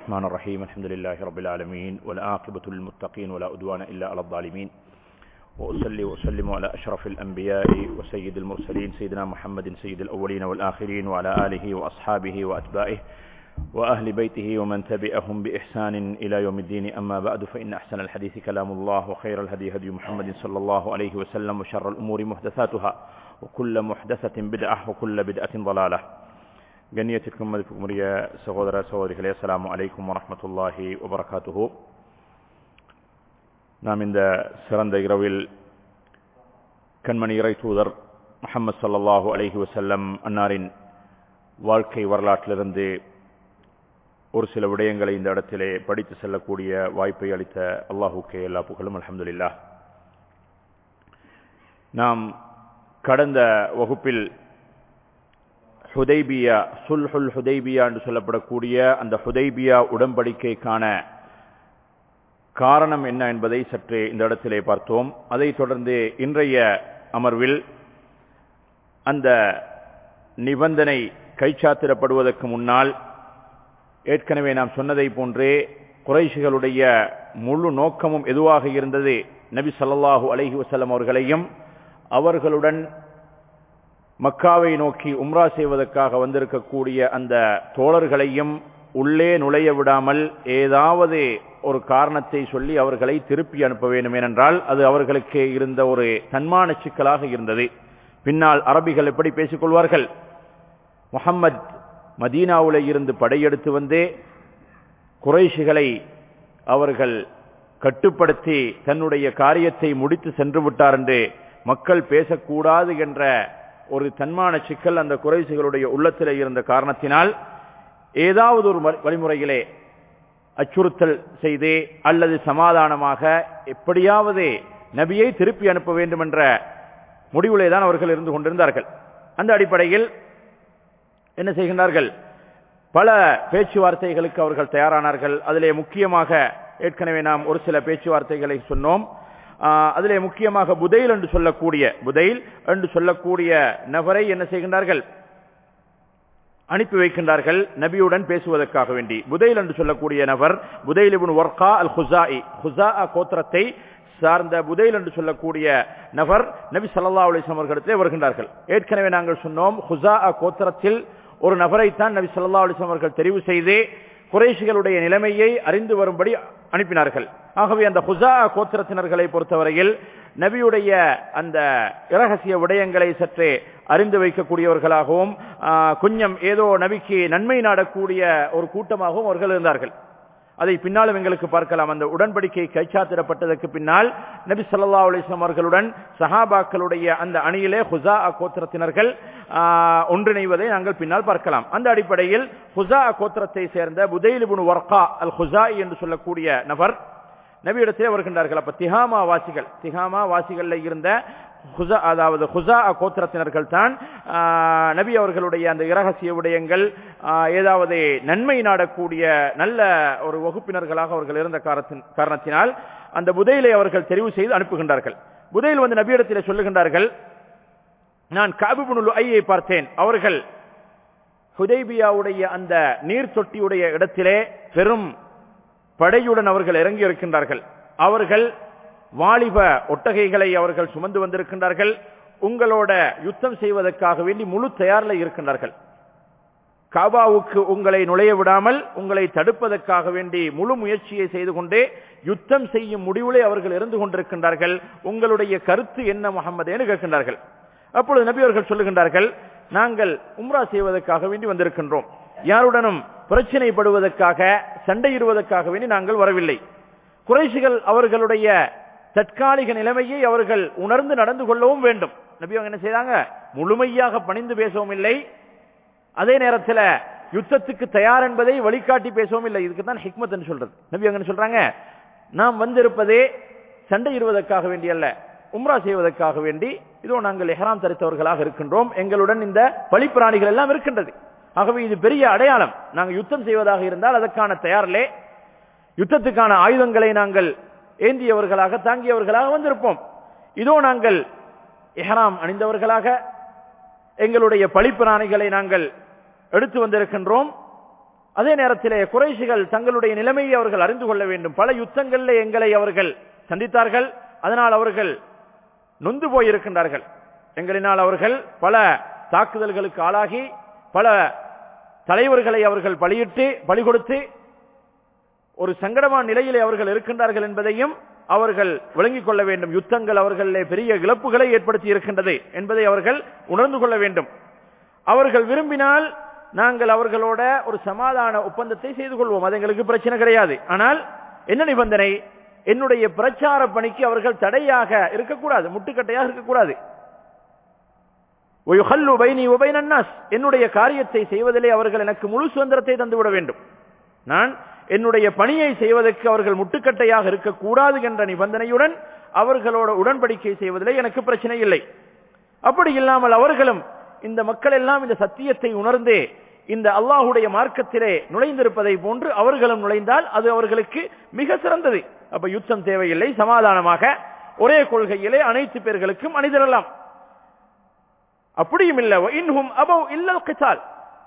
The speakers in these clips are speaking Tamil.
الرحمن الرحيم الحمد لله رب العالمين والعاقبة للمتقين ولا أدوان إلا على الظالمين وأصلي وأسلم على أشرف الأنبياء وسيد المرسلين سيدنا محمد سيد الأولين والآخرين وعلى آله وأصحابه وأتباعه وأهل بيته ومن تبعهم بإحسان إلى يوم الدين أما بعد فإن أحسن الحديث كلام الله وخير الهدي هدي محمد صلى الله عليه وسلم وشر الأمور محدثاتها وكل محدثة بدعة وكل بدعة ضلالة கண்ணியத்திற்கும் மதிப்புக்குரிய சகோதர சகோதரிகளே அஸ்லாம் அலைக்கும் வரமத்துல்லாஹி வபரகாத்துஹு நாம் இந்த சிறந்த இரவில் கண்மணி இறை தூதர் முகமது சல்லாஹூ அலஹி வசல்லம் அன்னாரின் வாழ்க்கை வரலாற்றிலிருந்து ஒரு சில விடயங்களை இந்த இடத்திலே படித்து செல்லக்கூடிய வாய்ப்பை அளித்த அல்லாஹுக்கே எல்லா புகழும் அலமதுல்லா நாம் கடந்த வகுப்பில் ஹுதைபியா சுல்ஹுல் ஹுதைபியா என்று சொல்லப்படக்கூடிய அந்த ஹுதைபியா உடன்படிக்கைக்கான காரணம் என்ன என்பதை சற்றே இந்த இடத்திலே பார்த்தோம் அதைத் தொடர்ந்து இன்றைய அமர்வில் அந்த நிபந்தனை கைச்சாத்திடப்படுவதற்கு முன்னால் ஏற்கனவே நாம் சொன்னதை போன்றே குறைஷிகளுடைய முழு நோக்கமும் எதுவாக இருந்தது நபி சல்லாஹூ அலஹி வசல்லம் அவர்களையும் அவர்களுடன் மக்காவை நோக்கி உம்ரா செய்வதற்காக வந்திருக்கக்கூடிய அந்த தோழர்களையும் உள்ளே நுழைய விடாமல் ஏதாவது ஒரு காரணத்தை சொல்லி அவர்களை திருப்பி அனுப்ப வேண்டும் ஏனென்றால் அது அவர்களுக்கு இருந்த ஒரு தன்மான சிக்கலாக இருந்தது பின்னால் அரபிகள் எப்படி பேசிக்கொள்வார்கள் முகம்மது மதீனாவுல இருந்து படையெடுத்து வந்தே குறைஷிகளை அவர்கள் கட்டுப்படுத்தி தன்னுடைய காரியத்தை முடித்து சென்று விட்டார் என்று மக்கள் பேசக்கூடாது என்ற ஒரு தன்மான சிக்கல் அந்த குறைசிகளுடைய உள்ளத்தில் இருந்த காரணத்தினால் ஏதாவது ஒரு வழிமுறையிலே அச்சுறுத்தல் செய்தே அல்லது சமாதானமாக எப்படியாவது நபியை திருப்பி அனுப்ப வேண்டும் என்ற முடிவிலே தான் அவர்கள் இருந்து கொண்டிருந்தார்கள் அந்த அடிப்படையில் என்ன செய்கின்றார்கள் பல பேச்சுவார்த்தைகளுக்கு அவர்கள் தயாரானார்கள் அதிலே முக்கியமாக ஏற்கனவே நாம் ஒரு சில பேச்சுவார்த்தைகளை சொன்னோம் அதிலே முக்கியமாக புதைல் என்று சொல்லக்கூடிய புதைல் என்று சொல்லக்கூடிய நபரை என்ன செய்கின்றார்கள் அனுப்பி வைக்கின்றார்கள் நபியுடன் பேசுவதற்காக வேண்டி புதைல் என்று சொல்லக்கூடிய நபர் புதைல் ஒர்கா அல் ஹுசாஇ ஹுசா கோத்திரத்தை சார்ந்த புதைல் என்று சொல்லக்கூடிய நபர் நபி சல்லா அலிஸ்லாம் அவர்களிடத்திலே வருகின்றார்கள் ஏற்கனவே நாங்கள் சொன்னோம் ஹுசா கோத்திரத்தில் ஒரு நபரைத்தான் நபி சல்லா அலிஸ்லாம் அவர்கள் தெரிவு செய்து குறைஷிகளுடைய நிலைமையை அறிந்து வரும்படி அனுப்பினார்கள் ஆகவே அந்த ஹுசா கோத்திரத்தினர்களை பொறுத்தவரையில் நபியுடைய அந்த இரகசிய விடயங்களை சற்றே அறிந்து வைக்கக்கூடியவர்களாகவும் கொஞ்சம் ஏதோ நபிக்கு நன்மை நாடக்கூடிய ஒரு கூட்டமாகவும் அவர்கள் இருந்தார்கள் அதை பின்னாலும் எங்களுக்கு பார்க்கலாம் அந்த உடன்படிக்கை கைச்சாத்திடப்பட்டதற்கு பின்னால் நபி சல்லா அலிஸ்லாம் அவர்களுடன் சஹாபாக்களுடைய அந்த அணியிலே ஹுசா கோத்திரத்தினர்கள் ஒன்றிணைவதை நாங்கள் பின்னால் பார்க்கலாம் அந்த அடிப்படையில் ஹுசா கோத்திரத்தை சேர்ந்த புதைலிபுன் வர்கா அல் ஹுசா என்று சொல்லக்கூடிய நபர் நபியிடத்திலே வருகின்றார்கள் அப்ப திஹாமா வாசிகள் திஹாமா வாசிகள்ல இருந்த ஹுசா அதாவது ஹுசா கோத்திரத்தினர்கள் தான் நபி அவர்களுடைய அந்த இரகசிய விடயங்கள் ஏதாவது நன்மை நாடக்கூடிய நல்ல ஒரு வகுப்பினர்களாக அவர்கள் இருந்த காரணத்தினால் அந்த புதையிலை அவர்கள் தெரிவு செய்து அனுப்புகின்றார்கள் புதையில் வந்து நபியிடத்தில் சொல்லுகின்றார்கள் நான் காபிபுனுல் ஐயை பார்த்தேன் அவர்கள் ஹுதைபியாவுடைய அந்த நீர் தொட்டியுடைய இடத்திலே பெரும் படையுடன் அவர்கள் இறங்கி இருக்கின்றார்கள் அவர்கள் வாலிப ஒட்டகைகளை அவர்கள் சுமந்து வந்திருக்கின்றார்கள் உங்களோட யுத்தம் செய்வதற்காக வேண்டி முழு தயாரில் இருக்கின்றார்கள் காபாவுக்கு உங்களை நுழைய விடாமல் உங்களை தடுப்பதற்காக வேண்டி முழு முயற்சியை செய்து கொண்டே யுத்தம் செய்யும் முடிவிலே அவர்கள் இருந்து கொண்டிருக்கின்றார்கள் உங்களுடைய கருத்து என்ன முகமதேன்னு கேட்கின்றார்கள் அப்பொழுது நபி அவர்கள் சொல்லுகின்றார்கள் நாங்கள் உம்ரா செய்வதற்காக வேண்டி வந்திருக்கின்றோம் யாருடனும் பிரச்சனைப்படுவதற்காக சண்டையிடுவதற்காக வேண்டி நாங்கள் வரவில்லை குறைசிகள் அவர்களுடைய தற்காலிக நிலைமையை அவர்கள் உணர்ந்து நடந்து கொள்ளவும் வேண்டும் நபி அவங்க என்ன செய்தாங்க முழுமையாக பணிந்து பேசவும் இல்லை அதே நேரத்தில் யுத்தத்துக்கு தயார் என்பதை வழிகாட்டி பேசவும் இல்லை இதுக்கு தான் ஹிக்மத் சொல்றது நபி அவங்க சொல்றாங்க நாம் வந்திருப்பதே சண்டையிடுவதற்காக வேண்டி அல்ல உம்ரா செய்வதற்காக வேண்டி இதோ நாங்கள் எஹராம் தரித்தவர்களாக இருக்கின்றோம் எங்களுடன் இந்த பழிப்பிராணிகள் எல்லாம் இருக்கின்றது ஆகவே இது பெரிய அடையாளம் நாங்கள் யுத்தம் செய்வதாக இருந்தால் அதற்கான தயாரிலே யுத்தத்துக்கான ஆயுதங்களை நாங்கள் ஏந்தியவர்களாக தாங்கியவர்களாக வந்திருப்போம் இதோ நாங்கள் எஹராம் அணிந்தவர்களாக எங்களுடைய பழிப்பிராணிகளை நாங்கள் எடுத்து வந்திருக்கின்றோம் அதே நேரத்திலே குறைஷிகள் தங்களுடைய நிலைமையை அவர்கள் அறிந்து கொள்ள வேண்டும் பல யுத்தங்களில் எங்களை அவர்கள் சந்தித்தார்கள் அதனால் அவர்கள் நொந்து போயிருக்கின்றார்கள் எங்களினால் அவர்கள் பல தாக்குதல்களுக்கு ஆளாகி பல தலைவர்களை அவர்கள் பலியிட்டு பலி கொடுத்து ஒரு சங்கடமான நிலையிலே அவர்கள் இருக்கின்றார்கள் என்பதையும் அவர்கள் விளங்கிக் கொள்ள வேண்டும் யுத்தங்கள் அவர்களே பெரிய இழப்புகளை ஏற்படுத்தி இருக்கின்றது என்பதை அவர்கள் உணர்ந்து கொள்ள வேண்டும் அவர்கள் விரும்பினால் நாங்கள் அவர்களோட ஒரு சமாதான ஒப்பந்தத்தை செய்து கொள்வோம் அது எங்களுக்கு பிரச்சனை கிடையாது ஆனால் என்ன நிபந்தனை என்னுடைய பிரச்சார பணிக்கு அவர்கள் தடையாக இருக்கக்கூடாது முட்டுக்கட்டையாக இருக்கக்கூடாது ஒயுஹல்லு பைனி உபைன் அன்னாஸ் என்னுடைய காரியத்தை செய்வதிலே அவர்கள் எனக்கு முழு சுதந்திரத்தை தந்துவிட வேண்டும் நான் என்னுடைய பணியை செய்வதற்கு அவர்கள் முட்டுக்கட்டையாக இருக்கக்கூடாது என்ற நிபந்தனையுடன் அவர்களோட உடன்படிக்கை செய்வதிலே எனக்கு பிரச்சனை இல்லை அப்படி இல்லாமல் அவர்களும் இந்த மக்கள் எல்லாம் இந்த சத்தியத்தை உணர்ந்து இந்த அல்லாஹுடைய மார்க்கத்திலே நுழைந்திருப்பதை போன்று அவர்களும் நுழைந்தால் அது அவர்களுக்கு மிக சிறந்தது அப்ப யுத்தம் தேவையில்லை சமாதானமாக ஒரே கொள்கையிலே அனைத்து பேர்களுக்கும் அணிதிரலாம் அப்படியும் இல்லை இன்ஹும் அபவ் இல்லல் கிசால்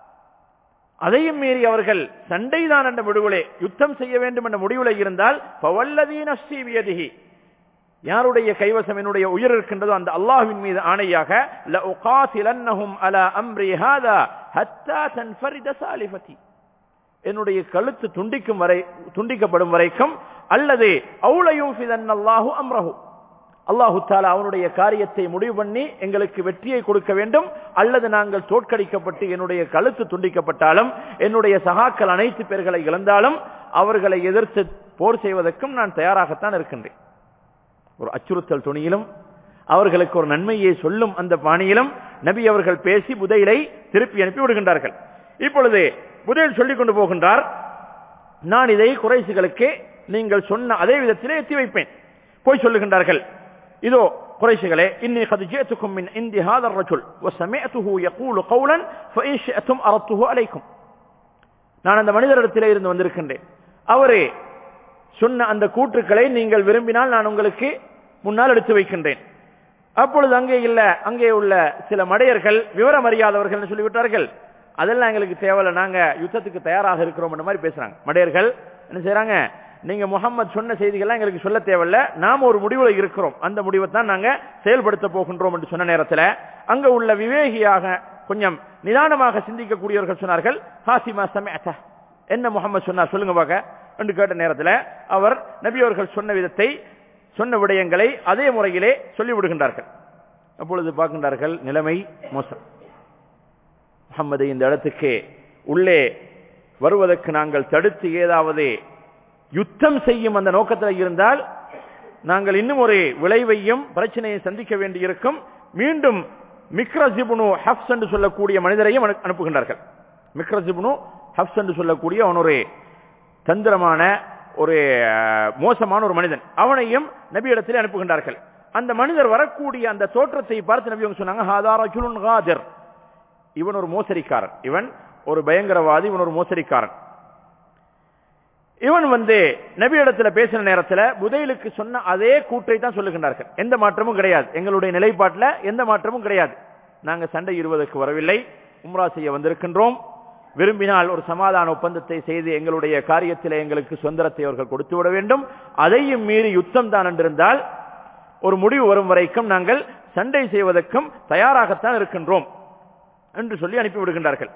அதையும் மீறி அவர்கள் சண்டைதான் என்ற முடிவுலே யுத்தம் செய்ய வேண்டும் என்ற முடிவுல இருந்தால் பவல்லதீனி யாருடைய கைவசம் என்னுடைய உயிர் இருக்கின்றதோ அந்த அல்லாஹ்வின் மீது ஆணையாக லஉகாத்திலன்னஹும் அலா அம்ரி ஹாதா ஹத்தா தன்ஃபரித சாலிஃபதி என்னுடைய கழுத்து துண்டிக்கும் வரை துண்டிக்கப்படும் வரைக்கும் அல்லது அவுலயூஃபிதன் அல்லாஹு அம்ரஹு அல்லாஹு தாலா அவனுடைய காரியத்தை முடிவு பண்ணி எங்களுக்கு வெற்றியை கொடுக்க வேண்டும் அல்லது நாங்கள் தோற்கடிக்கப்பட்டு என்னுடைய கழுத்து துண்டிக்கப்பட்டாலும் என்னுடைய சகாக்கள் அனைத்து பேர்களை இழந்தாலும் அவர்களை எதிர்த்து போர் செய்வதற்கும் நான் தயாராகத்தான் இருக்கின்றேன் ஒரு அச்சுறுத்தல் துணியிலும் அவர்களுக்கு ஒரு நன்மையை சொல்லும் அந்த பாணியிலும் நபி அவர்கள் பேசி புதையிலை திருப்பி அனுப்பி விடுகின்றார்கள் இப்பொழுது புதையல் சொல்லிக் கொண்டு போகின்றார் நான் இதை குறைசுகளுக்கு நீங்கள் சொன்ன அதே விதத்திலே எத்தி வைப்பேன் போய் சொல்லுகின்றார்கள் இதோ குறைசுகளே இன்னி قد جئتكم من عند هذا الرجل وسمعته يقول قولا فإن شئتم أردته عليكم நான் அந்த மனிதரிடத்திலே இருந்து வந்திருக்கின்றேன் அவரே சொன்ன அந்த கூற்றுக்களை நீங்கள் விரும்பினால் நான் உங்களுக்கு முன்னால் எடுத்து வைக்கின்றேன் அப்பொழுது அங்கே இல்ல அங்கே உள்ள சில மடையர்கள் விவரம் அறியாதவர்கள் சொல்லிவிட்டார்கள் அதெல்லாம் எங்களுக்கு தேவையில்ல நாங்க யுத்தத்துக்கு தயாராக இருக்கிறோம் மாதிரி பேசுறாங்க மடையர்கள் என்ன செய்யறாங்க நீங்க முகமது சொன்ன செய்திகள்லாம் எங்களுக்கு சொல்ல தேவையில்ல நாம ஒரு முடிவுல இருக்கிறோம் அந்த முடிவை தான் நாங்க செயல்படுத்த போகின்றோம் என்று சொன்ன நேரத்தில் அங்க உள்ள விவேகியாக கொஞ்சம் நிதானமாக சிந்திக்கக்கூடியவர்கள் சொன்னார்கள் ஹாசிமா சமேத என்ன முகமது சொன்னார் சொல்லுங்க பாக்க என்று கேட்ட நேரத்தில் அவர் நபி அவர்கள் சொன்ன விதத்தை சொன்ன விடயங்களை அதே முறையிலே சொல்லி விடுகின்றார்கள் அப்பொழுது பார்க்கின்றார்கள் நிலைமை மோசம் முகம்மது இந்த இடத்துக்கு உள்ளே வருவதற்கு நாங்கள் தடுத்து ஏதாவது யுத்தம் செய்யும் அந்த நோக்கத்தில் இருந்தால் நாங்கள் இன்னும் ஒரு விளைவையும் பிரச்சனையை சந்திக்க வேண்டியிருக்கும் மீண்டும் மிக்ரசிபுனு ஹப்ஸ் என்று சொல்லக்கூடிய மனிதரையும் அனுப்புகின்றார்கள் மிக்ரசிபுனு ஹப்ஸ் என்று சொல்லக்கூடிய அவன் ஒரு தந்திரமான ஒரு மோசமான ஒரு மனிதன் அவனையும் நபி இடத்திலே அனுப்புகின்றார்கள் அந்த மனிதர் வரக்கூடிய அந்த தோற்றத்தை பார்த்து நபி அவங்க சொன்னாங்க ஹாதாரஜுலுன் காதிர் இவன் ஒரு மோசடிக்காரன் இவன் ஒரு பயங்கரவாதி இவன் ஒரு மோசடிக்காரன் இவன் வந்து நபி இடத்துல பேசின நேரத்தில் புதையலுக்கு சொன்ன அதே கூற்றை தான் சொல்லுகின்றார்கள் எந்த மாற்றமும் கிடையாது எங்களுடைய நிலைப்பாட்டில் எந்த மாற்றமும் கிடையாது நாங்க சண்டை இடுவதற்கு வரவில்லை உம்ரா செய்ய வந்திருக்கின்றோம் விரும்பினால் ஒரு சமாதான ஒப்பந்தத்தை செய்து எங்களுடைய காரியத்தில் எங்களுக்கு சுதந்திரத்தை அவர்கள் கொடுத்து விட வேண்டும் அதையும் மீறி யுத்தம் தான் என்றிருந்தால் ஒரு முடிவு வரும் வரைக்கும் நாங்கள் சண்டை செய்வதற்கும் தயாராகத்தான் இருக்கின்றோம் என்று சொல்லி அனுப்பி விடுகின்றார்கள்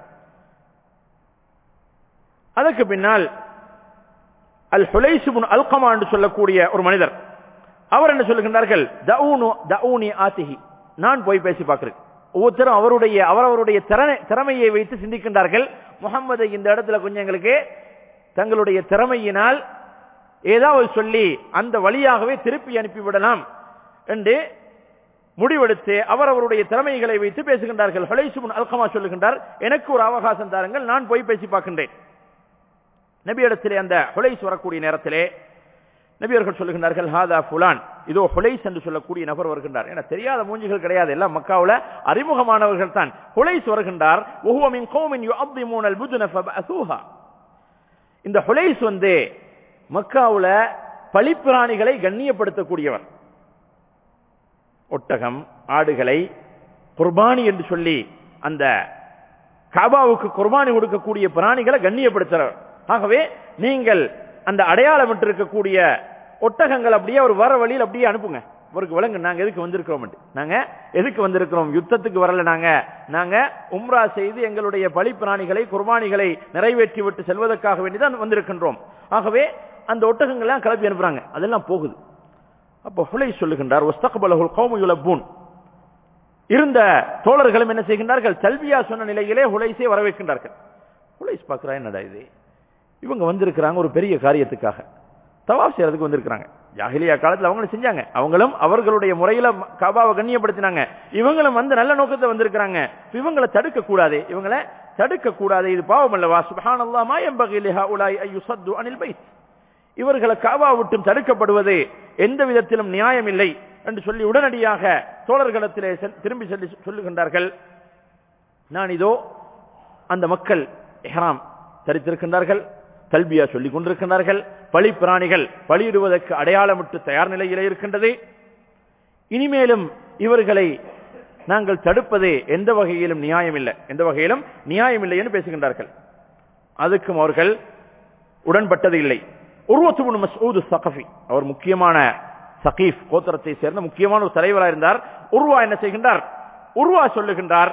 அதற்கு பின்னால் அல் ஹுலைசுபுன் அல்கமா என்று சொல்லக்கூடிய ஒரு மனிதர் அவர் என்ன சொல்லுகின்றார்கள் தவுனு தவுனி ஆத்திஹி நான் போய் பேசி பார்க்கிறேன் ஒவ்வொருத்தரும் அவருடைய அவரவருடைய திறமையை வைத்து சிந்திக்கின்றார்கள் முகம்மது இந்த இடத்துல கொஞ்சம் எங்களுக்கு தங்களுடைய திறமையினால் ஏதாவது சொல்லி அந்த வழியாகவே திருப்பி அனுப்பிவிடலாம் என்று முடிவெடுத்து அவர் அவருடைய திறமைகளை வைத்து பேசுகின்றார்கள் ஹலைசுபுன் அல்கமா சொல்லுகின்றார் எனக்கு ஒரு அவகாசம் தாருங்கள் நான் போய் பேசி பார்க்கின்றேன் நபியிடத்திலே அந்த ஹுலைஸ் வரக்கூடிய நேரத்திலே நபியர்கள் சொல்லுகின்றார்கள் ஹாதா புலான் இதோ ஹுலைஸ் என்று சொல்லக்கூடிய நபர் வருகின்றார் என தெரியாத மூஞ்சிகள் கிடையாது எல்லாம் மக்காவுல அறிமுகமானவர்கள் தான் ஹுலைஸ் வருகின்றார் ஒவ்வொமின் கோமின் யுஅப்திமூனல் புதுன ஃபபஅஸூஹா இந்த ஹுலைஸ் வந்து மக்காவுல பழிப்பிராணிகளை கண்ணியப்படுத்தக்கூடியவர் ஒட்டகம் ஆடுகளை குர்பானி என்று சொல்லி அந்த காபாவுக்கு குர்பானி கொடுக்கக்கூடிய பிராணிகளை கண்ணியப்படுத்துறவர் ஆகவே நீங்கள் அந்த அடையாளம் இருக்கக்கூடிய ஒட்டகங்கள் அப்படியே ஒரு வர வழியில் அப்படியே அனுப்புங்க அவருக்கு விளங்கு நாங்க எதுக்கு வந்திருக்கிறோம் நாங்க எதுக்கு வந்திருக்கிறோம் யுத்தத்துக்கு வரல நாங்க நாங்க உம்ரா செய்து எங்களுடைய பலி பிராணிகளை குர்பானிகளை நிறைவேற்றி விட்டு செல்வதற்காக வேண்டிதான் வந்திருக்கின்றோம் ஆகவே அந்த ஒட்டகங்கள்லாம் கிளப்பி அனுப்புறாங்க அதெல்லாம் போகுது அப்ப ஹுலை சொல்லுகின்றார் ஒஸ்தகபலகுல் கௌமுயுலப்பூன் இருந்த தோழர்களும் என்ன செய்கின்றார்கள் தல்வியா சொன்ன நிலையிலே ஹுலைஸை வரவேற்கின்றார்கள் ஹுலைஸ் பார்க்கிறா என்னடா இது இவங்க வந்திருக்கிறாங்க ஒரு பெரிய காரியத்துக்காக தவாப் செய்யறதுக்கு வந்திருக்கிறாங்க ஜாகிலியா காலத்துல அவங்களும் செஞ்சாங்க அவங்களும் அவர்களுடைய முறையில காபாவை கண்ணியப்படுத்தினாங்க இவங்களும் வந்து நல்ல நோக்கத்தை வந்திருக்கிறாங்க இவங்களை தடுக்க கூடாது இவங்களை தடுக்க கூடாது இது பாவம் அல்லவா சுபஹானல்லாமா எம்பகி லிஹா உலாய் ஐயுசத்து அனில் பைத் இவர்களை காபா விட்டும் தடுக்கப்படுவது எந்த விதத்திலும் நியாயம் இல்லை என்று சொல்லி உடனடியாக தோழர்களிடத்திலே திரும்பி சொல்லி சொல்லுகின்றார்கள் நான் இதோ அந்த மக்கள் எஹராம் தரித்திருக்கின்றார்கள் கல்வியா சொல்லிக் கொண்டிருக்கின்றார்கள் பழி பிராணிகள் பலியிடுவதற்கு அடையாளமிட்டு தயார் நிலையிலே இருக்கின்றது இனிமேலும் இவர்களை நாங்கள் தடுப்பது எந்த வகையிலும் நியாயம் இல்லை எந்த வகையிலும் நியாயம் இல்லை என்று பேசுகின்றார்கள் அதுக்கும் அவர்கள் உடன்பட்டது இல்லை உருவத்துபுன் மசூது சகஃபி அவர் முக்கியமான சகீப் கோத்திரத்தை சேர்ந்த முக்கியமான ஒரு தலைவராக இருந்தார் உருவா என்ன செய்கின்றார் உருவா சொல்லுகின்றார்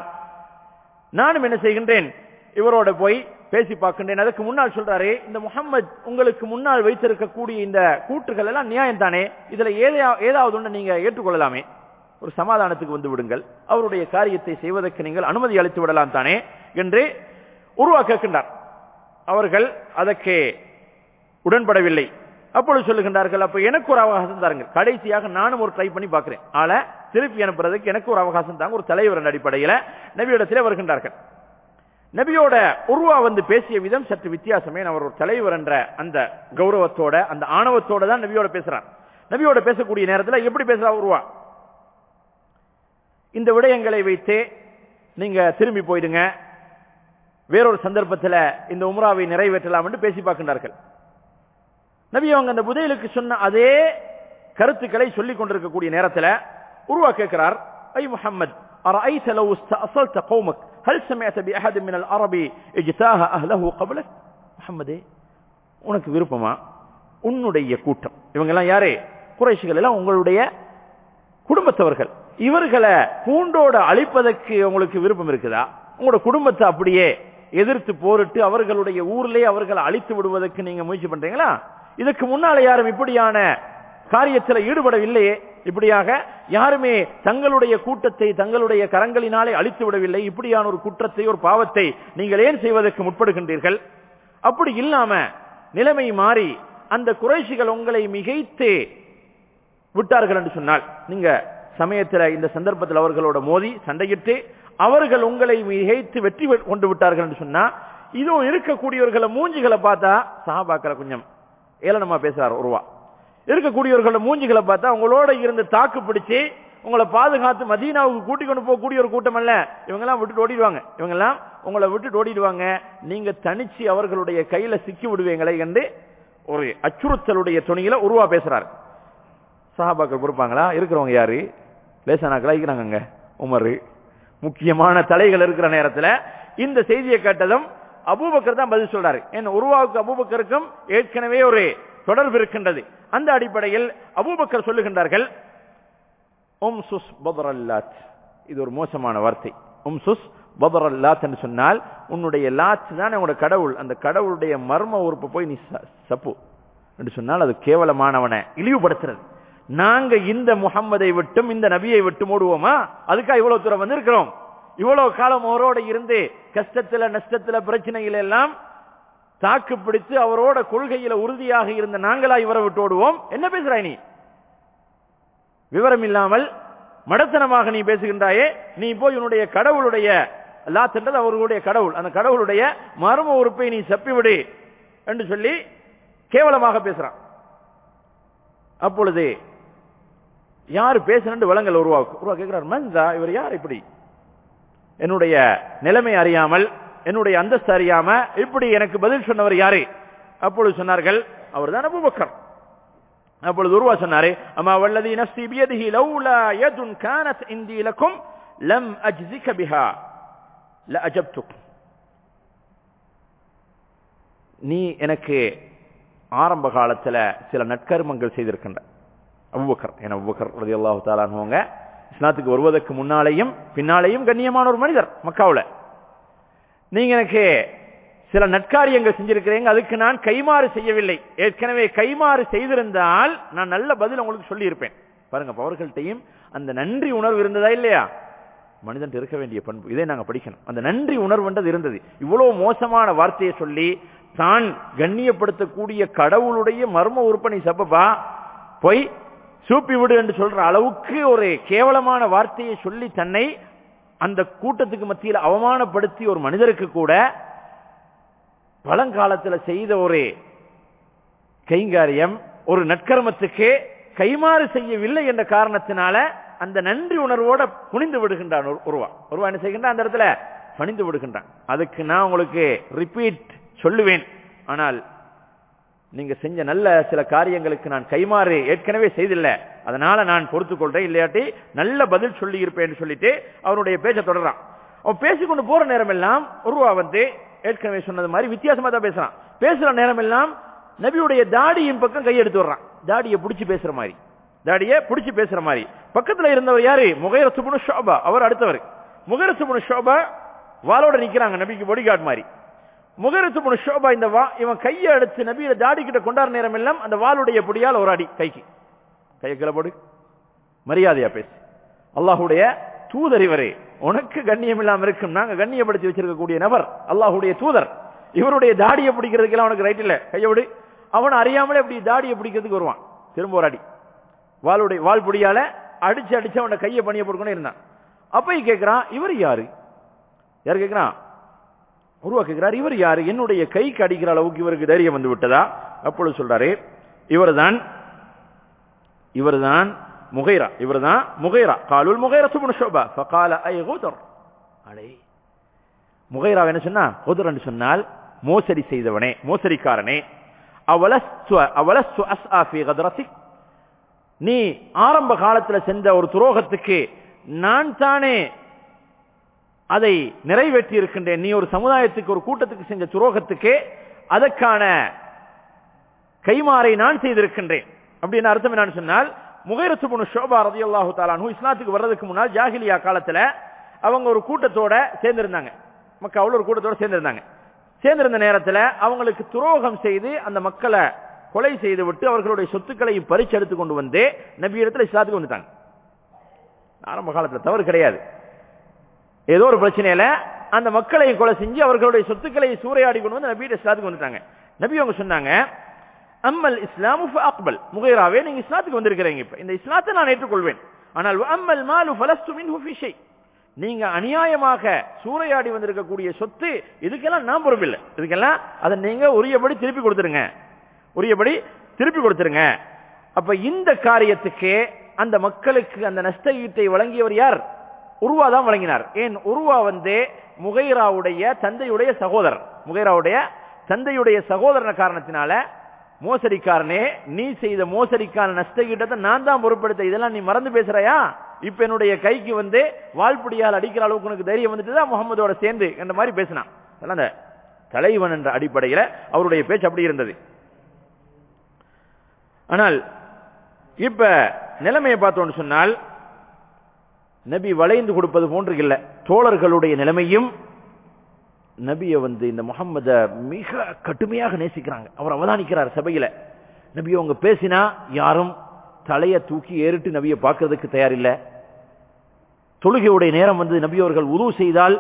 நானும் என்ன செய்கின்றேன் இவரோட போய் பேசி பார்க்கின்றேன் அதுக்கு முன்னால் சொல்றாரு இந்த முகம்மது உங்களுக்கு முன்னால் வைத்திருக்கக்கூடிய இந்த கூற்றுகள் எல்லாம் நியாயம் தானே இதுல ஏதாவது ஒன்று நீங்க ஏற்றுக்கொள்ளலாமே ஒரு சமாதானத்துக்கு வந்து விடுங்கள் அவருடைய காரியத்தை செய்வதற்கு நீங்கள் அனுமதி அளித்து விடலாம் தானே என்று உருவா கேட்கின்றார் அவர்கள் அதற்கு உடன்படவில்லை அப்பொழுது சொல்லுகின்றார்கள் அப்ப எனக்கு ஒரு அவகாசம் தாருங்கள் கடைசியாக நானும் ஒரு ட்ரை பண்ணி பார்க்கிறேன் ஆள திருப்பி அனுப்புறதுக்கு எனக்கு ஒரு அவகாசம் தாங்க ஒரு தலைவர் அடிப்படையில் நபியிடத்திலே வருகின்றார்கள் நபியோட உருவா வந்து பேசிய விதம் சற்று வித்தியாசமே அவர் ஒரு தலைவர் என்ற அந்த கௌரவத்தோட அந்த ஆணவத்தோட தான் நபியோட பேசுறார் நபியோட பேசக்கூடிய நேரத்தில் எப்படி பேசுறா உருவா இந்த விடயங்களை வைத்து நீங்க திரும்பி போயிடுங்க வேறொரு சந்தர்ப்பத்தில் இந்த உம்ராவை நிறைவேற்றலாம் என்று பேசி பார்க்கின்றார்கள் நபி அவங்க அந்த புதையலுக்கு சொன்ன அதே கருத்துக்களை சொல்லிக் கொண்டிருக்கக்கூடிய நேரத்தில் உருவா கேட்கிறார் ஐ முஹம்மது أرأيت لو استأصلت قومك هل سمعت بأحد من العرب اجتاه أهله قبلك محمد உனக்கு விருப்பமா உன்னுடைய கூட்டம் இவங்க எல்லாம் யாரே குறைஷிகள் எல்லாம் உங்களுடைய குடும்பத்தவர்கள் இவர்களை பூண்டோட அழிப்பதற்கு உங்களுக்கு விருப்பம் இருக்குதா உங்களோட குடும்பத்தை அப்படியே எதிர்த்து போரிட்டு அவர்களுடைய ஊர்லயே அவர்களை அழித்து விடுவதற்கு நீங்க முயற்சி பண்றீங்களா இதுக்கு முன்னால யாரும் இப்படியான காரியத்தில் ஈடுபடவில்லையே இப்படியாக யாருமே தங்களுடைய கூட்டத்தை தங்களுடைய கரங்களினாலே அழித்து விடவில்லை இப்படியான ஒரு குற்றத்தை ஒரு பாவத்தை நீங்கள் ஏன் செய்வதற்கு முற்படுகின்றீர்கள் அப்படி இல்லாம நிலைமை மாறி அந்த குறைசிகள் உங்களை மிகைத்து விட்டார்கள் என்று சொன்னால் நீங்க சமயத்தில் இந்த சந்தர்ப்பத்தில் அவர்களோட மோதி சண்டையிட்டு அவர்கள் உங்களை மிகைத்து வெற்றி கொண்டு விட்டார்கள் என்று சொன்னா இதுவும் இருக்கக்கூடியவர்களை மூஞ்சிகளை பார்த்தா சஹாபாக்களை கொஞ்சம் ஏளனமா பேசுறார் ஒருவா இருக்கக்கூடியவர்களோட மூஞ்சிகளை பார்த்தா உங்களோட இருந்து தாக்கு பிடிச்சு உங்களை பாதுகாத்து மதீனாவுக்கு கூட்டிக் கொண்டு போகக்கூடிய ஒரு கூட்டம் அல்ல இவங்கெல்லாம் விட்டுட்டு ஓடிடுவாங்க இவங்கெல்லாம் உங்களை விட்டுட்டு ஓடிடுவாங்க நீங்க தனிச்சு அவர்களுடைய கையில சிக்கி விடுவீங்களே என்று ஒரு அச்சுறுத்தலுடைய துணியில உருவா பேசுறாரு சஹாபாக்கள் பொறுப்பாங்களா இருக்கிறவங்க யாரு லேசானாக்களா இருக்கிறாங்க உமரு முக்கியமான தலைகள் இருக்கிற நேரத்துல இந்த செய்தியை கேட்டதும் அபூபக்கர் தான் பதில் சொல்றாரு என் உருவாவுக்கு அபூபக்கருக்கும் ஏற்கனவே ஒரு தொடர்பு இருக்கின்றது அந்த அடிப்படையில் அபூபக்கர் சொல்லுகின்றார்கள் உம் சுஸ் பதரல்லாத் இது ஒரு மோசமான வார்த்தை உம் சுஸ் பதரல்லாத் என்று சொன்னால் உன்னுடைய லாத் தான் உன்னோட கடவுள் அந்த கடவுளுடைய மர்ம உறுப்பு போய் நீ சப்பு என்று சொன்னால் அது கேவலமானவனை இழிவுபடுத்துறது நாங்க இந்த முகம்மதை விட்டும் இந்த நபியை விட்டும் ஓடுவோமா அதுக்காக இவ்வளவு தூரம் வந்திருக்கிறோம் இவ்வளவு காலம் அவரோட இருந்து கஷ்டத்துல நஷ்டத்துல பிரச்சனையில எல்லாம் தாக்கு பிடித்து அவரோட கொள்கையில உறுதியாக இருந்த நாங்களா இவரை விட்டு ஓடுவோம் என்ன பேசுறாய் நீ விவரம் இல்லாமல் மடத்தனமாக நீ பேசுகின்றாயே நீ போய் உன்னுடைய கடவுளுடைய லாத்தன்றது அவர்களுடைய கடவுள் அந்த கடவுளுடைய மர்ம உறுப்பை நீ செப்பிவிடு என்று சொல்லி கேவலமாக பேசுறான் அப்பொழுது யாரு பேசுறது விலங்கல் உருவாக்கு உருவா கேட்கிறார் மன்சா இவர் யார் இப்படி என்னுடைய நிலைமை அறியாமல் என்னுடைய அந்தஸ்து அறியாம இப்படி எனக்கு பதில் சொன்னவர் யாரு அப்பொழுது சொன்னார்கள் அவர் தான் அபுபக்கர் அப்பொழுது உருவா சொன்னாரு அம்மா வல்லதி நஃப்சி பியதிஹி லௌலா யதுன் கானத் இந்தி லக்கும் லம் அஜ்ஸிக பிஹா ல அஜப்துக் நீ எனக்கு ஆரம்ப காலத்துல சில நற்கர்மங்கள் செய்திருக்கின்ற அபுபக்கர் என அபுபக்கர் ரதி அல்லாஹு தாலானவங்க இஸ்லாத்துக்கு வருவதற்கு முன்னாலேயும் பின்னாலேயும் கண்ணியமான ஒரு மனிதர் மக்காவுல நீங்க எனக்கு சில நற்காரியங்கள் செஞ்சிருக்கிறீங்க அதுக்கு நான் கைமாறு செய்யவில்லை ஏற்கனவே கைமாறு செய்திருந்தால் நான் நல்ல பதில் உங்களுக்கு சொல்லியிருப்பேன் பாருங்க அப்ப அவர்கள்ட்டையும் அந்த நன்றி உணர்வு இருந்ததா இல்லையா மனிதன் இருக்க வேண்டிய பண்பு இதை நாங்க படிக்கணும் அந்த நன்றி உணர்வுன்றது இருந்தது இவ்வளவு மோசமான வார்த்தையை சொல்லி தான் கண்ணியப்படுத்தக்கூடிய கடவுளுடைய மர்ம உறுப்பனை சப்பபா போய் சூப்பி விடு என்று சொல்ற அளவுக்கு ஒரு கேவலமான வார்த்தையை சொல்லி தன்னை அந்த கூட்டத்துக்கு மத்தியில் அவமானப்படுத்தி ஒரு மனிதருக்கு கூட பழங்காலத்துல செய்த ஒரு கைங்காரியம் ஒரு நற்கர்மத்துக்கு கைமாறு செய்யவில்லை என்ற காரணத்தினால அந்த நன்றி உணர்வோட புனிந்து விடுகின்றான் ஒரு- ஒருவா ஒருவா என்ன செய்கின்றான் அந்த இடத்துல பணிந்து விடுகின்றான் அதுக்கு நான் உங்களுக்கு ரிப்பீட் சொல்லுவேன் ஆனால் நீங்க செஞ்ச நல்ல சில காரியங்களுக்கு நான் கைமாறு ஏற்கனவே செய்தில்ல அதனால நான் பொறுத்துக் கொள்றேன் இல்லையாட்டி நல்ல பதில் சொல்லி இருப்பேன் சொல்லிட்டு அவருடைய பேச்சை தொடர்றான் அவன் பேசிக்கொண்டு போற நேரம் எல்லாம் ஒருவா வந்து ஏற்கனவே சொன்னது மாதிரி வித்தியாசமா தான் பேசுறான் பேசுற நேரம் எல்லாம் நபியுடைய தாடியின் பக்கம் கையெடுத்து வர்றான் தாடியை பிடிச்சு பேசுற மாதிரி தாடியை பிடிச்சு பேசுற மாதிரி பக்கத்துல இருந்தவர் யாரு முகைர சுபுனு ஷோபா அவர் அடுத்தவர் முகைர சுபுனு ஷோபா வாளோட நிக்கிறாங்க நபிக்கு பொடிகாட் மாதிரி முகரத்து ஷோபா இந்த வா இவன் கையை எடுத்து நபியில தாடி கிட்ட கொண்டாட நேரம் எல்லாம் அந்த வாளுடைய பொடியால் ஒரு அடி கைக்கு கையை கீழே போடு மரியாதையா பேசு அல்லாஹுடைய தூதர் இவரே உனக்கு கண்ணியம் இல்லாம இருக்கும் நாங்க கண்ணியப்படுத்தி வச்சிருக்கக்கூடிய நபர் அல்லாஹுடைய தூதர் இவருடைய தாடியை பிடிக்கிறதுக்கெல்லாம் அவனுக்கு ரைட் இல்ல கையை விடு அவன் அறியாமலே இப்படி தாடியை பிடிக்கிறதுக்கு வருவான் திரும்ப ஒரு அடி வாளுடைய வால் புடியால அடிச்சு அடிச்சு அவன கையை பணிய போட்டுக்கொண்டே இருந்தான் அப்ப கேட்கிறான் இவர் யாரு யார் கேட்கிறான் உருவா கேட்கிறார் இவர் யாரு என்னுடைய கைக்கு அடிக்கிற அளவுக்கு இவருக்கு தைரியம் வந்து விட்டதா அப்பொழுது சொல்றாரு இவர்தான் இவர்தான் முகைரா இவர்தான் முகைரா காலுல் முகைரா சுபுன ஷோபா ஃபகால ஐ ஹுதர் அடே முகைரா என்ன சொன்னா ஹுதர் என்று சொன்னால் மோசடி செய்தவனே மோசடிக்காரனே அவலஸ்து அவலஸ்து அஸ்ஆ ஃபீ கத்ரத்திக் நீ ஆரம்ப காலத்துல செஞ்ச ஒரு துரோகத்துக்கு நான் தானே அதை நிறைவேற்றி இருக்கின்றேன் நீ ஒரு சமுதாயத்துக்கு ஒரு கூட்டத்துக்கு செஞ்ச துரோகத்துக்கு அதற்கான கைமாறை நான் செய்திருக்கின்றேன் அப்படின்னு அர்த்தம் என்னன்னு சொன்னால் முகைரசுபுனு ஷோபா ரதி அல்லாஹு தாலானு இஸ்லாத்துக்கு வர்றதுக்கு முன்னால் ஜாகிலியா காலத்துல அவங்க ஒரு கூட்டத்தோட சேர்ந்திருந்தாங்க மக்கள் ஒரு கூட்டத்தோட சேர்ந்திருந்தாங்க சேர்ந்திருந்த நேரத்துல அவங்களுக்கு துரோகம் செய்து அந்த மக்களை கொலை செய்து விட்டு அவர்களுடைய சொத்துக்களை பறிச்செடுத்து கொண்டு வந்து நபி இடத்துல இஸ்லாத்துக்கு வந்துட்டாங்க ஆரம்ப காலத்துல தவறு கிடையாது ஏதோ ஒரு பிரச்சனையில அந்த மக்களை கொலை செஞ்சு அவர்களுடைய சொத்துக்களை சூறையாடி கொண்டு வந்து நபி இஸ்லாத்துக்கு வந்துட்டாங்க நபி அவங்க சொன்னாங்க அம்மல் இஸ்லாமு அக்பல் முகைராவே நீங்க இஸ்லாத்துக்கு வந்திருக்கிறீங்க இப்ப இந்த இஸ்லாத்தை நான் ஏற்றுக்கொள்வேன் ஆனால் அம்மல் மாலு ஃபலஸ்து மின்ஹு ஃபி ஷை நீங்க அநியாயமாக சூறையாடி வந்திருக்கக்கூடிய சொத்து இதுக்கெல்லாம் நான் பொறுப்பில்லை இதுக்கெல்லாம் அதை நீங்க உரியபடி திருப்பி கொடுத்துருங்க உரியபடி திருப்பி கொடுத்துருங்க அப்ப இந்த காரியத்துக்கு அந்த மக்களுக்கு அந்த நஷ்ட ஈட்டை வழங்கியவர் யார் உருவா தான் வழங்கினார் ஏன் உருவா வந்து முகைராவுடைய தந்தையுடைய சகோதரர் முகைராவுடைய தந்தையுடைய சகோதரன காரணத்தினால மோசடிக்காரனே நீ செய்த மோசடிக்கான நஷ்ட ஈட்டத்தை நான் தான் பொறுப்படுத்த இதெல்லாம் நீ மறந்து பேசுறையா இப்ப என்னுடைய கைக்கு வந்து வாழ்படியால் அடிக்கிற அளவுக்கு உனக்கு தைரியம் வந்துட்டு தான் முகமதோட சேர்ந்து என்ற மாதிரி பேசினான் அதெல்லாம் அந்த தலைவன் என்ற அடிப்படையில் அவருடைய பேச்சு அப்படி இருந்தது ஆனால் இப்ப நிலைமையை பார்த்தோம்னு சொன்னால் நபி வளைந்து கொடுப்பது போன்று இல்ல தோழர்களுடைய நிலைமையும் நபியை வந்து இந்த முகம்மத மிக கடுமையாக நேசிக்கிறாங்க அவர் அவதானிக்கிறார் சபையில நபி அவங்க பேசினா யாரும் தலையை தூக்கி ஏறிட்டு நபியை பார்க்கறதுக்கு தயாரில்ல தொழுகையுடைய நேரம் வந்து நபி அவர்கள் உது செய்தால்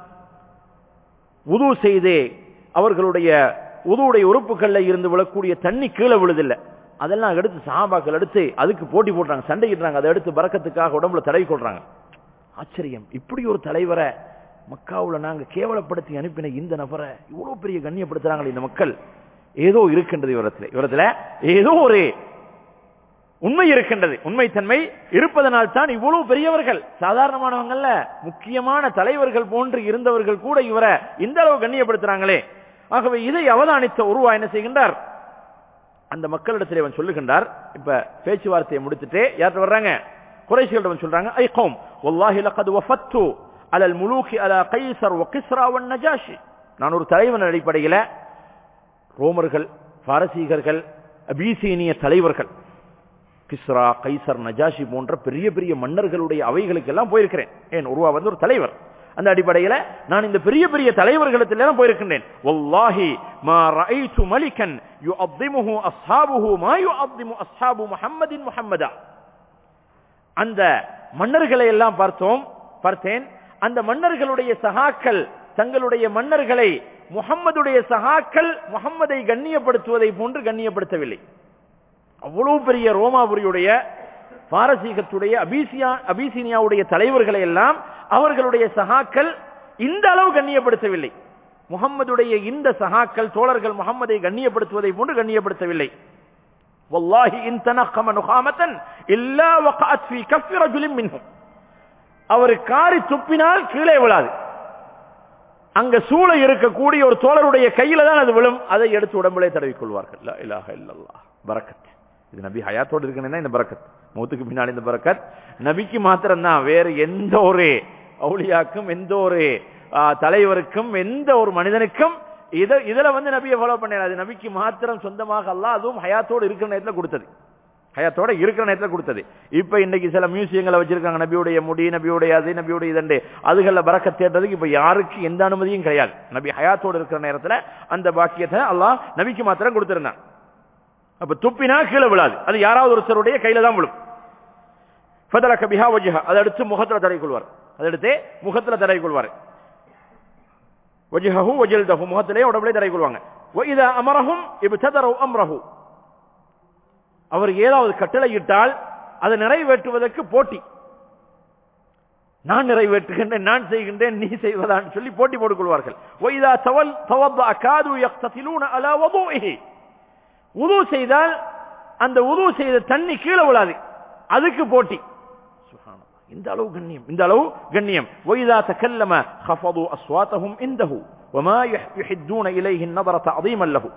உது செய்தே அவர்களுடைய உதுவுடைய உறுப்புகள்ல இருந்து விழக்கூடிய தண்ணி கீழே விழுதில்லை அதெல்லாம் எடுத்து சஹாபாக்கள் எடுத்து அதுக்கு போட்டி போடுறாங்க சண்டையிடுறாங்க அதை எடுத்து பறக்கத்துக்காக உடம்புல தடவி கொள்றாங்க ஆச்சரியம் இப்படி ஒரு தலைவரை மக்காவுல நாங்க கேவலப்படுத்தி அனுப்பின இந்த நபரை இவ்வளவு பெரிய கண்ணியப்படுத்துறாங்களே இந்த மக்கள் ஏதோ இருக்கின்றது இவரத்துல இவரத்துல ஏதோ ஒரு உண்மை இருக்கின்றது உண்மைத்தன்மை இருப்பதனால் தான் இவ்வளவு பெரியவர்கள் சாதாரணமானவங்கல்ல முக்கியமான தலைவர்கள் போன்று இருந்தவர்கள் கூட இவரை இந்த அளவு கண்ணியப்படுத்துறாங்களே ஆகவே இதை அவதானித்த உருவா என்ன செய்கின்றார் அந்த மக்களிடத்தில் இவன் சொல்லுகின்றார் இப்ப பேச்சுவார்த்தையை முடித்துட்டு யார்கிட்ட வர்றாங்க குறைசிகளிடம் சொல்றாங்க ஐ கோம் வல்லாஹி லகது வஃபத்து அலல் முலூகி அலா கைசர் வ கிஸ்ரா வன் நஜாஷி நான் ஒரு தலைவன் அடிப்படையில் ரோமர்கள் பாரசீகர்கள் அபீசீனிய தலைவர்கள் கிஸ்ரா கைசர் நஜாஷி போன்ற பெரிய பெரிய மன்னர்களுடைய அவைகளுக்கு எல்லாம் போயிருக்கிறேன் ஏன் உருவா வந்து ஒரு தலைவர் அந்த அடிப்படையில நான் இந்த பெரிய பெரிய தலைவர்களிடத்தில் எல்லாம் போயிருக்கின்றேன் வல்லாஹி மா ரஐது மலிகன் யுஅத்திமுஹு அஸ்ஹாபுஹு மா யுஅத்திமு அஸ்ஹாபு முஹம்மதின் முஹம்மதா அந்த மன்னர்களை எல்லாம் பார்த்தோம் பார்த்தேன் அந்த மன்னர்களுடைய சகாக்கள் தங்களுடைய மன்னர்களை முகம்மதுடைய சகாக்கள் முகம்மதை கண்ணியப்படுத்துவதை போன்று கண்ணியப்படுத்தவில்லை அவ்வளவு பெரிய ரோமாபுரியுடைய பாரசீகத்துடைய அபிசியா அபிசீனியாவுடைய தலைவர்களை எல்லாம் அவர்களுடைய சகாக்கள் இந்த அளவு கண்ணியப்படுத்தவில்லை முகம்மதுடைய இந்த சகாக்கள் தோழர்கள் முகம்மதை கண்ணியப்படுத்துவதை போன்று கண்ணியப்படுத்தவில்லை والله إن تنقم نخامة إلا وقعت في كف رجل منهم அவர் காரி துப்பினால் கீழே விழாது அங்க சூழ இருக்கக்கூடிய ஒரு தோழருடைய கையில தான் அது விழும் அதை எடுத்து உடம்புலே தடவிக் கொள்வார்கள் லா இலாஹ இல்லல்லாஹ் பரக்கத் இது நபி ஹயாத்தோடு இருக்கணும் இந்த பரக்கத் மூத்துக்கு பின்னாடி இந்த பரக்கத் நபிக்கு மாத்திரம் தான் வேற எந்த ஒரு அவுளியாக்கும் எந்த ஒரு ஆ, தலைவருக்கும் எந்த ஒரு மனிதனுக்கும் இத இதுல வந்து நபியை ஃபாலோ பண்ணல அது நபிக்கு மாத்திரம் சொந்தமாக அல்ல அதுவும் ஹயாத்தோடு இருக்கிற நேரத்துல கொடுத்தது ஹயாத்தோட இருக்கிற நேரத்துல கொடுத்தது இப்ப இன்னைக்கு சில மியூசியங்களை வச்சிருக்காங்க நபியுடைய முடி நபியுடைய அது நபியுடைய இதண்டு அதுகள்ல பறக்க தேடுறதுக்கு இப்ப யாருக்கு எந்த அனுமதியும் கிடையாது நபி ஹயாத்தோடு இருக்கிற நேரத்துல அந்த பாக்கியத்தை அல்லாஹ் நபிக்கு மாத்திரம் கொடுத்திருந்தான் அப்ப துப்பினா கீழே விழாது அது யாராவது ஒருத்தருடைய கையில தான் விழும் ஃபதலக பிஹா வஜ்ஹா அதை எடுத்து முகத்துல தடவி கொள்வார் அதை எடுத்து முகத்துல தடவி கொள்வார் வஜ்ஹஹு வஜல்தஹு முகத்திலே உடம்புலே தடவி கொள்வாங்க வஇதா அமரஹும் இப்ததரு அம்ரஹு அவர் ஏதாவது கட்டளையிட்டால் அதை நிறைவேற்றுவதற்கு போட்டி நான் நிறைவேற்றுகின்றேன் நான் செய்கின்றேன் நீ செய்வதான்னு சொல்லி போட்டி போட்டுக் கொள்வார்கள் وَإِذَا تَوَلْ- تَوَضَّأَ كَادُوا يَقْتَتِلُونَ عَلَى وَضُوئِهِ உது செய்தால் அந்த உது செய்த தண்ணி கீழே விழாது அதுக்கு போட்டி சுப்ஹானல்லாஹ். இந்த அளவு கண்ணியம் இந்த அளவு கண்ணியம் وَإِذَا تَكَلَّمَ خَفَضُوا أَصْوَاتَهُمْ عِنْدَهُ وَمَا يح- يُحِدُّونَ إِلَيْهِ النَّظَرَ تَعْظِيمًا لَهُ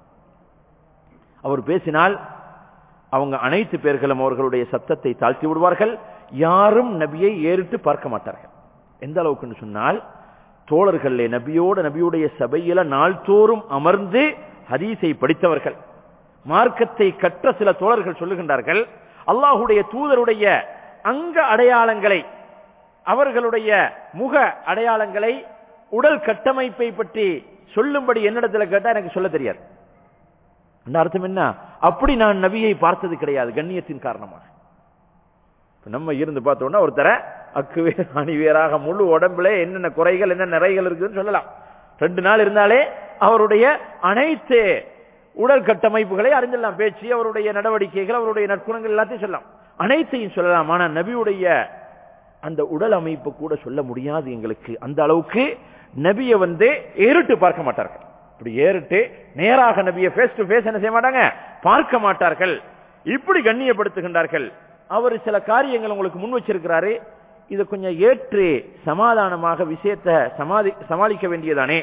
அவர் பேசினால் அவங்க அனைத்து பேர்களும் அவர்களுடைய சத்தத்தை தாழ்த்தி விடுவார்கள் யாரும் நபியை ஏறிட்டு பார்க்க மாட்டார்கள் எந்த அளவுக்குன்னு சொன்னால் தோழர்களே நபியோட நபியுடைய சபையில நாள்தோறும் அமர்ந்து ஹதீஸை படித்தவர்கள் மார்க்கத்தை கற்ற சில தோழர்கள் சொல்லுகின்றார்கள் அல்லாஹுடைய தூதருடைய அங்க அடையாளங்களை அவர்களுடைய முக அடையாளங்களை உடல் கட்டமைப்பை பற்றி சொல்லும்படி என்னிடத்துல கேட்டா எனக்கு சொல்ல தெரியாது அந்த அர்த்தம் என்ன அப்படி நான் நபியை பார்த்தது கிடையாது கண்ணியத்தின் காரணமாக இப்ப நம்ம இருந்து பார்த்தோம்னா ஒருத்தர அக்குவே அணிவேராக முழு உடம்புல என்னென்ன குறைகள் என்ன நிறைகள் இருக்குதுன்னு சொல்லலாம் ரெண்டு நாள் இருந்தாலே அவருடைய அனைத்து உடல் கட்டமைப்புகளை அறிஞ்சிடலாம் பேச்சு அவருடைய நடவடிக்கைகள் அவருடைய நற்குணங்கள் எல்லாத்தையும் சொல்லலாம் அனைத்தையும் சொல்லலாம் ஆனா நபியுடைய அந்த உடல் அமைப்பு கூட சொல்ல முடியாது எங்களுக்கு அந்த அளவுக்கு நபியை வந்து ஏறிட்டு பார்க்க மாட்டார்கள் இப்படி ஏறிட்டு நேராக நபியை ஃபேஸ் டு ஃபேஸ் என்ன செய்ய மாட்டாங்க பார்க்க மாட்டார்கள் இப்படி கண்ணியப்படுத்துகின்றார்கள் அவர் சில காரியங்கள் உங்களுக்கு முன் வச்சிருக்கிறாரு இதை கொஞ்சம் ஏற்று சமாதானமாக விஷயத்தை சமாதி சமாளிக்க வேண்டியதானே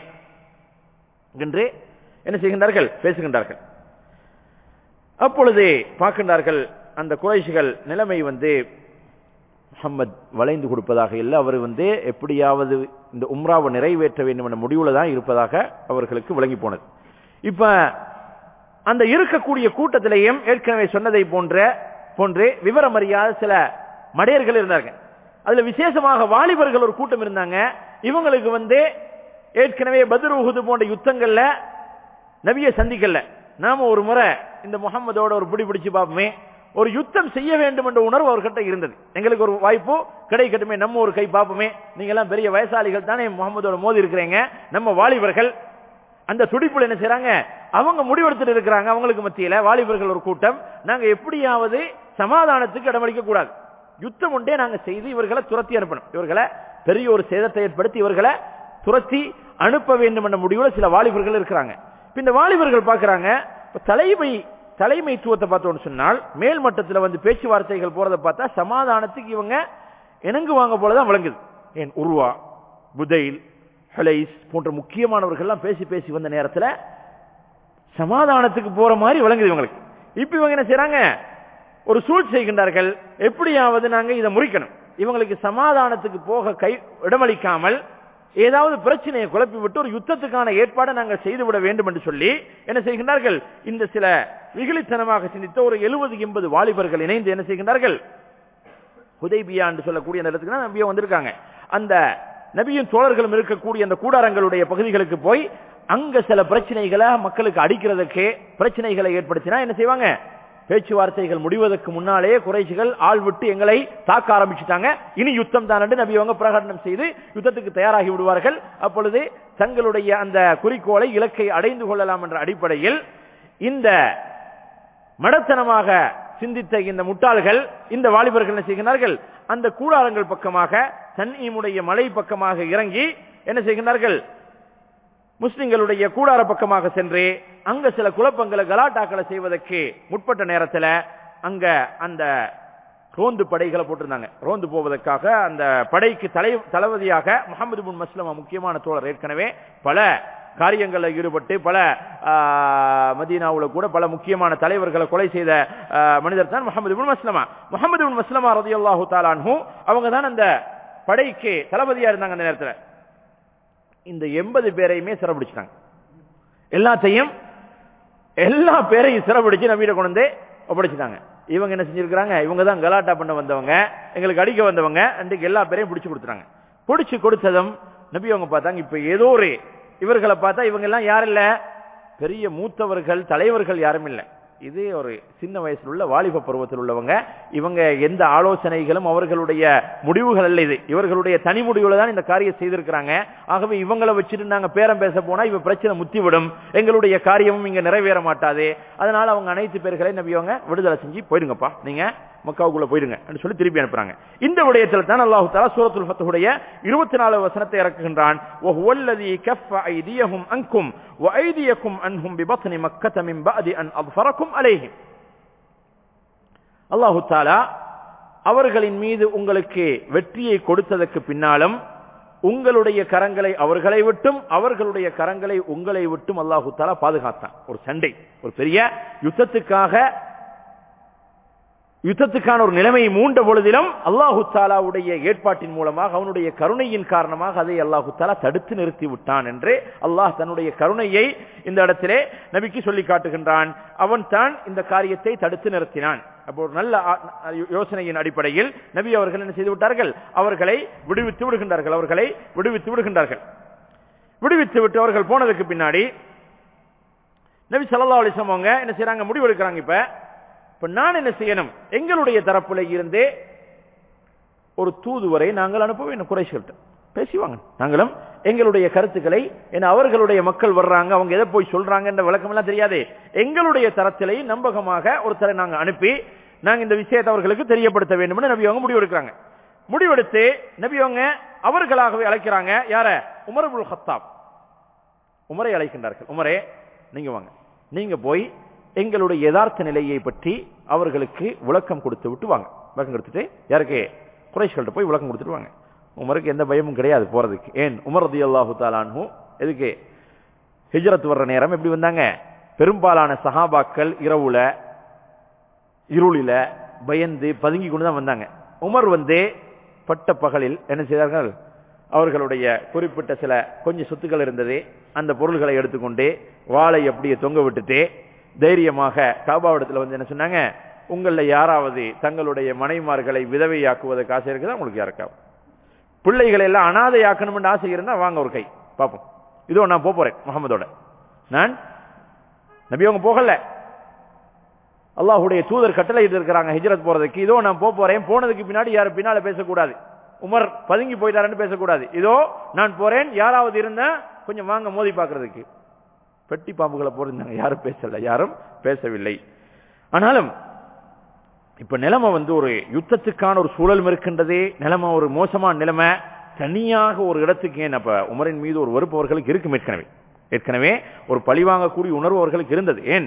என்று என்ன செய்கின்றார்கள் பேசுகின்றார்கள் அப்பொழுது பார்க்கின்றார்கள் அந்த குறைஷிகள் நிலைமை வந்து முகம்மது வளைந்து கொடுப்பதாக இல்லை அவர் வந்து எப்படியாவது இந்த உம்ராவை நிறைவேற்ற வேண்டும் என்ற முடிவுல தான் இருப்பதாக அவர்களுக்கு விளங்கி போனது இப்ப அந்த இருக்கக்கூடிய கூட்டத்திலேயும் ஏற்கனவே சொன்னதை போன்ற போன்று விவரம் அறியாத சில மடையர்கள் இருந்தாங்க அதுல விசேஷமாக வாலிபர்கள் ஒரு கூட்டம் இருந்தாங்க இவங்களுக்கு வந்து ஏற்கனவே பத்ரு உஹுது போன்ற யுத்தங்கள்ல நபியை சந்திக்கல நாம ஒரு முறை இந்த முகம்மதோட ஒரு பிடி பிடிச்சு பார்ப்போமே ஒரு யுத்தம் செய்ய வேண்டும் என்ற உணர்வு அவர்கிட்ட இருந்தது எங்களுக்கு ஒரு வாய்ப்பு கிடைக்கட்டுமே நம்ம ஒரு கை பார்ப்போமே நீங்க எல்லாம் பெரிய வயசாளிகள் தானே முகமதோட மோதி இருக்கிறீங்க நம்ம வாலிபர்கள் அந்த துடிப்புல என்ன செய்றாங்க அவங்க முடிவெடுத்துட்டு இருக்கிறாங்க அவங்களுக்கு மத்தியில வாலிபர்கள் ஒரு கூட்டம் நாங்க எப்படியாவது சமாதானத்துக்கு இடமளிக்க கூடாது யுத்தம் ஒன்றே நாங்க செய்து இவர்களை துரத்தி அனுப்பணும் இவர்களை பெரிய ஒரு சேதத்தை ஏற்படுத்தி இவர்களை துரத்தி அனுப்ப வேண்டும் என்ற முடிவுல சில வாலிபர்கள் இருக்கிறாங்க இப்ப இந்த வாலிபர்கள் பாக்குறாங்க இப்ப தலைமை தலைமைத்துவத்தை பார்த்தோம்னு சொன்னால் மேல் மட்டத்துல வந்து பேச்சுவார்த்தைகள் போறதை பார்த்தா சமாதானத்துக்கு இவங்க இணங்குவாங்க போலதான் விளங்குது ஏன் உருவா புதைல் ஹலைஸ் போன்ற முக்கியமானவர்கள்லாம் பேசி பேசி வந்த நேரத்துல சமாதானத்துக்கு போற மாதிரி விளங்குது இவங்களுக்கு இப்ப இவங்க என்ன செய்றாங்க ஒரு சூழ் செய்கின்றார்கள் எப்படியாவது நாங்க இதை முறிக்கணும் இவங்களுக்கு சமாதானத்துக்கு போக கை இடமளிக்காமல் ஏதாவது பிரச்சனையை குழப்பி விட்டு ஒரு யுத்தத்துக்கான ஏற்பாடை நாங்கள் செய்துவிட வேண்டும் என்று சொல்லி என்ன செய்கின்றார்கள் இந்த சில விகிலித்தனமாக சிந்தித்த ஒரு எழுபது எண்பது வாலிபர்கள் இணைந்து என்ன செய்கின்றார்கள் ஹுதைபியா என்று சொல்லக்கூடிய அந்த இடத்துக்கு தான் நபியா வந்திருக்காங்க அந்த நபியின் தோழர்களும் இருக்கக்கூடிய அந்த கூடாரங்களுடைய பகுதிகளுக்கு போய் அங்க சில பிரச்சனைகளை மக்களுக்கு அடிக்கிறதுக்கு பிரச்சனைகளை ஏற்படுத்தினா என்ன செய்வாங்க பேச்சுவார்த்தைகள் முடிவதற்கு முன்னாலே குறைச்சிகள் ஆள் விட்டு எங்களை தாக்க ஆரம்பிச்சுட்டாங்க இனி யுத்தம் தான் என்று நபி அவங்க பிரகடனம் செய்து யுத்தத்துக்கு தயாராகி விடுவார்கள் அப்பொழுது தங்களுடைய அந்த குறிக்கோளை இலக்கை அடைந்து கொள்ளலாம் என்ற அடிப்படையில் இந்த மடத்தனமாக சிந்தித்த இந்த முட்டாள்கள் இந்த வாலிபர்கள் என்ன செய்கிறார்கள் அந்த கூடாரங்கள் பக்கமாக தன்ஈமுடைய மலை பக்கமாக இறங்கி என்ன செய்கிறார்கள் முஸ்லிம்களுடைய கூடார பக்கமாக சென்று அங்க சில குழப்பங்களை கலாட்டாக்களை செய்வதற்கு முற்பட்ட நேரத்தில் அங்க அந்த ரோந்து படைகளை போட்டிருந்தாங்க ரோந்து போவதற்காக அந்த படைக்கு தலை தளபதியாக முகமது பின் மஸ்லமா முக்கியமான தோழர் ஏற்கனவே பல காரியங்களில் ஈடுபட்டு பல மதீனாவுல கூட பல முக்கியமான தலைவர்களை கொலை செய்த மனிதர் தான் முகமது பின் மஸ்லமா முகமது பின் மஸ்லமா ரதி அல்லாஹூ தாலான்ஹூ அவங்க தான் அந்த படைக்கு தளபதியா இருந்தாங்க அந்த நேரத்தில் இந்த எண்பது பேரையுமே சிறப்பிடிச்சிட்டாங்க எல்லாத்தையும் எல்லா பேரையும் சிறப்பிடிச்சு நம்பியிட கொண்டு வந்து ஒப்படைச்சிட்டாங்க இவங்க என்ன செஞ்சிருக்கிறாங்க இவங்க தான் கலாட்டா பண்ண வந்தவங்க எங்களுக்கு அடிக்க வந்தவங்க அன்றைக்கு எல்லா பேரையும் பிடிச்சு கொடுத்துறாங்க பிடிச்சு கொடுத்ததும் நபி அவங்க பார்த்தாங்க இப்ப ஏதோ ஒரு இவர்களை பார்த்தா இவங்க எல்லாம் யாரும் இல்ல பெரிய மூத்தவர்கள் தலைவர்கள் யாரும் இல்ல இது ஒரு சின்ன வயசுல உள்ள வாலிப பருவத்தில் உள்ளவங்க இவங்க எந்த ஆலோசனைகளும் அவர்களுடைய முடிவுகள் அல்ல இது இவர்களுடைய தனி முடிவுல தான் இந்த காரியம் செய்திருக்கிறாங்க ஆகவே இவங்களை வச்சுட்டு நாங்க பேரம் பேச போனா இவ பிரச்சனை முத்திவிடும் எங்களுடைய காரியமும் இங்க நிறைவேற மாட்டாது அதனால அவங்க அனைத்து பேர்களை நபியவங்க விடுதலை செஞ்சு போயிடுங்கப்பா நீங்க மக்காவுக்குள்ள போயிடுங்க சொல்லி திருப்பி அனுப்புறாங்க இந்த விடயத்தில் தான் அல்லாஹு தாலா சூரத்துல் ஃபத்துடைய இருபத்தி நாலு வசனத்தை இறக்குகின்றான் وَهُوَ كَفَّ أَيْدِيَهُمْ عَنْكُمْ وَأَيْدِيَكُمْ عَنْهُمْ بِبَطْنِ مَكَّةَ مِنْ بَعْدِ أَنْ أَظْفَرَكُمْ عَلَيْهِمْ அல்லாஹு தாலா அவர்களின் மீது உங்களுக்கு வெற்றியை கொடுத்ததற்கு பின்னாலும் உங்களுடைய கரங்களை அவர்களை விட்டும் அவர்களுடைய கரங்களை உங்களை விட்டும் அல்லாஹு தாலா பாதுகாத்தான் ஒரு சண்டை ஒரு பெரிய யுத்தத்துக்காக யுத்தத்துக்கான ஒரு நிலைமையை மூண்ட பொழுதிலும் அல்லாஹு தாலாவுடைய ஏற்பாட்டின் மூலமாக அவனுடைய கருணையின் காரணமாக அதை அல்லாஹு தாலா தடுத்து நிறுத்தி விட்டான் என்று அல்லாஹ் தன்னுடைய கருணையை இந்த இடத்திலே நபிக்கு சொல்லி காட்டுகின்றான் அவன் தான் இந்த காரியத்தை தடுத்து நிறுத்தினான் அப்போ ஒரு நல்ல யோசனையின் அடிப்படையில் நபி அவர்கள் என்ன செய்து விட்டார்கள் அவர்களை விடுவித்து விடுகின்றார்கள் அவர்களை விடுவித்து விடுகின்றார்கள் விடுவித்து விட்டு அவர்கள் போனதுக்கு பின்னாடி நபி சல்லா அலிசம் அவங்க என்ன செய்யறாங்க முடிவு எடுக்கிறாங்க இப்ப இப்ப நான் என்ன செய்யணும் எங்களுடைய தரப்புல இருந்தே ஒரு தூதுவரை நாங்கள் அனுப்ப வேண்டும் குறைசிகள்கிட்ட பேசிவாங்க நாங்களும் எங்களுடைய கருத்துக்களை ஏன்னா அவர்களுடைய மக்கள் வர்றாங்க அவங்க எதை போய் சொல்றாங்க என்ற விளக்கம் எல்லாம் தெரியாது எங்களுடைய தரத்திலே நம்பகமாக ஒருத்தரை நாங்க அனுப்பி நாங்க இந்த விஷயத்தை அவர்களுக்கு தெரியப்படுத்த வேண்டும் நபி அவங்க முடிவெடுக்கிறாங்க முடிவெடுத்து நபி அவங்க அவர்களாகவே அழைக்கிறாங்க யார உமரபுல் ஹத்தாப் உமரை அழைக்கின்றார்கள் உமரே நீங்க வாங்க நீங்க போய் எங்களுடைய யதார்த்த நிலையை பற்றி அவர்களுக்கு விளக்கம் கொடுத்து விட்டு வாங்க விளக்கம் கொடுத்துட்டு யாருக்கு குறைஷ்கள்ட்ட போய் விளக்கம் கொடுத்துட்டு வாங்க உமருக்கு எந்த பயமும் கிடையாது போறதுக்கு ஏன் உமர் ரதி அல்லாஹு தாலானு எதுக்கு ஹிஜரத் வர்ற நேரம் எப்படி வந்தாங்க பெரும்பாலான சஹாபாக்கள் இரவுல இருளில பயந்து பதுங்கி கொண்டு தான் வந்தாங்க உமர் வந்து பட்ட பகலில் என்ன செய்தார்கள் அவர்களுடைய குறிப்பிட்ட சில கொஞ்சம் சொத்துக்கள் இருந்தது அந்த பொருள்களை எடுத்துக்கொண்டு வாளை அப்படியே தொங்க விட்டுட்டு தைரியமாக காபாவிடத்தில் வந்து என்ன சொன்னாங்க உங்கள யாராவது தங்களுடைய மனைமார்களை விதவையாக்குவதற்கு ஆசை இருக்குதா உங்களுக்கு யாருக்காவது பிள்ளைகளை எல்லாம் அனாதையாக்கணும்னு ஆசை இருந்தா வாங்க ஒரு கை பார்ப்போம் இதோ நான் போறேன் முகமதோட நான் நபி அவங்க போகல அல்லாஹுடைய தூதர் கட்டளை இருக்கிறாங்க ஹிஜரத் போறதுக்கு இதோ நான் போறேன் போனதுக்கு பின்னாடி யாரும் பின்னால பேசக்கூடாது உமர் பதுங்கி போயிட்டாருன்னு பேசக்கூடாது இதோ நான் போறேன் யாராவது இருந்தா கொஞ்சம் வாங்க மோதி பாக்குறதுக்கு பெட்டி பாம்புகளை போயிருந்தாங்க யாரும் பேசல யாரும் பேசவில்லை ஆனாலும் இப்ப நிலைமை வந்து ஒரு யுத்தத்துக்கான ஒரு சூழலும் இருக்கின்றது நிலைமை ஒரு மோசமான நிலைமை தனியாக ஒரு இடத்துக்கு ஏன் அப்ப உமரின் மீது ஒரு வெறுப்பு அவர்களுக்கு இருக்கும் ஏற்கனவே ஏற்கனவே ஒரு பழிவாங்கக்கூடிய உணர்வு அவர்களுக்கு இருந்தது ஏன்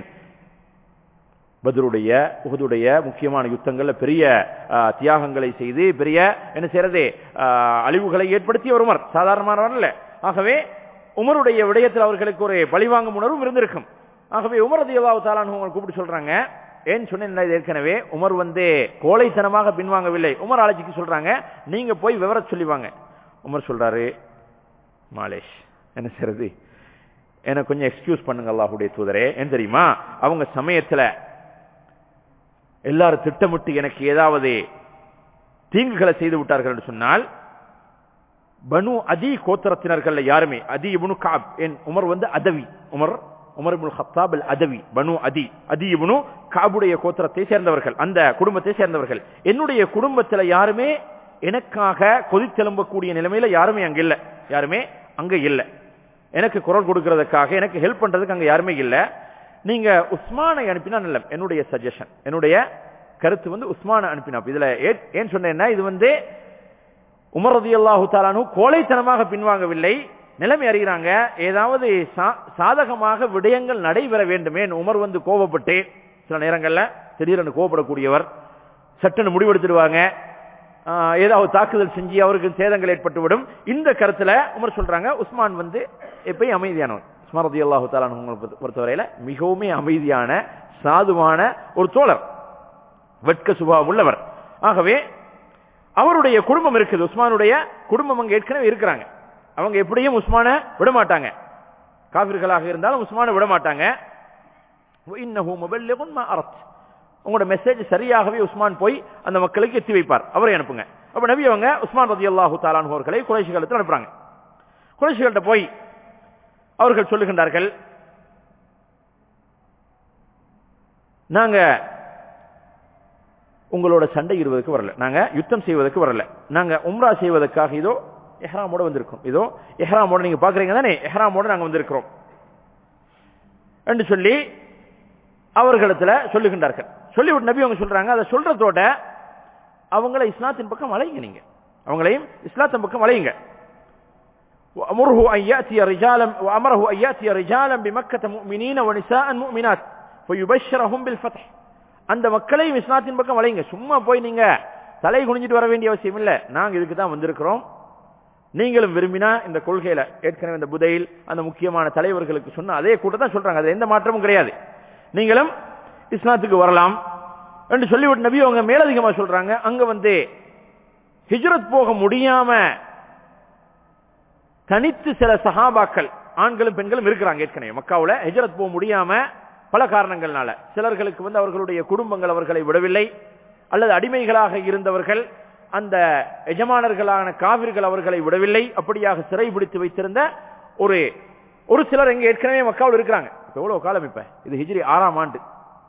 பதருடைய உகதுடைய முக்கியமான யுத்தங்கள்ல பெரிய தியாகங்களை செய்து பெரிய என்ன செய்யறது அழிவுகளை ஏற்படுத்திய ஒரு உமர் சாதாரணமானவர் அல்ல ஆகவே உமருடைய விடயத்தில் அவர்களுக்கு ஒரு பழிவாங்கும் உணர்வும் இருந்திருக்கும் ஆகவே உமர் அதிகவாவு தாலான் உங்களை கூப்பிட்டு சொல்றாங்க ஏன் சொன்னேன் ஏற்கனவே உமர் வந்து கோழைத்தனமாக பின்வாங்கவில்லை உமர் ஆலஜிக்கு சொல்றாங்க நீங்க போய் விவர சொல்லிவாங்க உமர் சொல்றாரு மாலேஷ் என்ன செய்யறது எனக்கு கொஞ்சம் எக்ஸ்கியூஸ் பண்ணுங்க அல்லாஹுடைய தூதரே ஏன் தெரியுமா அவங்க சமயத்துல எல்லாரும் திட்டமிட்டு எனக்கு ஏதாவது தீங்குகளை செய்து விட்டார்கள் என்று சொன்னால் பனு அதி கோத்திரத்தினர்கள் யாருமே அதி இபுனு காப் என் உமர் வந்து Adawi Umar Umar ibn Khattab al Adawi Banu Adi Adi இப்னு காபுடைய கோத்திரத்தை சேர்ந்தவர்கள் அந்த குடும்பத்தை சேர்ந்தவர்கள் என்னுடைய குடும்பத்துல யாருமே எனக்காக கொதித்தெலும்பக்கூடிய நிலைமையில யாருமே அங்க இல்ல யாருமே அங்க இல்ல எனக்கு குரல் கொடுக்கிறதுக்காக எனக்கு ஹெல்ப் பண்றதுக்கு அங்க யாருமே இல்ல நீங்க உஸ்மானை அனுப்பினா நல்ல என்னுடைய சஜஷன் என்னுடைய கருத்து வந்து உஸ்மான அனுப்பினா இதுல ஏன் ஏன் சொன்னேன்னா இது வந்து உமர் ரதி அல்லாஹு தாலானு கோழைத்தனமாக பின்வாங்கவில்லை நிலைமை அறிகிறாங்க ஏதாவது சா- சாதகமாக விடயங்கள் நடைபெற வேண்டுமே உமர் வந்து கோபப்பட்டு சில நேரங்கள்ல திடீரென கோபப்படக்கூடியவர் சட்டுன்னு முடிவெடுத்துடுவாங்க ஆஹ், ஏதாவது தாக்குதல் செஞ்சு அவருக்கு சேதங்கள் ஏற்பட்டுவிடும் இந்த கருத்துல உமர் சொல்றாங்க உஸ்மான் வந்து எப்பயும் அமைதியானவர் உஸ்மான் ரதி அல்லாஹு தாலானு பொறுத்தவரையில மிகவும் அமைதியான சாதுவான ஒரு தோழர் வெட்க சுபாவம் உள்ளவர் ஆகவே அவருடைய குடும்பம் இருக்குது உஸ்மானுடைய குடும்பம் அங்க ஏற்கனவே இருக்கிறாங்க அவங்க எப்படியும் உஸ்மான விட மாட்டாங்க காபிர்களாக இருந்தாலும் உஸ்மான விட மாட்டாங்க وإنه مبلغ ما أردت. உங்களோட மெசேஜ் சரியாகவே உஸ்மான் போய் அந்த மக்களுக்கு எத்தி வைப்பார் அவரை அனுப்புங்க அப்ப நபி அவங்க உஸ்மான் ரதி அல்லாஹு தாலான் அவர்களை குறைஷிகளுக்கு அனுப்புறாங்க குறைஷிகள்கிட்ட போய் அவர்கள் சொல்லுகின்றார்கள் நாங்க உங்களோட சண்டை இடுவதற்கு வரல நாங்க யுத்தம் செய்வதற்கு வரல நாங்க உம்ரா செய்வதற்காக இதோ எஹ்ராமோட வந்திருக்கோம் இதோ எஹ்ராமோட நீங்க பாக்குறீங்க தானே எஹ்ராமோட நாங்க வந்திருக்கிறோம் என்று சொல்லி அவர்களிடத்துல சொல்லுகின்றார்கள் சொல்லிவிட்டு நபி அவங்க சொல்றாங்க அதை சொல்றதோட அவங்கள இஸ்லாத்தின் பக்கம் அலைங்க நீங்க அவங்களையும் இஸ்லாத்தின் பக்கம் அலையுங்க وأمره أن يأتي رجالا وأمره أن يأتي رجالا بمكة مؤمنين ونساء مؤمنات فيبشرهم بالفتح அந்த மக்களையும் இஸ்லாத்தின் பக்கம் வளைங்க சும்மா போய் நீங்க தலை குனிஞ்சிட்டு வர வேண்டிய அவசியம் இல்ல நாங்க இதுக்கு தான் வந்திருக்கிறோம் நீங்களும் விரும்பினா இந்த கொள்கையில ஏற்கனவே இந்த புதையில் அந்த முக்கியமான தலைவர்களுக்கு சொன்ன அதே கூட்டம் தான் சொல்றாங்க அது எந்த மாற்றமும் கிடையாது நீங்களும் இஸ்லாத்துக்கு வரலாம் என்று சொல்லிவிட்டு நபி அவங்க மேலதிகமா சொல்றாங்க அங்க வந்து ஹிஜ்ரத் போக முடியாம தனித்து சில சஹாபாக்கள் ஆண்களும் பெண்களும் இருக்கிறாங்க ஏற்கனவே மக்காவுல ஹிஜ்ரத் போக முடியாம பல காரணங்கள்னால சிலர்களுக்கு வந்து அவர்களுடைய குடும்பங்கள் அவர்களை விடவில்லை அல்லது அடிமைகளாக இருந்தவர்கள் அந்த எஜமானர்களான காவிர்கள் அவர்களை விடவில்லை அப்படியாக சிறை பிடித்து வைத்திருந்த ஒரு ஒரு சிலர் எங்க ஏற்கனவே மக்காவில் இருக்கிறாங்க இப்ப எவ்வளவு காலம் இப்ப இது ஹிஜ்ரி ஆறாம் ஆண்டு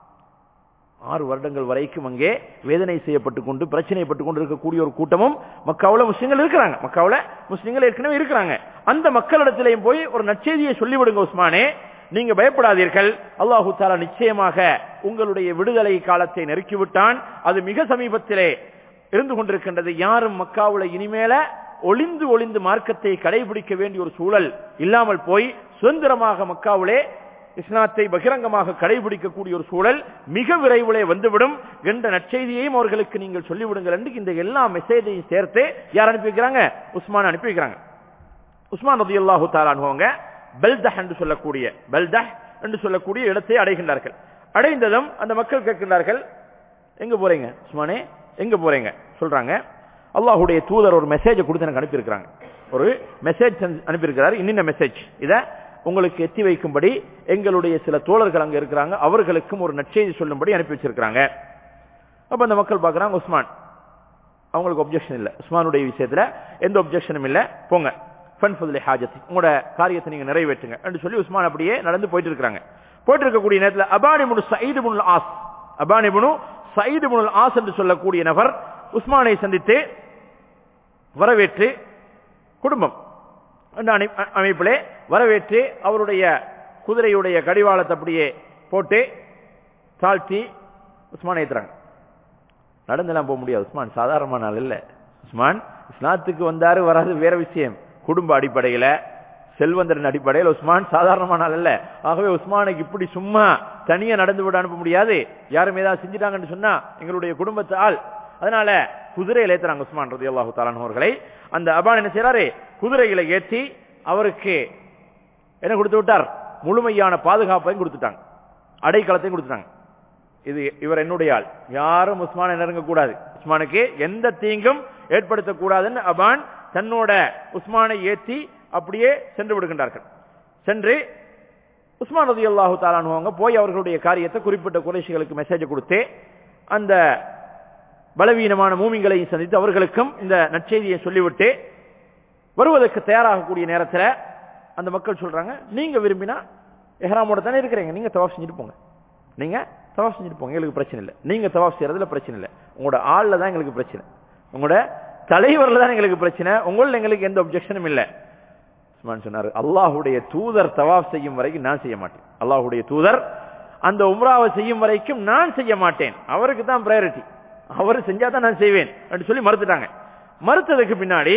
ஆறு வருடங்கள் வரைக்கும் அங்கே வேதனை செய்யப்பட்டு கொண்டு பிரச்சனைப்பட்டு கொண்டு இருக்கக்கூடிய ஒரு கூட்டமும் மக்காவுல முஸ்லிம்கள் இருக்கிறாங்க மக்காவுல முஸ்லிம்கள் ஏற்கனவே இருக்கிறாங்க அந்த மக்களிடத்திலேயும் போய் ஒரு நற்செய்தியை சொல்லிவிடுங்க உஸ்மானே நீங்க பயப்படாதீர்கள் அல்லாஹு தாலா நிச்சயமாக உங்களுடைய விடுதலை காலத்தை நெருக்கிவிட்டான் அது மிக சமீபத்திலே இருந்து கொண்டிருக்கின்றது யாரும் மக்காவுல இனிமேல ஒளிந்து ஒளிந்து மார்க்கத்தை கடைபிடிக்க வேண்டிய ஒரு சூழல் இல்லாமல் போய் சுதந்திரமாக மக்காவிலே இஸ்லாத்தை பகிரங்கமாக கடைபிடிக்கக்கூடிய ஒரு சூழல் மிக விரைவிலே வந்துவிடும் என்ற நற்செய்தியையும் அவர்களுக்கு நீங்கள் சொல்லிவிடுங்கள் என்று இந்த எல்லா மெசேஜையும் சேர்த்து யார் அனுப்பி வைக்கிறாங்க உஸ்மான் அனுப்பி வைக்கிறாங்க உஸ்மான் ரதி அல்லாஹு தாலானுவங்க பெல்தஹ் என்று சொல்லக்கூடிய பெல்தஹ் என்று சொல்லக்கூடிய இடத்தை அடைகின்றார்கள் அடைந்ததும் அந்த மக்கள் கேட்கின்றார்கள் எங்க போறீங்க உஸ்மானே எங்க போறீங்க சொல்றாங்க அல்லாஹுடைய தூதர் ஒரு மெசேஜை கொடுத்து எனக்கு அனுப்பியிருக்கிறாங்க ஒரு மெசேஜ் அனுப்பியிருக்கிறார் இன்னின்ன மெசேஜ் இத உங்களுக்கு எத்தி வைக்கும்படி எங்களுடைய சில தோழர்கள் அங்க இருக்கிறாங்க அவர்களுக்கும் ஒரு நற்செய்தி சொல்லும்படி அனுப்பி வச்சிருக்கிறாங்க அப்ப அந்த மக்கள் பாக்குறாங்க உஸ்மான் அவங்களுக்கு ஒப்ஜெக்ஷன் இல்ல உஸ்மானுடைய விஷயத்துல எந்த ஒப்ஜெக்ஷனும் இல்ல போங்க ஃபன்ஃபுதுலை ஹாஜத்தி உங்களோட காரியத்தை நீங்க நிறைவேற்றுங்க என்று சொல்லி உஸ்மான் அப்படியே நடந்து போயிட்டு இருக்காங்க போயிட்டு இருக்கக்கூடிய நேரத்தில் அபானி முனு சயீது முனு ஆஸ் அபானி முனு சயீது முனு ஆஸ் என்று சொல்லக்கூடிய நபர் உஸ்மானை சந்தித்து வரவேற்று குடும்பம் அந்த அணை- அ- அமைப்பிலே வரவேற்று அவருடைய குதிரையுடைய கடிவாளத்தை அப்படியே போட்டு தாழ்த்தி உஸ்மான் ஏத்துறாங்க நடந்தெல்லாம் போக முடியாது உஸ்மான் சாதாரணமான ஆள் இல்ல உஸ்மான் இஸ்லாத்துக்கு வந்தாரு வராது வேற விஷயம் குடும்ப அடிப்படையில செல்வந்தரின் அடிப்படையில் உஸ்மான் சாதாரணமான ஆள் அல்ல ஆகவே உஸ்மானுக்கு இப்படி சும்மா தனியா நடந்து விட அனுப்ப முடியாது யாரும் ஏதாவது செஞ்சுட்டாங்கன்னு சொன்னா எங்களுடைய குடும்பத்து ஆள் அதனால குதிரையில ஏத்துறாங்க உஸ்மான் ரதி அல்லாஹு அவர்களை அந்த அபான் என்ன செய்யறாரு குதிரையில ஏற்றி அவருக்கு என்ன கொடுத்து விட்டார் முழுமையான பாதுகாப்பையும் கொடுத்துட்டாங்க அடைக்கலத்தையும் கொடுத்துட்டாங்க இது இவர் என்னுடைய ஆள் யாரும் உஸ்மானை நெருங்க கூடாது உஸ்மானுக்கு எந்த தீங்கும் ஏற்படுத்தக்கூடாதுன்னு அபான் தன்னோட உஸ்மானை ஏற்றி அப்படியே சென்று விடுகின்றார்கள் சென்று உஸ்மான் ரதி அல்லாஹு தாலானுவங்க போய் அவர்களுடைய காரியத்தை குறிப்பிட்ட குறைஷிகளுக்கு மெசேஜ் கொடுத்து அந்த பலவீனமான மூமிங்களையும் சந்தித்து அவர்களுக்கும் இந்த நற்செய்தியை சொல்லிவிட்டு வருவதற்கு தயாராகக்கூடிய நேரத்தில் அந்த மக்கள் சொல்றாங்க நீங்க விரும்பினா எஹ்ராமோட தானே இருக்கிறீங்க நீங்க தவாப் செஞ்சுட்டு போங்க நீங்க தவாப் செஞ்சுட்டு போங்க எங்களுக்கு பிரச்சனை இல்லை நீங்க தவாப் செய்யறதுல பிரச்சனை இல்லை உங்களோட ஆள்ல தான் எங்களுக்கு பிரச்சனை உங்களோட தலைவர்ல தான் எங்களுக்கு பிரச்சனை உங்கள எங்களுக்கு எந்த ஒப்ஜெக்ஷனும் இல்லை உஸ்மான் சொன்னார் அல்லாஹுடைய தூதர் தவாப் செய்யும் வரைக்கும் நான் செய்ய மாட்டேன் அல்லாஹுடைய தூதர் அந்த உம்ராவை செய்யும் வரைக்கும் நான் செய்ய மாட்டேன் அவருக்கு தான் பிரையாரிட்டி அவர் செஞ்சா தான் நான் செய்வேன் அப்படின்னு சொல்லி மறுத்துட்டாங்க மறுத்ததுக்கு பின்னாடி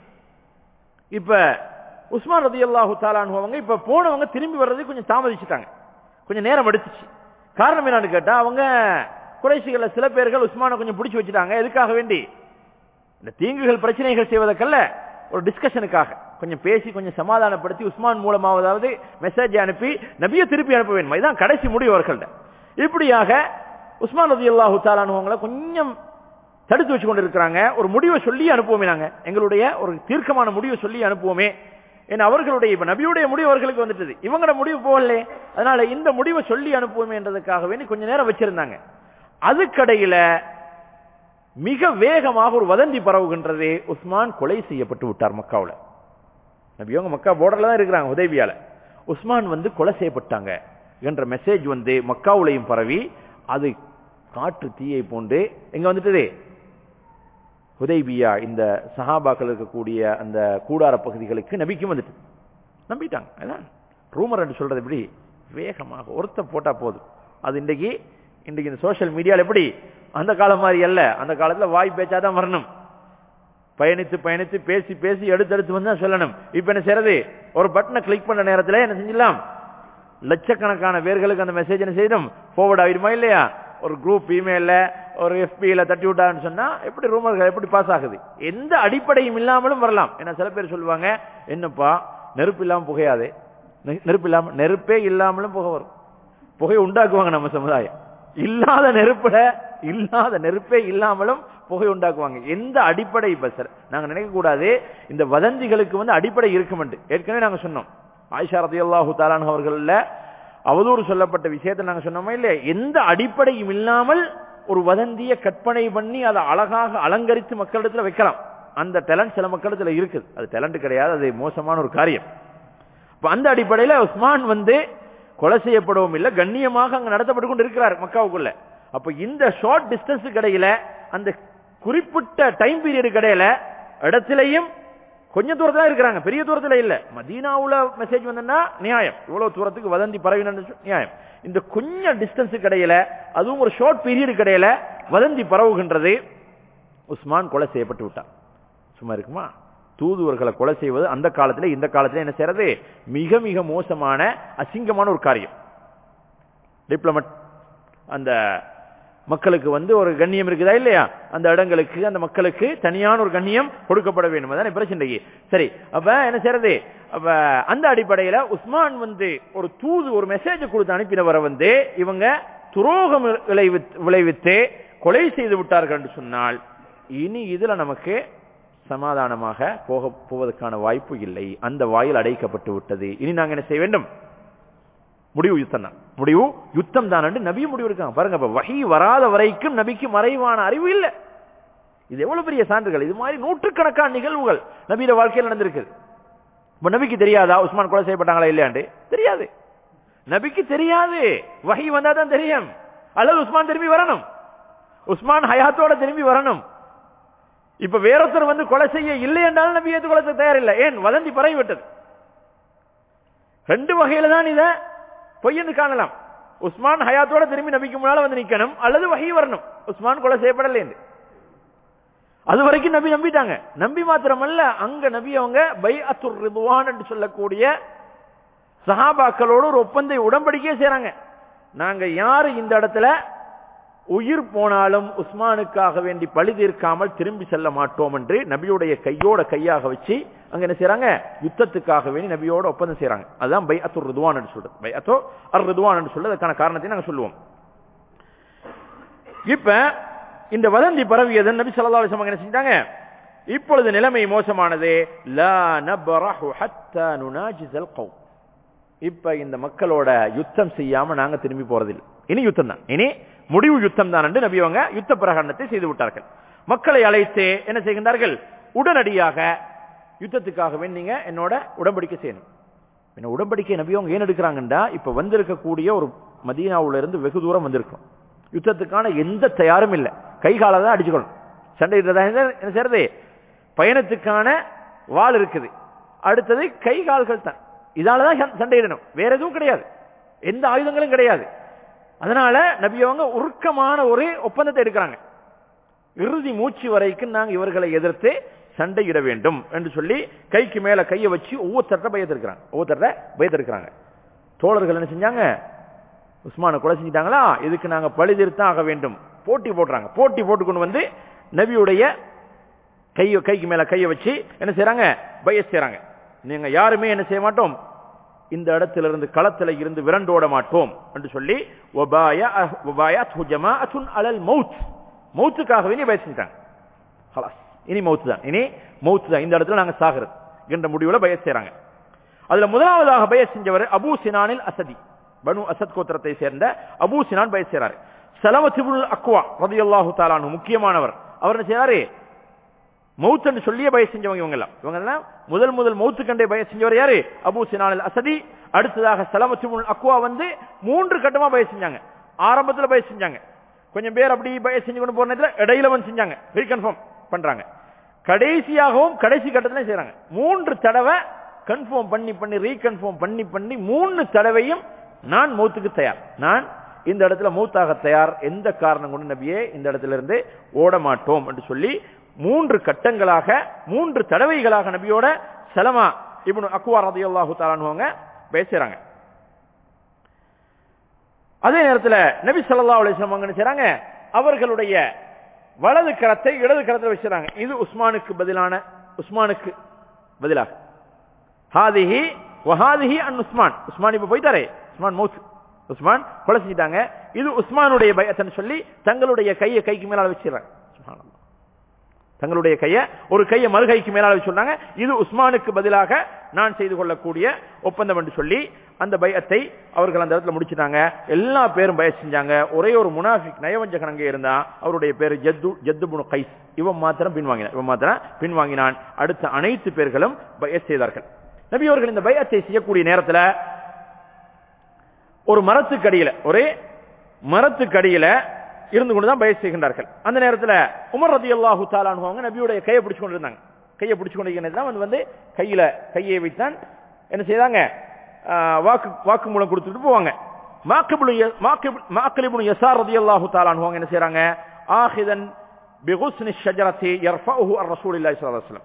இப்ப உஸ்மான் ரதி அல்லாஹு தாலானுவங்க இப்ப போனவங்க திரும்பி வர்றதுக்கு கொஞ்சம் தாமதிச்சுட்டாங்க கொஞ்சம் நேரம் எடுத்துச்சு காரணம் என்னன்னு கேட்டா அவங்க குறைசிகள சில பேர்கள் உஸ்மானை கொஞ்சம் பிடிச்சு வச்சுட்டாங்க எதுக்காக வேண்டி இந்த தீங்குகள் பிரச்சனைகள் செய்வதற்கல்ல ஒரு டிஸ்கஷனுக்காக கொஞ்சம் பேசி கொஞ்சம் சமாதானப்படுத்தி உஸ்மான் மூலமாவதாவது மெசேஜ் அனுப்பி நபியை திருப்பி அனுப்ப வேண்டும் இதுதான் கடைசி முடிவு அவர்கள்ட்ட இப்படியாக உஸ்மான் ரதி அல்லாஹு தாலானுவங்களை கொஞ்சம் தடுத்து வச்சு கொண்டு இருக்கிறாங்க ஒரு முடிவை சொல்லி அனுப்புவோமே நாங்க எங்களுடைய ஒரு தீர்க்கமான முடிவை சொல்லி அனுப்புவோமே ஏன்னா அவர்களுடைய இப்ப நபியுடைய முடிவு அவர்களுக்கு வந்துட்டது இவங்களோட முடிவு போகல அதனால இந்த முடிவை சொல்லி அனுப்புவோமே என்றதுக்காக வேண்டி கொஞ்ச நேரம் வச்சிருந்தாங்க அதுக்கடையில மிக வேகமாக ஒரு வதந்தி பரவுகின்றது உஸ்மான் கொலை செய்யப்பட்டு விட்டார் மக்காவுல நபியவங்க மக்கா போர்டர்ல தான் இருக்கிறாங்க உதவியால உஸ்மான் வந்து கொலை செய்யப்பட்டாங்க என்ற மெசேஜ் வந்து மக்காவுலையும் பரவி அது காற்று தீயை போன்று எங்க வந்துட்டது ஹுதைபியா இந்த சஹாபாக்கள் இருக்கக்கூடிய அந்த கூடார பகுதிகளுக்கு நபிக்கும் வந்துட்டு நம்பிட்டாங்க அதான் ரூமர் என்று சொல்றது எப்படி வேகமாக ஒருத்த போட்டா போதும் அது இன்றைக்கு இன்றைக்கு இந்த சோசியல் மீடியால எப்படி அந்த காலம் மாதிரி அல்ல அந்த காலத்துல வாய் பேச்சாதான் வரணும் பயணித்து பயணித்து பேசி பேசி எடுத்து எடுத்து வந்து சொல்லணும் இப்ப என்ன செய்யறது ஒரு பட்டனை கிளிக் பண்ண நேரத்தில் என்ன செஞ்சிடலாம் லட்சக்கணக்கான பேர்களுக்கு அந்த மெசேஜ் என்ன செய்யணும் ஃபார்வர்ட் ஆகிடுமா இல்லையா ஒரு குரூப் இமெயில ஒரு எஃபியில தட்டி விட்டான்னு சொன்னா எப்படி ரூமர்கள் எப்படி பாஸ் ஆகுது எந்த அடிப்படையும் இல்லாமலும் வரலாம் ஏன்னா சில பேர் சொல்லுவாங்க என்னப்பா நெருப்பு இல்லாம புகையாது நெருப்பு இல்லாம நெருப்பே இல்லாமலும் புகை வரும் புகையை உண்டாக்குவாங்க நம்ம சமுதாயம் இல்லாத நெருப்புல இல்லாத நெருப்பே இல்லாமலும் புகை உண்டாக்குவாங்க எந்த அடிப்படை இப்ப சார் நாங்க நினைக்க கூடாது இந்த வதந்திகளுக்கு வந்து அடிப்படை இருக்கும் ஏற்கனவே நாங்க சொன்னோம் ஆயிஷா ரதி அல்லாஹு தாலான் அவர்கள்ல அவதூறு சொல்லப்பட்ட விஷயத்தை நாங்க சொன்னோமா இல்லையா எந்த அடிப்படையும் இல்லாமல் ஒரு வதந்திய கற்பனை பண்ணி அதை அழகாக அலங்கரித்து மக்களிடத்துல வைக்கலாம் அந்த டேலண்ட் சில மக்களிடத்துல இருக்குது அது டேலண்ட் கிடையாது அது மோசமான ஒரு காரியம் அந்த அடிப்படையில உஸ்மான் வந்து கொலை செய்யப்படவும் இல்லை கண்ணியமாக அங்க நடத்தப்பட்டு கொண்டு இருக்கிறார் மக்காவுக்குள்ள அப்ப இந்த ஷார்ட் டிஸ்டன்ஸ் கிடையில அந்த குறிப்பிட்ட டைம் பீரியட் கிடையில இடத்திலையும் கொஞ்சம் தூரத்துல இருக்கிறாங்க பெரிய தூரத்துல இல்ல மதீனாவுல மெசேஜ் வந்தா நியாயம் இவ்வளவு தூரத்துக்கு வதந்தி பரவின நியாயம் இந்த கொஞ்சம் டிஸ்டன்ஸ் கிடையில அதுவும் ஒரு ஷார்ட் பீரியட் கிடையில வதந்தி பரவுகின்றது உஸ்மான் கொலை செய்யப்பட்டு விட்டார் சும்மா இருக்குமா தூதுவர்களை கொலை செய்வது அந்த காலத்துல இந்த காலத்துல என்ன செய்யறது மிக மிக மோசமான அசிங்கமான ஒரு காரியம் டிப்ளமட் அந்த மக்களுக்கு வந்து ஒரு கண்ணியம் இருக்குதா இல்லையா அந்த இடங்களுக்கு அந்த மக்களுக்கு தனியான ஒரு கண்ணியம் கொடுக்கப்பட வேண்டும் அதான பிரச்சனை சரி அப்ப என்ன செய்யறது அப்ப அந்த அடிப்படையில உஸ்மான் வந்து ஒரு தூது ஒரு மெசேஜ் கொடுத்து அனுப்பினவரை வந்து இவங்க துரோகம் விளைவித்து கொலை செய்து விட்டார்கள் என்று சொன்னால் இனி இதுல நமக்கு சமாதானமாக போக போவதற்கான வாய்ப்பு இல்லை அந்த வாயில் அடைக்கப்பட்டு விட்டது இனி நாங்க என்ன செய்ய வேண்டும் முடிவு யுத்தம் தான் முடிவு யுத்தம் தான் நபிய முடிவு இருக்காங்க பாருங்க அப்ப வகை வராத வரைக்கும் நபிக்கு மறைவான அறிவு இல்லை இது எவ்வளவு பெரிய சான்றுகள் இது மாதிரி நூற்றுக்கணக்கான நிகழ்வுகள் நபியோட வாழ்க்கையில் நடந்திருக்கு இப்ப நபிக்கு தெரியாதா உஸ்மான் கொலை செய்யப்பட்டாங்களா இல்லையாண்டு தெரியாது நபிக்கு தெரியாது வகை வந்தா தான் தெரியும் அல்லது உஸ்மான் திரும்பி வரணும் உஸ்மான் ஹயாத்தோட திரும்பி வரணும் இப்ப வேறொருத்தர் வந்து கொலை செய்ய இல்லை என்றாலும் நபி ஏற்றுக்கொள்ள தயாரில்லை ஏன் வதந்தி பரவி விட்டது ரெண்டு வகையில தான் இத பொய்யன்னு காணலாம் உஸ்மான் ஹயாத்தோட திரும்பி நபிக்கு முன்னால வந்து நிக்கணும் அல்லது வகை வரணும் உஸ்மான் கொலை செய்யப்படலை என்று அது வரைக்கும் நபி நம்பிட்டாங்க நம்பி மாத்திரமல்ல அங்க நபி அவங்க பை அத்துர் ரிதுவான் என்று சொல்லக்கூடிய சஹாபாக்களோடு ஒரு ஒப்பந்த உடன்படிக்கையே செய்யறாங்க நாங்க யாரு இந்த இடத்துல உயிர் போனாலும் உஸ்மானுக்காக வேண்டி பழி தீர்க்காமல் திரும்பி செல்ல மாட்டோம் என்று நபியுடைய கையோட கையாக வச்சு அங்க என்ன செய்யறாங்க யுத்தத்துக்காக வேண்டி நபியோட ஒப்பந்தம் செய்யறாங்க அதுதான் பை அத்து ருதுவான் என்று சொல்றது பை அத்தோ அர் ருதுவான் என்று சொல்ல அதுக்கான காரணத்தை நாங்க சொல்லுவோம் இப்ப இந்த வதந்தி பரவியது நபி சொல்லா அலிஸ்லாம் என்ன செஞ்சாங்க இப்பொழுது நிலைமை மோசமானது லா நபரஹு ஹத்தா நுனாஜிஸல் கௌம் இப்ப இந்த மக்களோட யுத்தம் செய்யாம நாங்க திரும்பி போறதில்லை இனி யுத்தம் தான் இனி முடிவு யுத்தம் தான் என்று நபி அவங்க யுத்த பிரகடனத்தை செய்து விட்டார்கள் மக்களை அழைத்து என்ன செய்கின்றார்கள் உடனடியாக யுத்தத்துக்காகவே நீங்க என்னோட உடன்படிக்கை செய்யணும் என்ன உடன்படிக்கை நபி அவங்க ஏன் எடுக்கிறாங்கன்றா இப்ப வந்திருக்கக்கூடிய ஒரு மதீனாவுல இருந்து வெகு தூரம் வந்திருக்கும் யுத்தத்துக்கான எந்த தயாரும் இல்லை கை காலை தான் அடிச்சுக்கணும் சண்டையிடுறதா இருந்தா என்ன செய்யறது பயணத்துக்கான வாள் இருக்குது அடுத்தது கை கால்கள் தான் இதாலதான் சண்டையிடணும் வேற எதுவும் கிடையாது எந்த ஆயுதங்களும் கிடையாது அதனால நபியவங்க உருக்கமான ஒரு ஒப்பந்தத்தை எடுக்கிறாங்க இறுதி மூச்சு வரைக்கும் நாங்க இவர்களை எதிர்த்து சண்டையிட வேண்டும் என்று சொல்லி கைக்கு மேல கையை வச்சு ஒவ்வொருத்தர பயத்திருக்கிறாங்க ஒவ்வொருத்தர பயத்திருக்கிறாங்க தோழர்கள் என்ன செஞ்சாங்க உஸ்மான கொலை செஞ்சிட்டாங்களா இதுக்கு நாங்க பழி திருத்தான் ஆக வேண்டும் போட்டி போடுறாங்க போட்டி போட்டு கொண்டு வந்து நபியுடைய கைய கைக்கு மேல கையை வச்சு என்ன செய்யறாங்க பய செய்யறாங்க நீங்க யாருமே என்ன செய்ய மாட்டோம் இந்த இடத்திலிருந்து களத்துல இருந்து விரண்டோட மாட்டோம் என்று சொல்லி அலல் மவுத் மவுத்துக்காகவே நீ பய செஞ்சாங்க இனி மவுத்து தான் இனி மவுத்து தான் இந்த இடத்துல நாங்க சாகிறது என்ற முடிவுல பய செய்யறாங்க அதுல முதலாவதாக பய செஞ்சவர் அபு சினானில் அசதி பனு அசத் கோத்திரத்தை சேர்ந்த அபு சினான் பய செய்யறாரு சலமத்திபுல் அக்வா ரதியல்லாஹு தாலானு முக்கியமானவர் அவர் என்ன செய்யறாரு மவுத் சொல்லியே பய செஞ்சவங்க இவங்க எல்லாம் இவங்க எல்லாம் முதல் முதல் மவுத்து கண்டே பய செஞ்சவர் யாரு அபு சினானில் அசதி அடுத்ததாக சலமத்திபுல் அக்வா வந்து மூன்று கட்டமா பய செஞ்சாங்க ஆரம்பத்துல பய செஞ்சாங்க கொஞ்சம் பேர் அப்படி பய செஞ்சு கொண்டு போற நேரத்தில் இடையில வந்து செஞ்சாங்க ரீகன்ஃபார்ம் பண்றாங்க கடைசியாகவும் கடைசி கட்டத்திலும் செய்யறாங்க மூன்று தடவை கன்ஃபார்ம் பண்ணி பண்ணி ரீகன்ஃபார்ம் பண்ணி பண்ணி மூணு தடவையும் நான் மௌத்துக்கு தயார் நான் இந்த இடத்துல மௌத்தாக தயார் எந்த காரணம் கொண்டு நபியே இந்த இடத்துல இருந்து ஓட மாட்டோம் என்று சொல்லி மூன்று கட்டங்களாக மூன்று தடவைகளாக நபியோட சலமா இப்னு அக்வா ரதியல்லாஹு தாலானுவங்க பேசுறாங்க அதே நேரத்தில் நபி ஸல்லல்லாஹு அலைஹி வஸல்லம் என்ன செய்றாங்க அவர்களுடைய வலது கரத்தை இடது கரத்தில் வச்சுறாங்க இது உஸ்மானுக்கு பதிலான உஸ்மானுக்கு பதிலாக ஹாதிஹி வஹாதிஹி அன் உஸ்மான் உஸ்மான் இப்ப போயிட்டாரே உஸ்மான் மௌத் உஸ்மான் கொலை செஞ்சிட்டாங்க இது உஸ்மானுடைய பயத்தன்னு சொல்லி தங்களுடைய கையை கைக்கு மேலால வச்சிடறாங்க சுப்ஹானல்லாஹ். தங்களுடைய கையை ஒரு கையை மறு கைக்கு மேலால வச்சுறாங்க இது உஸ்மானுக்கு பதிலாக நான் செய்து கொள்ளக்கூடிய ஒப்பந்தம் என்று சொல்லி அந்த பயத்தை அவர்கள் அந்த இடத்துல முடிச்சிட்டாங்க எல்லா பேரும் பய செஞ்சாங்க ஒரே ஒரு முனாஃபிக் நயவஞ்சகன் அங்கே இருந்தா அவருடைய பேரு ஜத்து ஜத்துபுனு கைஸ் இவன் மாத்திரம் பின்வாங்கினான் இவன் மாத்திரம் பின்வாங்கினான் அடுத்த அனைத்து பேர்களும் பய செய்தார்கள் நபி அவர்கள் இந்த பயத்தை செய்யக்கூடிய நேரத்தில் ஒரு மரத்துக்கடியில ஒரே மரத்துக்கடியில இருந்து கொண்டுதான் பய செய்கின்றார்கள் அந்த நேரத்தில் உமர் ரதி அல்லாஹு தாலானுவாங்க நபியுடைய கையை பிடிச்சு கொண்டு இருந்தாங்க கையை பிடிச்சு கொண்டு தான் வந்து வந்து கையில கையை வைத்தான் என்ன செய்தாங்க ஆஹ், வாக்கு வாக்கு மூலம் கொடுத்துட்டு போவாங்க மாக்கலிபுன் யசார் ரதி அல்லாஹு தாலானுவாங்க என்ன செய்யறாங்க ஆஹிதன் பிகுஸ்னி ஷஜரத்தி யர்ஃபஉஹு அர் ரசூலில்லாஹி ஸல்லல்லாஹு அலைஹி வஸல்லம்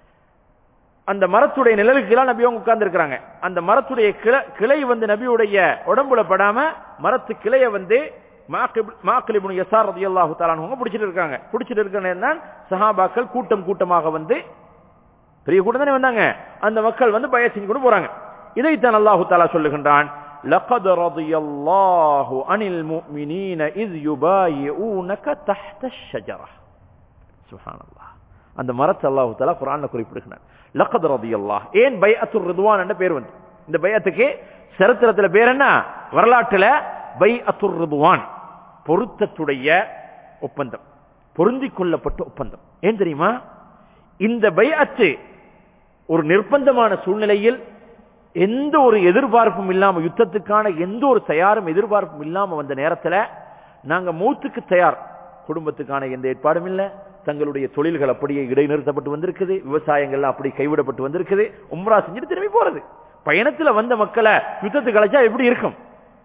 அந்த மரத்துடைய நிழலுக்கு கீழே நபி அவங்க உட்கார்ந்து இருக்கிறாங்க அந்த மரத்துடைய கிளை கிளை வந்து நபியுடைய உடம்புல படாம மரத்து கிளைய வந்து மாக்கலிபுன் யசார் ரதியல்லாஹு தாலானவங்க பிடிச்சிட்டு இருக்காங்க பிடிச்சிட்டு இருக்கிற நேரம் தான் சஹாபாக்கள் கூட்டம் கூட்டமாக வந்து பெரிய கூட்டம் தானே வந்தாங்க அந்த மக்கள் வந்து பய செஞ்சு கொண்டு போறாங்க இதைத்தான் அல்லாஹு தாலா சொல்லுகின்றான் لقد رضي الله عن المؤمنين إذ يبايعونك تحت الشجرة سبحان الله அந்த மரத்தை அல்லாஹு தாலா குரான்ல குறிப்பிடுகிறார் லக்கத் ரதியல்லாஹ் ஏன் பைஅத்துர் ரிதுவான் என்ற பேர் வந்து இந்த பைஅத்துக்கு சரித்திரத்துல பேர் என்ன வரலாற்றுல பைஅத்துர் ரிதுவான் பொருத்தத்துடைய ஒப்பந்தம் பொருந்திக் கொள்ளப்பட்ட ஒப்பந்தம் ஏன் தெரியுமா இந்த பைஅத்து ஒரு நிர்பந்தமான சூழ்நிலையில் எந்த ஒரு எதிர்பார்ப்பும் இல்லாம யுத்தத்துக்கான எந்த ஒரு தயாரும் எதிர்பார்ப்பும் இல்லாம வந்த நேரத்துல நாங்க மூத்துக்கு தயார் குடும்பத்துக்கான எந்த ஏற்பாடும் இல்ல தங்களுடைய தொழில்கள் அப்படியே இடைநிறுத்தப்பட்டு வந்திருக்குது விவசாயங்கள்லாம் அப்படி கைவிடப்பட்டு வந்திருக்குது உம்ரா செஞ்சுட்டு திரும்பி போறது பயணத்துல வந்த மக்களை யுத்தத்துக்கு அழைச்சா எப்படி இருக்கும்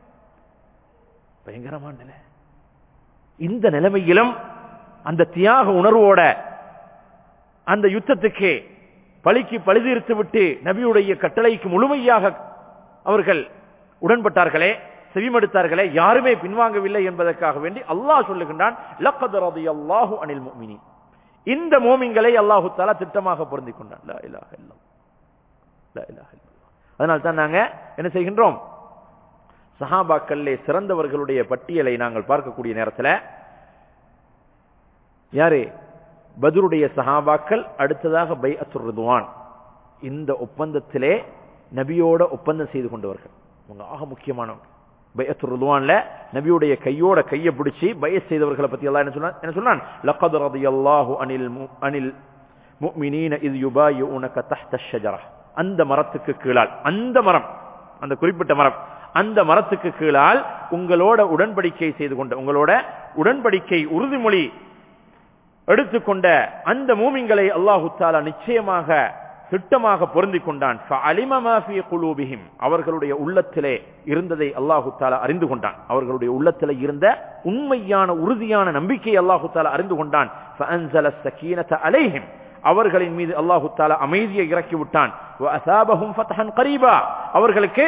பயங்கரமான நிலை இந்த நிலைமையிலும் அந்த தியாக உணர்வோட அந்த யுத்தத்துக்கு பழிக்கு பழி தீர்த்து விட்டு நபியுடைய கட்டளைக்கு முழுமையாக அவர்கள் உடன்பட்டார்களே செவிமடுத்தார்களே யாருமே பின்வாங்கவில்லை என்பதற்காக வேண்டி அல்லாஹ் சொல்லுகின்றான் லக்கத் ரலியல்லாஹு அனில் முஃமினீன் இந்த மோமின்களை அல்லாஹு தாலா திட்டமாக பொருந்திக் கொண்டான் லா இலாஹ இல்லல்லாஹ். லா இலாஹ இல்லல்லாஹ். அதனால் தான் நாங்க என்ன செய்கின்றோம் சஹாபாக்களிலே சிறந்தவர்களுடைய பட்டியலை நாங்கள் பார்க்கக்கூடிய நேரத்தில் யாரு பதுருடைய சஹாபாக்கள் அடுத்ததாக பை ரிதுவான் இந்த ஒப்பந்தத்திலே நபியோட ஒப்பந்தம் செய்து கொண்டவர்கள் அவங்க ஆக முக்கியமானவங்க பையத்து ருதுவான்ல நபியுடைய கையோட கையை பிடிச்சி பய செய்தவர்களை பத்தி எல்லாம் என்ன சொன்னா என்ன சொன்னான் லக்கத் ரதியல்லாஹு அனில் மு- அனில் முஃமினீன இத் யுபாயிஉனக தஹ்த ஷஜரா அந்த மரத்துக்கு கீழால் அந்த மரம் அந்த குறிப்பிட்ட மரம் அந்த மரத்துக்கு கீழால் உங்களோட உடன்படிக்கை செய்து கொண்ட உங்களோட உடன்படிக்கை உறுதிமொழி எடுத்துக்கொண்ட அந்த மூமிங்களை அல்லாஹு தாலா நிச்சயமாக திட்டமாக பொருந்திக் கொண்டான் فَعَلِمَ مَا فِي قُلُوبِهِمْ. அவர்களுடைய உள்ளத்திலே இருந்ததை அல்லாஹு தாலா அறிந்து கொண்டான் அவர்களுடைய உள்ளத்திலே இருந்த உண்மையான உறுதியான நம்பிக்கை அல்லாஹு தாலா அறிந்து கொண்டான் فَأَنزَلَ السَّكِينَةَ عَلَيْهِمْ. அவர்களின் மீது அல்லாஹு தாலா அமைதியை இறக்கி விட்டான் وَأَثَابَهُمْ فَتْحًا قَرِيبًا. அவர்களுக்கு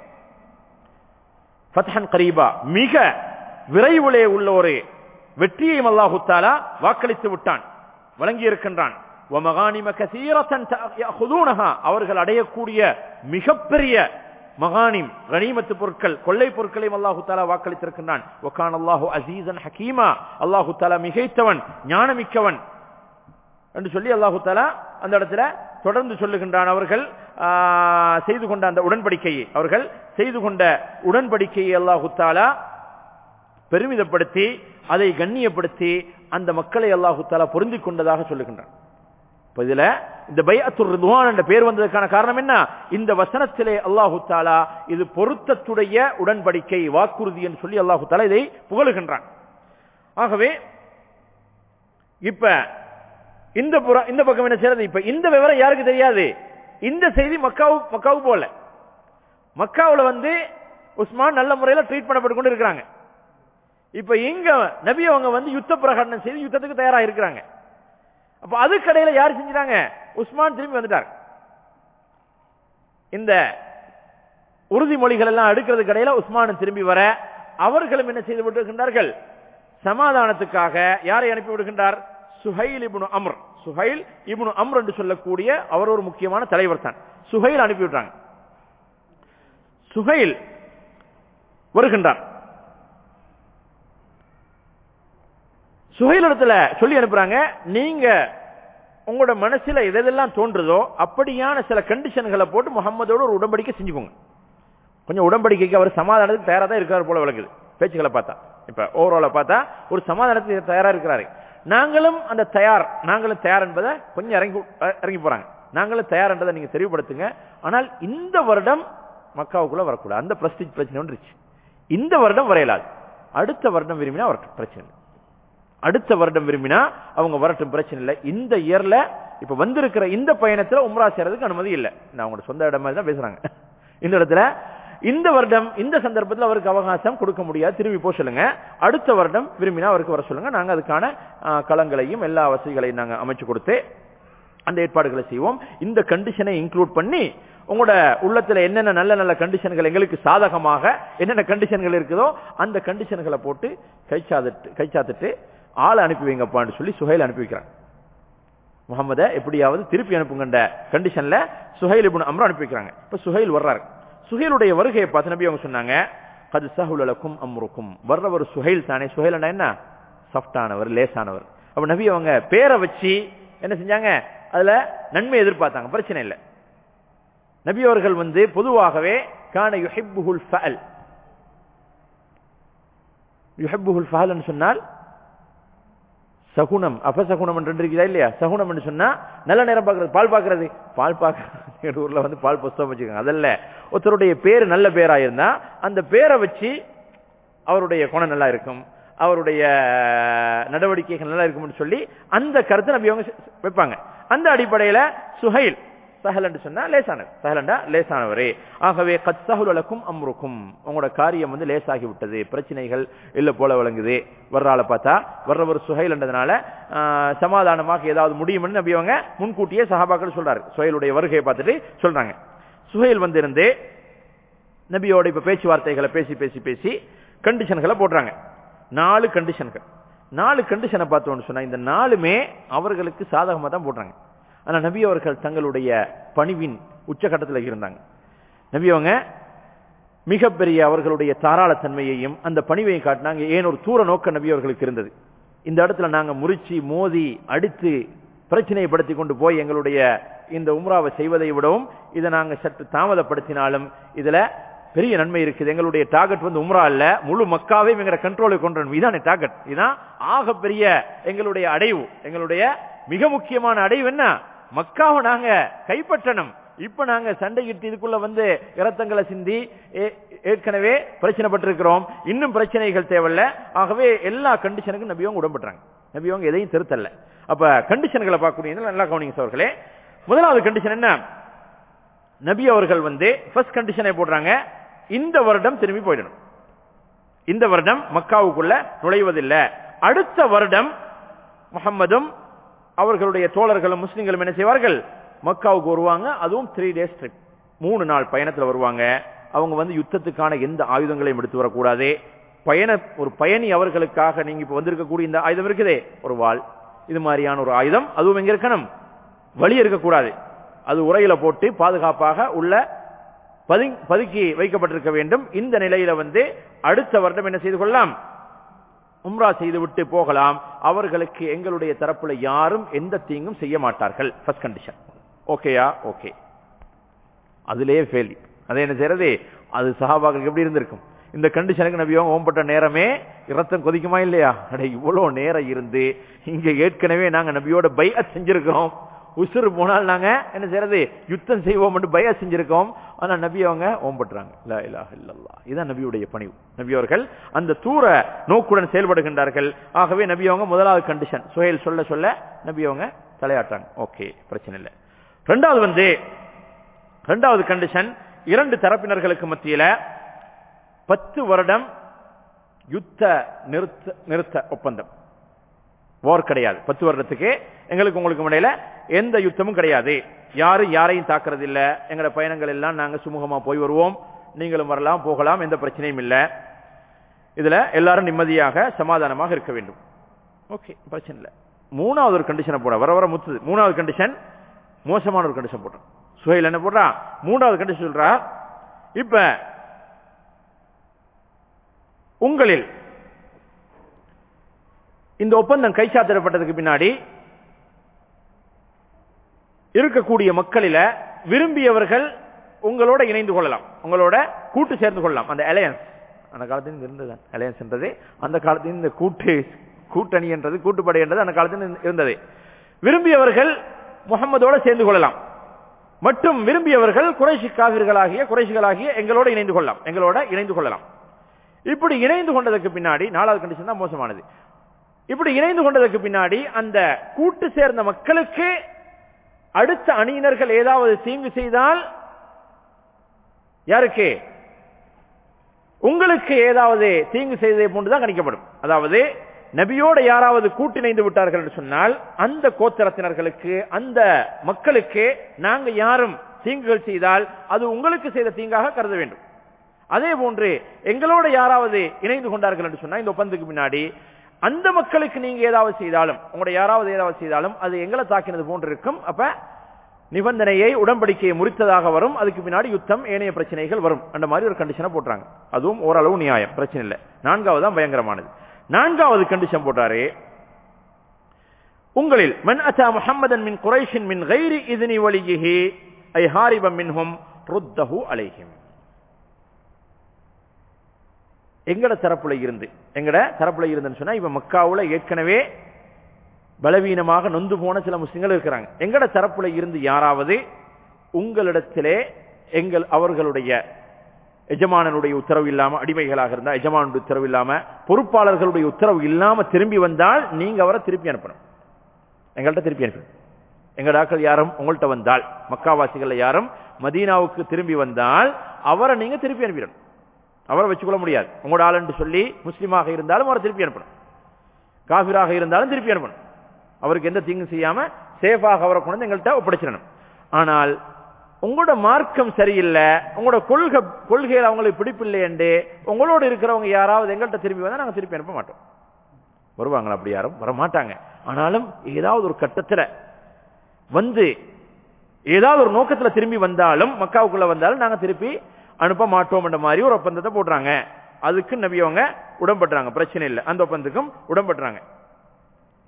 ஃபத்ஹன் கரீபா மிக விரைவிலே உள்ள ஒரு வெற்றியையும் அல்லாஹு தாலா வாக்களித்து விட்டான் வழங்கி இருக்கின்றான் وَمَغَانِمَ كَثِيرَةً يَأْخُذُونَهَا. அவர்கள் அடையக்கூடிய மிகப்பெரிய மகானிம் கனிமத்து பொருட்கள் கொள்ளை பொருட்களையும் அல்லாஹு தாலா வாக்களித்திருக்கின்றான் وَكَانَ اللَّهُ عَزِيزًا حَكِيمًا. அல்லாஹு தாலா மிகைத்தவன் ஞானமிக்கவன் என்று சொல்லி அல்லாஹு தாலா அந்த இடத்துல தொடர்ந்து சொல்லுகின்றான் அவர்கள் ஆ, செய்து கொண்ட அந்த உடன்படிக்கையை அவர்கள் செய்து கொண்ட உடன்படிக்கையை அல்லாஹு தாலா பெருமிதப்படுத்தி அதை கண்ணியப்படுத்தி அந்த மக்களை அல்லாஹு தாலா பொருந்திக் கொண்டதாக சொல்லுகின்றான் இப்ப இதுல இந்த பைஅத்துர் ரிதுவான் என்ற பேர் வந்ததற்கான காரணம் என்ன இந்த வசனத்திலே அல்லாஹு தாலா இது பொருத்தத்துடைய உடன்படிக்கை வாக்குறுதி என்று சொல்லி அல்லாஹு தாலா இதை புகழுகின்றான் ஆகவே இப்ப இந்த புற- இந்த பக்கம் என்ன செய்யறது இப்ப இந்த விவரம் யாருக்கு தெரியாது இந்த செய்தி மக்காவு மக்காவுக்கு போல மக்காவுல வந்து உஸ்மான் நல்ல முறையில் ட்ரீட் பண்ணப்பட்டு கொண்டு இருக்கிறாங்க இப்ப இங்க நபி அவங்க வந்து யுத்த பிரகடனம் செய்து யுத்தத்துக்கு தயாரா இருக்கிறாங்க அப்ப அதுக்கடையில யார் செஞ்சாங்க உஸ்மான் திரும்பி வந்துட்டார் இந்த உறுதிமொழிகள் எல்லாம் எடுக்கிறதுக்கு இடையில உஸ்மான் திரும்பி வர அவர்களும் என்ன செய்து விட்டுகின்றார்கள் சமாதானத்துக்காக யாரை அனுப்பி விடுகின்றார் சுஹைல் இப்னு அம்ர் சுஹைல் இப்னு அம்ர் என்று சொல்லக்கூடிய அவர் ஒரு முக்கியமான தலைவர் தான் சுஹைல் அனுப்பி விட்டாங்க சுஹைல் வருகின்றார் சுஹைல் இடத்துல சொல்லி அனுப்புறாங்க நீங்க உங்களோட மனசுல எதெல்லாம் தோன்றுதோ அப்படியான சில கண்டிஷன்களை போட்டு முகம்மதோட ஒரு உடன்படிக்கை செஞ்சுக்கோங்க கொஞ்சம் உடன்படிக்கைக்கு அவர் சமாதானத்துக்கு தயாரா தான் இருக்காரு போல விளக்குது பேச்சுக்களை பார்த்தா இப்ப ஓவரால பார்த்தா ஒரு சமாதானத்துக்கு தயாரா இருக்கிறாரு நாங்களும் அந்த தயார் நாங்களும் தயார் என்பதை கொஞ்சம் இறங்கி இறங்கி போறாங்க நாங்களும் தயார் என்றதை நீங்க தெளிவுபடுத்துங்க ஆனால் இந்த வருடம் மக்காவுக்குள்ள வரக்கூடாது அந்த பிரஸ்டிஜ் பிரச்சனை ஒன்று இருந்துச்சு இந்த வருடம் வரையலாது அடுத்த வருடம் விரும்பினா வரட்டும் பிரச்சனை இல்லை அடுத்த வருடம் விரும்பினா அவங்க வரட்டும் பிரச்சனை இல்லை இந்த இயர்ல இப்ப வந்திருக்கிற இந்த பயணத்துல உம்ரா செய்யறதுக்கு அனுமதி இல்லை நான் அவங்களோட சொந்த இடம் மாதிரி தான் பேசுறாங்க இந்த இடத்துல இந்த வருடம் இந்த சந்தர்ப்பத்தில் அவருக்கு அவகாசம் கொடுக்க முடியாது திரும்பி போக சொல்லுங்க அடுத்த வருடம் விரும்பினா அவருக்கு வர சொல்லுங்க நாங்க அதுக்கான ஆ, களங்களையும் எல்லா வசதிகளையும் நாங்க அமைச்சு கொடுத்து அந்த ஏற்பாடுகளை செய்வோம் இந்த கண்டிஷனை இன்க்ளூட் பண்ணி உங்களோட உள்ளத்துல என்னென்ன நல்ல நல்ல கண்டிஷன்கள் எங்களுக்கு சாதகமாக என்னென்ன கண்டிஷன்கள் இருக்குதோ அந்த கண்டிஷன்களை போட்டு கைச்சாத்துட்டு கைச்சாத்துட்டு ஆளை அனுப்பி வைங்கப்பான்னு சொல்லி சுஹைல் அனுப்பி வைக்கிறாங்க முகமத எப்படியாவது திருப்பி அனுப்புங்கன்ற கண்டிஷன்ல சுஹைல் இப்னு அம்ரா அனுப்பி வைக்கிறாங்க இப்ப சுஹைல் வர்றாரு சுஹைலுடைய வருகையை பார்த்து நபி அவங்க சொன்னாங்க கது சஹுலக்கும் அம்ருக்கும் வர்றவர் சுஹைல் தானே சுஹைல் என்ன சாஃப்டானவர் லேசானவர் அப்ப நபி அவங்க பேரை வச்சு என்ன செஞ்சாங்க அதுல நன்மை எதிர்பார்த்தாங்க பிரச்சனை இல்லை நபி அவர்கள் வந்து பொதுவாகவே கான யுஹிப்புஹுல் ஃபஅல் யுஹிப்புஹுல் ஃபஅல்னு சொன்னால் சகுனம் அபசகுனம் என்று இருக்குதா இல்லையா சகுனம் என்று சொன்னா நல்ல நேரம் பார்க்கறது பால் பார்க்கறது பால் பார்க்கறது ஊர்ல வந்து பால் புஸ்தகம் வச்சுக்கோங்க அதல்ல ஒருத்தருடைய பேரு நல்ல பேரா இருந்தா அந்த பேரை வச்சு அவருடைய குணம் நல்லா இருக்கும் அவருடைய நடவடிக்கைகள் நல்லா இருக்கும்னு சொல்லி அந்த கருத்தை நபி அவங்க வைப்பாங்க அந்த அடிப்படையில சுஹைல் சஹல் என்று சொன்னா லேசானவர் சஹலண்டா லேசானவரே ஆகவே கத் சஹுலக்கும் அம்ருக்கும் உங்களோட காரியம் வந்து லேசாகி விட்டது பிரச்சனைகள் இல்ல போல விளங்குது வர்றால பார்த்தா வர்றவர் சுஹைல் என்றதுனால ஆஹ், சமாதானமாக ஏதாவது முடியும்னு நபி அவங்க முன்கூட்டியே சஹாபாக்கள் சொல்றாரு சுஹைலுடைய வருகையை பார்த்துட்டு சொல்றாங்க சுஹைல் வந்து இருந்து நபியோட இப்ப பேச்சுவார்த்தைகளை பேசி பேசி பேசி கண்டிஷன்களை போடுறாங்க நாலு கண்டிஷன்கள் நாலு கண்டிஷனை பார்த்தோம்னு சொன்னா இந்த நாலுமே அவர்களுக்கு சாதகமா தான் போடுறாங்க ஆனா நபி அவர்கள் தங்களுடைய பணிவின் உச்சகட்டத்தில் இருந்தாங்க நபி அவங்க மிகப்பெரிய அவர்களுடைய தாராளத்தன்மையையும் அந்த பணிவையும் காட்டினாங்க ஏன் ஒரு தூர நோக்க நபி அவர்களுக்கு இருந்தது இந்த இடத்துல நாங்க முறிச்சு மோதி அடித்து பிரச்சனைப்படுத்தி கொண்டு போய் எங்களுடைய இந்த உம்ராவை செய்வதை விடவும் இதை நாங்க சற்று தாமதப்படுத்தினாலும் இதுல பெரிய நன்மை இருக்குது எங்களுடைய டார்கெட் வந்து உம்ரா இல்ல முழு மக்காவே எங்க கண்ட்ரோலுக்கு கொண்டு வரணும் இதானே டார்கெட் இதான் ஆக பெரிய எங்களுடைய அடைவு எங்களுடைய மிக முக்கியமான அடைவு என்ன மக்காவை நாங்க கைப்பற்றணும் இப்ப நாங்க சண்டையிட்டு இதுக்குள்ள வந்து இரத்தங்களை சிந்தி ஏ- ஏற்கனவே பிரச்சனைப்பட்டிருக்கிறோம் இன்னும் பிரச்சனைகள் தேவையில்ல ஆகவே எல்லா கண்டிஷனுக்கும் நபியவங்க உடன்படுறாங்க நபியவங்க எதையும் திருத்தல்ல அப்ப கண்டிஷன்களை பார்க்கக்கூடிய நல்லா கவனிங்க சோர்களே முதலாவது கண்டிஷன் என்ன நபி அவர்கள் வந்து ஃபர்ஸ்ட் கண்டிஷனை போடுறாங்க இந்த வருடம் திரும்பி போயிடணும் இந்த வருடம் மக்காவுக்குள்ள நுழைவதில்லை அடுத்த வருடம் முகம்மதும் அவர்களுடைய தோழர்களும் முஸ்லிம்களும் என்ன செய்வார்கள் மக்காவுக்கு வருவாங்க அதுவும் த்ரீ டேஸ் ட்ரிப் மூணு நாள் பயணத்துல வருவாங்க அவங்க வந்து யுத்தத்துக்கான எந்த ஆயுதங்களையும் எடுத்து வரக்கூடாது பயண ஒரு பயணி அவர்களுக்காக நீங்க இப்ப வந்திருக்கக்கூடிய இந்த ஆயுதம் இருக்குதே ஒரு வாள் இது மாதிரியான ஒரு ஆயுதம் அதுவும் எங்க இருக்கணும் வழி இருக்கக்கூடாது அது உரையில போட்டு பாதுகாப்பாக உள்ள பதுங்கி- பதுக்கி வைக்கப்பட்டிருக்க வேண்டும் இந்த நிலையில வந்து அடுத்த வருடம் என்ன செய்து கொள்ளலாம் உம்ரா செய்துவிட்டு போகலாம் அவர்களுக்கு எங்களுடைய தரப்புல யாரும் எந்த தீங்கும் செய்ய மாட்டார்கள் ஃபர்ஸ்ட் கண்டிஷன் ஓகேயா ஓகே அதுலயே ஃபெயில் அது என்ன செய்யறது அது சஹாபாக்களுக்கு எப்படி இருந்திருக்கும் இந்த கண்டிஷனுக்கு நபி அவங்க ஓம்பட்ட நேரமே இரத்தம் கொதிக்குமா இல்லையா அட இவ்வளவு நேரம் இருந்து இங்க ஏற்கனவே நாங்க நபியோட பைஅத் செஞ்சிருக்கிறோம் உசுறு போனால் நாங்க என்ன செய்யறது யுத்தம் செய்வோம் பய செஞ்சிருக்கோம் ஆனா நபி அவங்க ஓம்பட்டுறாங்க லா இலாஹ இல்லல்லாஹ் இதான் நபியுடைய பணிவு நபி அவர்கள் அந்த தூர நோக்குடன் செயல்படுகின்றார்கள் ஆகவே நபி அவங்க முதலாவது கண்டிஷன் சுஹேல் சொல்ல சொல்ல நபி அவங்க தலையாட்டாங்க ஓகே பிரச்சனை இல்லை ரெண்டாவது வந்து ரெண்டாவது கண்டிஷன் இரண்டு தரப்பினர்களுக்கு மத்தியில பத்து வருடம் யுத்த நிறுத்த நிறுத்த ஒப்பந்தம் வார் கிடையாது பத்து வருடத்துக்கு எங்களுக்கு உங்களுக்கு இடையில எந்த யுத்தமும் கிடையாது யாரும் யாரையும் தாக்குறது இல்ல எங்களோட பயணங்கள் எல்லாம் நாங்க சுமூகமா போய் வருவோம் நீங்களும் வரலாம் போகலாம் எந்த பிரச்சனையும் இல்ல இதுல எல்லாரும் நிம்மதியாக சமாதானமாக இருக்க வேண்டும் ஓகே பிரச்சனை இல்ல மூணாவது ஒரு கண்டிஷனை போட வர வர முத்துது மூணாவது கண்டிஷன் மோசமான ஒரு கண்டிஷன் போடுறான் சுஹைல் என்ன போடுறான் மூணாவது கண்டிஷன் சொல்றா இப்ப உங்களில் இந்த ஒப்பந்தம் கைச்சாத்திடப்பட்டதுக்கு பின்னாடி இருக்கக்கூடிய மக்களில விரும்பியவர்கள் உங்களோட இணைந்து கொள்ளலாம் உங்களோட கூட்டு சேர்ந்து கொள்ளலாம் அந்த அலையன்ஸ் அந்த காலத்தில் இருந்தது அலையன்ஸ் என்றது அந்த காலத்தில் இந்த கூட்டு கூட்டணி என்றது கூட்டுப்படை என்றது அந்த காலத்தில் இருந்தது விரும்பியவர்கள் முகமதோட சேர்ந்து கொள்ளலாம் மற்றும் விரும்பியவர்கள் குறைசி காவிர்களாகிய குறைசிகளாகிய எங்களோட இணைந்து கொள்ளலாம் எங்களோட இணைந்து கொள்ளலாம் இப்படி இணைந்து கொண்டதற்கு பின்னாடி நாலாவது கண்டிஷன் தான் மோசமானது இப்படி இணைந்து கொண்டதற்கு பின்னாடி அந்த கூட்டு சேர்ந்த மக்களுக்கு அடுத்த அணியினர்கள் ஏதாவது தீங்கு செய்தால் யாருக்கு உங்களுக்கு ஏதாவது தீங்கு செய்ததை போன்றுதான் கணிக்கப்படும் அதாவது நபியோட யாராவது கூட்டிணைந்து விட்டார்கள் என்று சொன்னால் அந்த கோத்திரத்தினர்களுக்கு அந்த மக்களுக்கு நாங்க யாரும் தீங்குகள் செய்தால் அது உங்களுக்கு செய்த தீங்காக கருத வேண்டும் அதே போன்று எங்களோட யாராவது இணைந்து கொண்டார்கள் என்று சொன்னா இந்த ஒப்பந்தத்துக்கு பின்னாடி அந்த மக்களுக்கு நீங்க ஏதாவது செய்தாலும் உங்களுடைய யாராவது ஏதாவது செய்தாலும் அது எங்களை தாக்கினது போன்று இருக்கும் அப்ப நிபந்தனையை உடன்படிக்கையை முறித்ததாக வரும் அதுக்கு பின்னாடி யுத்தம் ஏனைய பிரச்சனைகள் வரும் அந்த மாதிரி ஒரு கண்டிஷனை போட்டுறாங்க அதுவும் ஓரளவு நியாயம் பிரச்சனை இல்லை நான்காவது தான் பயங்கரமானது நான்காவது கண்டிஷன் போட்டாரு உங்களில் மன் அத்தா முஹம்மதன் மின் குறைஷின் மின் கைரி இதனி வலிகிஹி ஐ ஹாரிபம் மின்ஹும் ருத்தஹு அலைஹிம் எங்கட தரப்புல இருந்து எங்கட தரப்புல இருந்துன்னு சொன்னா இப்ப மக்காவுல ஏற்கனவே பலவீனமாக நொந்து போன சில முஸ்லிம்கள் இருக்கிறாங்க எங்கட தரப்புல இருந்து யாராவது உங்களிடத்திலே எங்கள் அவர்களுடைய எஜமானனுடைய உத்தரவு இல்லாம அடிமைகளாக இருந்தா எஜமானுடைய உத்தரவு இல்லாம பொறுப்பாளர்களுடைய உத்தரவு இல்லாம திரும்பி வந்தால் நீங்க அவரை திருப்பி அனுப்பணும் எங்கள்கிட்ட திருப்பி அனுப்பணும் எங்கட ஆக்கள் யாரும் உங்கள்கிட்ட வந்தால் மக்காவாசிகள் யாரும் மதீனாவுக்கு திரும்பி வந்தால் அவரை நீங்க திருப்பி அனுப்பிடணும் அவரை வச்சுக்கொள்ள முடியாது உங்களோட ஆள் என்று சொல்லி முஸ்லீமாக இருந்தாலும் அவரை திருப்பி அனுப்பணும் காபிராக இருந்தாலும் திருப்பி அனுப்பணும் அவருக்கு எந்த தீங்கும் செய்யாம சேஃபாக அவரை கொண்டு வந்து எங்கள்கிட்ட ஒப்படைச்சிடணும் ஆனால் உங்களோட மார்க்கம் சரியில்லை உங்களோட கொள்கை கொள்கையில் அவங்களுக்கு பிடிப்பில்லை என்று உங்களோட இருக்கிறவங்க யாராவது எங்கள்கிட்ட திருப்பி வந்தா நாங்க திருப்பி அனுப்ப மாட்டோம் வருவாங்களா அப்படி யாரும் வர மாட்டாங்க ஆனாலும் ஏதாவது ஒரு கட்டத்துல வந்து ஏதாவது ஒரு நோக்கத்துல திரும்பி வந்தாலும் மக்காவுக்குள்ள வந்தாலும் நாங்க திருப்பி அனுப்ப மாட்டோம் என்ற மாதிரி ஒரு ஒப்பந்தத்தை போடுறாங்க அதுக்கு நபி அவங்க உடன்படுறாங்க பிரச்சனை இல்லை அந்த ஒப்பந்தத்துக்கும் உடன்படுறாங்க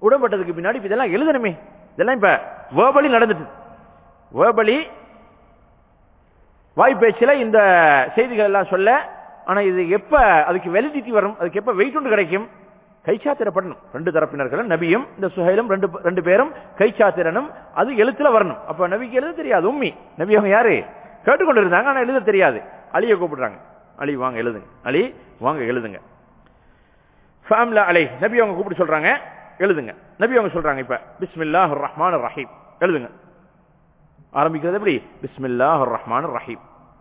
உடன்பட்டதுக்கு பின்னாடி இப்ப இதெல்லாம் எழுதணுமே இதெல்லாம் இப்ப வேர்பலி நடந்துட்டு வேர்பலி வாய்ப்பேச்சில் இந்த செய்திகள் எல்லாம் சொல்ல ஆனா இது எப்ப அதுக்கு வெலிடிட்டி வரும் அதுக்கு எப்ப வெயிட் ஒன்று கிடைக்கும் கைச்சாத்திரப்படணும் ரெண்டு தரப்பினர்களும் நபியும் இந்த சுஹைலும் ரெண்டு ரெண்டு பேரும் கைச்சாத்திரனும் அது எழுத்துல வரணும் அப்ப நபிக்கு எழுத தெரியாது உம்மி நபி அவங்க யாரு கேட்டுக்கொண்டு இருந்தாங்க ஆனா எழுத தெரியாது அலியை கூப்பிடுறாங்க அலி வாங்க எழுதுங்க அலி வாங்க எழுதுங்க ஃபேம்ல அலை நபி அவங்க கூப்பிட்டு சொல்றாங்க எழுதுங்க நபி அவங்க சொல்றாங்க இப்ப பிஸ்மில்லாஹ் ரஹ்மான் ரஹீம் எழுதுங்க ஆரம்பிக்கிறது எப்படி பிஸ்மில்லாஹ் ரஹ்மான் ரஹீம்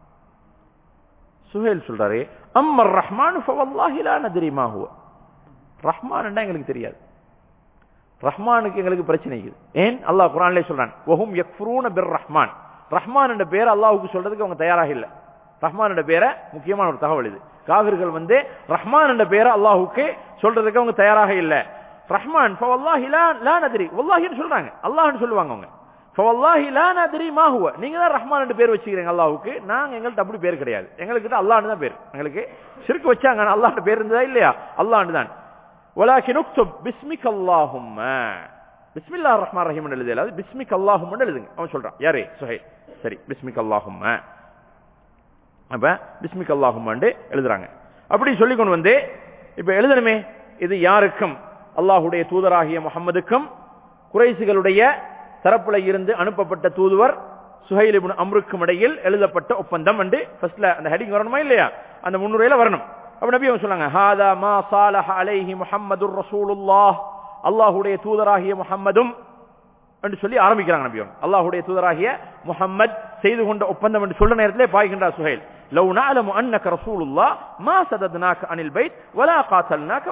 சுஹேல் சொல்றாரு அம்மர் ரஹ்மான் ஃபவல்லாஹி லா நத்ரி மா ஹுவ ரஹ்மான் எங்களுக்கு தெரியாது ரஹ்மானுக்கு எங்களுக்கு பிரச்சனை இருக்குது ஏன் அல்லாஹ் குரான்லே சொல்றான் வஹும் யக்ஃபுரூன பிர் ரஹ்மான் ரஹ்மான் என்ற பேரை அல்லாஹ்வுக்கு சொல்றதுக்கு அவங்க தயாராக இல்லை ரஹ்மான் என்ற பேரை முக்கியமான ஒரு தகவல் இது காவிர்கள் வந்து ரஹ்மான் என்ற பேரை அல்லாஹ்வுக்கு சொல்றதுக்கு அவங்க தயாராக இல்லை ரஹ்மான் ஃபவல்லாஹி லா லா நத்ரி வல்லாஹின்னு சொல்றாங்க அல்லாஹ்னு சொல்லுவாங்க அவங்க ஃபவல்லாஹி லா நத்ரி மா ஹுவ நீங்க தான் ரஹ்மான் என்று பேர் வச்சுக்கிறீங்க அல்லாஹ்வுக்கு நாங்க எங்கள்ட்ட அப்படி பேர் கிடையாது எங்களுக்கு அல்லாஹ்னு தான் பேர் எங்களுக்கு ஷிர்க் வச்சாங்க ஆனா அல்லாஹ்னு பேர் இருந்ததா இல்லையா அல்லாஹ்னு தான் ولكن اكتب باسمك اللهم بسم الله الرحمن الرحيم எழுதல அது بسمك اللهم எழுதுங்க அவன் சொல்றான் யாரே சுஹைல் சரி بسمك اللهم அப்ப بسمك اللهم எழுதுறாங்க அப்படி சொல்லி கொண்டு வந்து இப்ப எழுதணுமே இது யாருக்கும் அல்லாஹ்வுடைய தூதராகிய முகம்மதுக்கும் குறைசிகளுடைய தரப்புல இருந்து அனுப்பப்பட்ட தூதுவர் சுஹைல் இப்னு அம்ருக்கும் இடையில் எழுதப்பட்ட ஒப்பந்தம் என்று ஃபர்ஸ்ட்ல அந்த ஹெடிங் வரணுமா இல்லையா அந்த முன்னுரையில வரணும் அப்ப நபி அவங்க சொன்னாங்க ஹாதா மா சாலஹ அலைஹி முஹம்மதுர் ரசூலுல்லாஹ் அல்லாஹ்வுடைய தூதராகிய முஹம்மதும் என்று சொல்லி ஆரம்பிக்கிறாங்க நபி அவங்க அல்லாஹ்வுடைய தூதராகிய முஹம்மத் செய்து கொண்ட ஒப்பந்தம் என்று சொல்ற நேரத்திலே பாய்கின்றார் சுஹைல் லவ் நஅலமு அன்னக ரசூலுல்லாஹ் மா சதத்னாக அனில் பைத் வலா காத்தல்னாக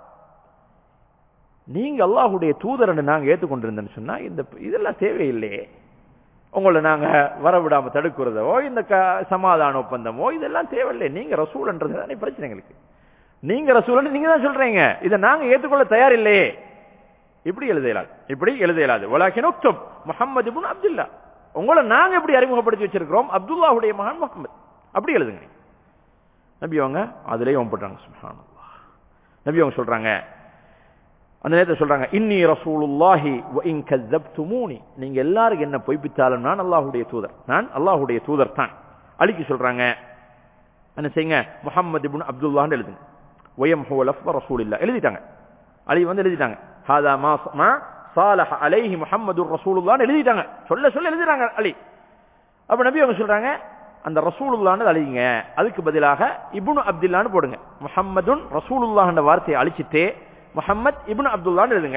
நீங்க அல்லாஹ்வுடைய தூதர் நாங்க ஏத்துக்கொண்டிருந்தேன்னு சொன்னா இந்த இதெல்லாம் தேவையில்லையே உங்களை நாங்க வரவிடாம தடுக்கிறதோ இந்த சமாதான ஒப்பந்தமோ இதெல்லாம் தேவையில்லை நீங்க ரசூல்ன்றது தானே பிரச்சனை எங்களுக்கு நீங்க ரசூல் நீங்க தான் சொல்றீங்க இதை நாங்க ஏற்றுக்கொள்ள தயார் இல்லையே இப்படி எழுதலாது இப்படி எழுதலாது வலாக்கின் உக்தும் முகமது இப்னு அப்துல்லா உங்களை நாங்க எப்படி அறிமுகப்படுத்தி வச்சிருக்கிறோம் அப்துல்லாவுடைய மகன் முகமது அப்படி எழுதுங்க நபி அவங்க அதுலயே போட்டாங்க சுப்ஹானல்லாஹ் நபி அவங்க சொல்றாங்க அந்த நேரத்தை சொல்றாங்க இன்னி ரசூலுல்லாஹி வ இன் கzzabtumuni நீங்க எல்லாரும் என்ன பொய்ப்பித்தாலும் நான் அல்லாஹ்வுடைய தூதர் நான் அல்லாஹ்வுடைய தூதர் தான் அலிக்கு சொல்றாங்க என்ன செய்யுங்க முஹம்மது இப்னு அப்துல்லாஹ்னு எழுதுங்க வயம் ஹுவ லஃப் ரசூலில்லா எழுதிட்டாங்க அலி வந்து எழுதிட்டாங்க ஹாதா மா மா சாலஹ அலைஹி முஹம்மதுர் ரசூலுல்லாஹ்னு எழுதிட்டாங்க சொல்ல சொல்ல எழுதிறாங்க அலி அப்ப நபி அவங்க சொல்றாங்க அந்த ரசூலுல்லான்னு அழிங்க அதுக்கு பதிலாக இப்னு அப்துல்லான்னு போடுங்க முஹம்மதுன் ரசூலுல்லாஹ்ன்ற வார்த்தையை அழிச்சிட்டு முஹம்மத் இப்னு அப்துல்லான்னு எழுதுங்க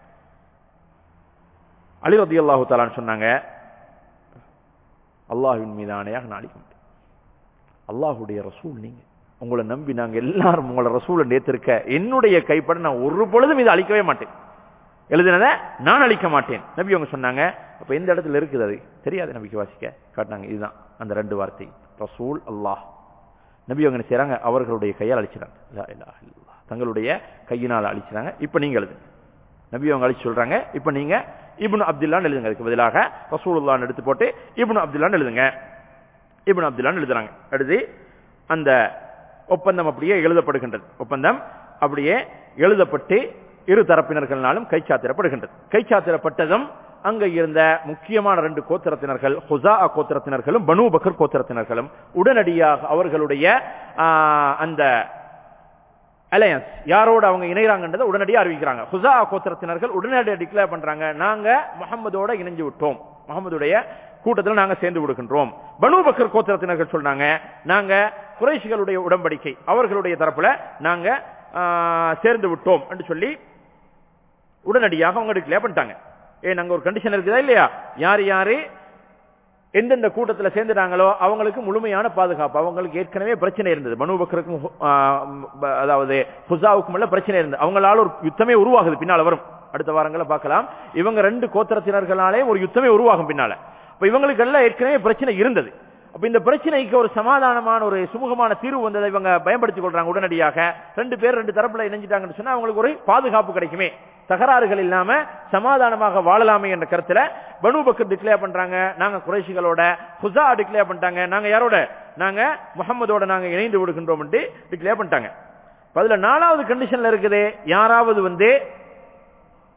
அலி ரதி அல்லாஹு தாலான்னு சொன்னாங்க அல்லாஹுவின் மீது ஆணையாக நான் அழிக்க மாட்டேன் அல்லாஹுடைய ரசூல் நீங்க உங்களை நம்பி நாங்க எல்லாரும் உங்களை ரசூலை நேத்திருக்க என்னுடைய கைப்பட நான் ஒரு பொழுதும் இதை அழிக்கவே மாட்டேன் எழுதினத நான் அழிக்க மாட்டேன் நபி அவங்க சொன்னாங்க அப்ப எந்த இடத்துல இருக்குது அது தெரியாது நபிக்கு வாசிக்க காட்டினாங்க இதுதான் அந்த ரெண்டு வார்த்தை ரசூல் அல்லாஹ் நபி அவங்க என்ன செய்றாங்க அவர்களுடைய கையால் அழிச்சிடாங்க லா இலாஹ இல்லல்லாஹ். தங்களுடைய கையினால் அழிச்சிடாங்க இப்ப நீங்க எழுதுங்க நபி அவங்க அழிச்சு சொல்றாங்க இப்ப நீங்க இப்னு அப்துல்லான்னு எழுதுங்க அதுக்கு பதிலாக ரசூலுல்லான்னு எடுத்து போட்டு இப்னு அப்துல்லான்னு எழுதுங்க இப்னு அப்துல்லான்னு எழுதுறாங்க எழுதி அந்த ஒப்பந்தம் அப்படியே எழுதப்படுகின்றது ஒப்பந்தம் அப்படியே எழுதப்பட்டு இரு தரப்பினர்களாலும் கைச்சாத்திரப்படுகின்றது கைச்சாத்திரப்பட்டதும் அங்க இருந்த முக்கியமான ரெண்டு கோத்திரத்தினர்கள் ஹுசா கோத்திரத்தினர்களும் பனு பக்கர் கோத்திரத்தினர்களும் உடனடியாக அவர்களுடைய ஆ, அந்த அலையன்ஸ் யாரோட அவங்க இணைறாங்கன்றதை உடனடியாக அறிவிக்கிறாங்க ஹுசா கோத்திரத்தினர்கள் உடனடியாக டிக்ளேர் பண்றாங்க நாங்க முகமதோட இணைஞ்சு விட்டோம் முகமதுடைய கூட்டத்தில் நாங்க சேர்ந்து விடுகின்றோம் பனு பக்கர் கோத்திரத்தினர்கள் சொன்னாங்க நாங்க குறைஷிகளுடைய உடன்படிக்கை அவர்களுடைய தரப்புல நாங்க ஆ, சேர்ந்து விட்டோம் என்று சொல்லி உடனடியாக அவங்க டிக்ளேர் பண்ணிட்டாங்க ஏன் அங்க ஒரு கண்டிஷன் இருக்குதா இல்லையா யார் யாரு எந்தெந்த கூட்டத்துல சேர்ந்துட்டாங்களோ அவங்களுக்கு முழுமையான பாதுகாப்பு அவங்களுக்கு ஏற்கனவே பிரச்சனை இருந்தது பனு பக்கருக்கும் ஹு- ஆ, ம், ப- அதாவது ஹுசாவுக்கும் எல்லாம் பிரச்சனை இருந்தது அவங்களால ஒரு யுத்தமே உருவாகுது பின்னால வரும் அடுத்த வாரங்களை பார்க்கலாம் இவங்க ரெண்டு கோத்திரத்தினர்களாலே ஒரு யுத்தமே உருவாகும் பின்னால அப்ப இவங்களுக்கு எல்லாம் ஏற்கனவே பிரச்சனை இருந்தது அப்ப இந்த பிரச்சனைக்கு ஒரு சமாதானமான ஒரு சுமூகமான தீர்வு வந்ததை இவங்க பயன்படுத்திக் கொள்றாங்க உடனடியாக ரெண்டு பேர் ரெண்டு தரப்புல இணைஞ்சிட்டாங்கன்னு சொன்னா அவங்களுக்கு ஒரு பாதுகாப்பு கிடைக்குமே தகராறுகள் இல்லாம சமாதானமாக வாழலாமே என்ற கருத்துல பனு பக்கர் டிக்ளேர் பண்றாங்க நாங்க குறைஷிகளோட ஹுசா டிக்ளேர் பண்ணிட்டாங்க நாங்க யாரோட நாங்க முகமதோட நாங்க இணைந்து விடுகின்றோம் டிக்ளேர் பண்ணிட்டாங்க இப்ப அதுல நாலாவது கண்டிஷன்ல இருக்குது யாராவது வந்து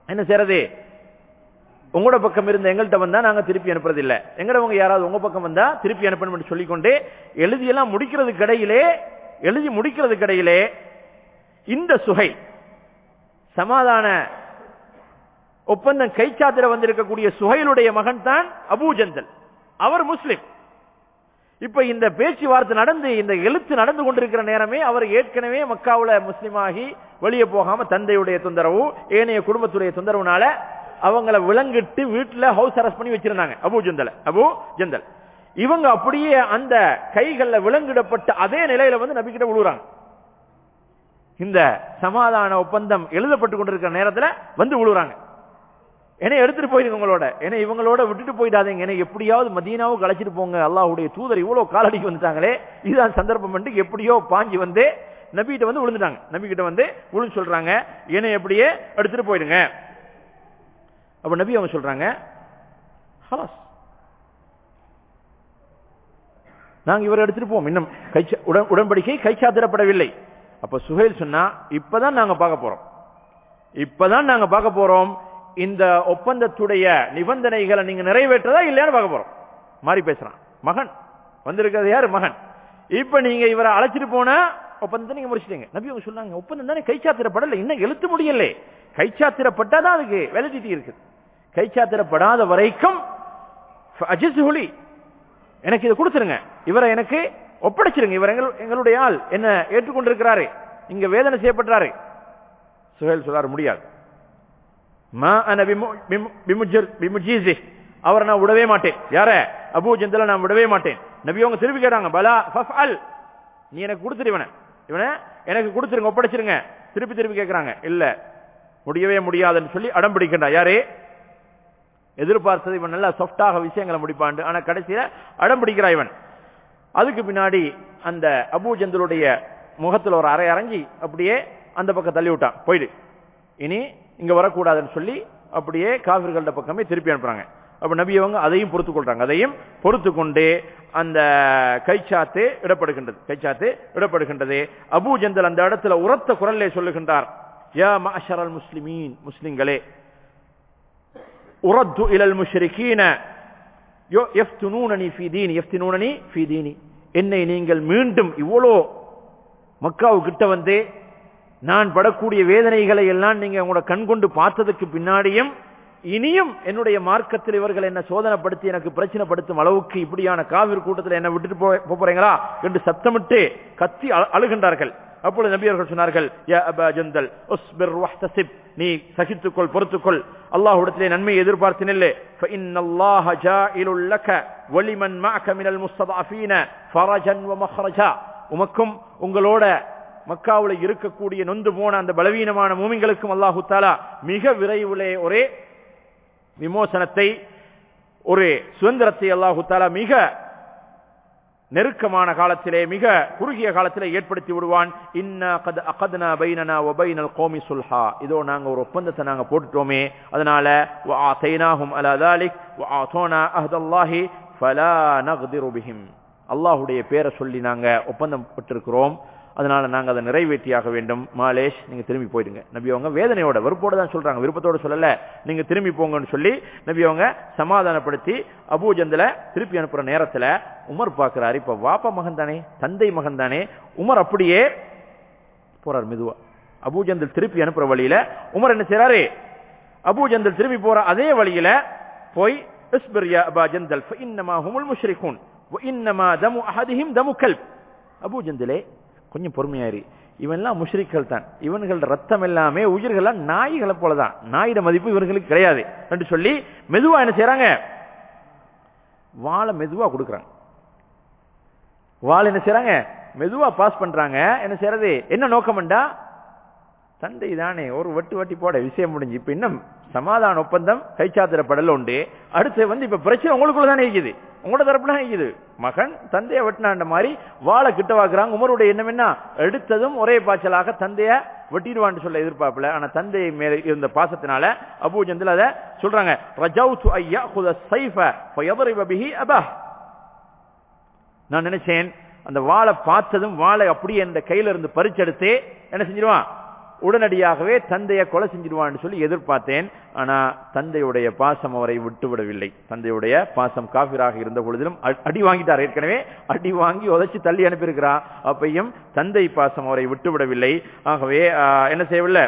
என்ன செய்யறது உங்களோட பக்கம் இருந்த எங்கள்கிட்ட வந்தா நாங்க திருப்பி அனுப்புறது இல்ல எங்கடவங்க யாராவது உங்க பக்கம் வந்தா திருப்பி அனுப்பணும் சொல்லிக்கொண்டு எழுதியெல்லாம் முடிக்கிறதுக்கு இடையிலே எழுதி முடிக்கிறதுக்கு இடையிலே இந்த சுகை சமாதான ஒப்பந்தம் கைச்சாத்திர வந்திருக்கக்கூடிய சுகைலுடைய மகன் தான் அபூஜந்தல் அவர் முஸ்லிம் இப்ப இந்த பேச்சுவார்த்தை நடந்து இந்த எழுத்து நடந்து கொண்டிருக்கிற நேரமே அவர் ஏற்கனவே மக்காவுல முஸ்லிமாகி வெளியே போகாம தந்தையுடைய தொந்தரவு ஏனைய குடும்பத்துடைய தொந்தரவுனால அவங்கள விலங்கிட்டு வீட்டுல ஹவுஸ் அரெஸ்ட் பண்ணி வச்சிருந்தாங்க அபு ஜந்தல அபு ஜந்தல் இவங்க அப்படியே அந்த கைகள்ல விலங்கிடப்பட்ட அதே நிலையில வந்து நபிக்கிட்ட விழுறாங்க இந்த சமாதான ஒப்பந்தம் எழுதப்பட்டு கொண்டிருக்கிற நேரத்துல வந்து விழுறாங்க என்னை எடுத்துட்டு போயிருங்க உங்களோட ஏன்னா இவங்களோட விட்டுட்டு போயிடாதீங்க என்னை எப்படியாவது மதீனாவும் கலைச்சிட்டு போங்க அல்லாஹுடைய தூதர் இவ்வளவு காலடிக்கு வந்துட்டாங்களே இதுதான் சந்தர்ப்பம் பண்ணிட்டு எப்படியோ பாஞ்சி வந்து நபிகிட்ட வந்து விழுந்துட்டாங்க நபி கிட்ட வந்து விழுந்து சொல்றாங்க என்னை எப்படியே எடுத்துட்டு போயிடுங்க அப்ப நபி அவங்க சொல்றாங்க ஹலாஸ் நாங்க இவரை எடுத்துட்டு போவோம் இன்னும் கைச்சா உடன்படிக்கை கைச்சாத்திரப்படவில்லை அப்ப சுஹேல் சொன்னா இப்பதான் நாங்க பார்க்க போறோம் இப்பதான் நாங்க பார்க்க போறோம் இந்த ஒப்பந்தத்துடைய நிபந்தனைகளை நீங்க நிறைவேற்றதா இல்லையான்னு பார்க்க போறோம் மாறி பேசுறான் மகன் வந்திருக்கிறது யாரு மகன் இப்ப நீங்க இவரை அழைச்சிட்டு போனா ஒப்பந்தத்தை நீங்க முடிச்சிட்டீங்க நபி அவங்க சொன்னாங்க ஒப்பந்தம் தானே கைச்சாத்திரப்படல இன்னும் எழுத்து முடியல கைச்சாத்திரப்பட்டாதான் அதுக்கு வேலிடிட்டி இருக்குது கைச்சாத்திரப்படாத வரைக்கும் அஜிசுலி எனக்கு இதை கொடுத்துருங்க இவரை எனக்கு ஒப்படைச்சிருங்க இவர் எங்களுடைய ஆள் என்ன ஏற்றுக்கொண்டிருக்கிறாரு இங்க வேதனை செய்யப்பட்டாரு சுஹேல் சொல்லாரு முடியாது அவரை நான் விடவே மாட்டேன் யார அபு ஜந்தல நான் விடவே மாட்டேன் நபி அவங்க திருப்பி கேட்டாங்க பலா ஃபஃபால் நீ எனக்கு கொடுத்துரு இவனை இவனை எனக்கு கொடுத்துருங்க ஒப்படைச்சிருங்க திருப்பி திருப்பி கேட்கிறாங்க இல்ல முடியவே முடியாதுன்னு சொல்லி அடம் பிடிக்கின்றா யாரே எதிர்பார்த்தது இவன் நல்லா சாஃப்டாக விஷயங்களை முடிப்பாண்டு ஆனா கடைசியில அடம் பிடிக்கிறா இவன் அதுக்கு பின்னாடி அந்த அபூஜந்தலுடைய முகத்துல ஒரு அரை அரைஞ்சி அப்படியே அந்த பக்கம் தள்ளி விட்டான் போயிடு இனி இங்க வரக்கூடாதுன்னு சொல்லி அப்படியே காவிர்கள்ட பக்கமே திருப்பி அனுப்புறாங்க அப்ப நபி அவங்க அதையும் பொறுத்து கொள்றாங்க அதையும் பொறுத்து கொண்டு அந்த கைச்சாத்து இடப்படுகின்றது கைச்சாத்து இடப்படுகின்றது அபூ ஜந்தல் அந்த இடத்துல உரத்த குரல்லே சொல்லுகின்றார் யா மாஷரல் முஸ்லிமீன் முஸ்லிம்களே உரத்து இலல் முஷ்ரிகீன எஃப்துனூனனி ஃபீ தீனி எஃப்தினூனனி ஃபீ தீனி என்னை நீங்கள் மீண்டும் இவ்வளோ மக்காவு கிட்ட வந்து நான் படக்கூடிய வேதனைகளை எல்லாம் நீங்க உங்களோட கண் கொண்டு பார்த்ததுக்கு பின்னாடியும் இனியும் என்னுடைய மார்க்கத்தில் இவர்கள் என்ன சோதனைப்படுத்தி எனக்கு பிரச்சனைப்படுத்தும் அளவுக்கு இப்படியான காவிர் கூட்டத்தில் என்ன விட்டுட்டு போறீங்களா என்று சத்தமிட்டு கத்தி அழுகின்றார்கள் அப்பொழுது நபி அவர்கள் சொன்னார்கள் யா அபா ஜந்தல் உஸ்பிர் வஹ்தசிப் நீ சகித்துக்கொள் பொறுத்துக்கொள் அல்லாஹ்விடத்திலே நன்மை எதிர்பார்த்து நில்லு فإن الله جائل لك ولمن معك من المستضعفين فرجا ومخرجا உமக்கும் உங்களோட மக்காவுல இருக்கக்கூடிய நொந்து போன அந்த பலவீனமான மூமிங்களுக்கும் அல்லாஹு தாலா மிக விரைவிலே ஒரே விமோசனத்தை ஒரு சுதந்திரத்தை அல்லாஹு தாலா மிக நெருக்கமான காலத்திலே மிக குறுகிய காலத்திலே ஏற்படுத்தி விடுவான் கோமி சுல்ஹா இதோ நாங்க ஒரு ஒப்பந்தத்தை நாங்க போட்டுட்டோமே அதனால அல்லாஹுடைய பேரை சொல்லி நாங்க ஒப்பந்தம் பெற்றிருக்கிறோம் அதனால நாங்க அதை நிறைவேற்றியாக வேண்டும் மாலேஷ் நீங்க திரும்பி போயிடுங்க நபி அவங்க வேதனையோட வெறுப்போட தான் சொல்றாங்க விருப்பத்தோட சொல்லல நீங்க திரும்பி போங்கன்னு சொல்லி நபி அவங்க சமாதானப்படுத்தி அபூஜந்தில திருப்பி அனுப்புற நேரத்துல உமர் பாக்குறாரு இப்ப வாப்பா மகன் தானே தந்தை மகன் தானே உமர் அப்படியே போறார் மெதுவா அபூஜந்தல் திருப்பி அனுப்புற வழியில உமர் என்ன செய்யறாரு அபூஜந்தல் திரும்பி போற அதே வழியில போய் அபா ஜந்தல் இன்னமா ஹுமுல் முஷ்ரிகூன் இன்னமா தமு அஹதிஹிம் தமு கல்ப் அபூஜந்தலே கொஞ்சம் பொறுமையாரு இவன்லாம் முஷ்ரிக்கள் தான் இவன்கள் ரத்தம் எல்லாமே உயிர்கள்லாம் நாய்களை போலதான் நாயிட மதிப்பு இவர்களுக்கு கிடையாது என்று சொல்லி மெதுவா என்ன செய்யறாங்க வாழை மெதுவா கொடுக்குறாங்க வாள் என்ன செய்யறாங்க மெதுவா பாஸ் பண்றாங்க என்ன செய்யறது என்ன நோக்கம்டா சண்டை தானே ஒரு வட்டி வட்டி போட விஷயம் முடிஞ்சு இப்ப இன்னும் சமாதான ஒப்பந்தம் கைச்சாத்திரப்படல உண்டு அடுத்து வந்து இப்ப பிரச்சனை உங்களுக்குள்ள தானே இருக்குது உங்களோட தரப்புல இருக்குது மகன் தந்தைய வெட்டினாண்ட மாதிரி வாழை கிட்ட வாக்குறாங்க உமருடைய எண்ணம் என்ன எடுத்ததும் ஒரே பாய்ச்சலாக தந்தைய வெட்டிடுவான்னு சொல்ல எதிர்பார்ப்புல ஆனா தந்தை மேல இருந்த பாசத்தினால அபூஜந்தில் அதை சொல்றாங்க ரஜவுத்து ஐயா குத சைஃப ஃபயதரிப பிஹி அபா நான் நினைச்சேன் அந்த வாழை பார்த்ததும் வாழை அப்படியே அந்த கையில இருந்து பறிச்செடுத்து என்ன செஞ்சிருவான் உடனடியாகவே தந்தையை கொலை செஞ்சிடுவான்னு சொல்லி எதிர்பார்த்தேன் ஆனா தந்தையுடைய பாசம் அவரை விட்டு விடவில்லை தந்தையுடைய பாசம் காபிராக இருந்த பொழுதிலும் அ- அடி வாங்கிட்டார் ஏற்கனவே அடி வாங்கி உதைச்சு தள்ளி அனுப்பியிருக்கிறார் அப்பையும் தந்தை பாசம் அவரை விட்டு விடவில்லை ஆகவே ஆஹ், என்ன செய்யவில்லை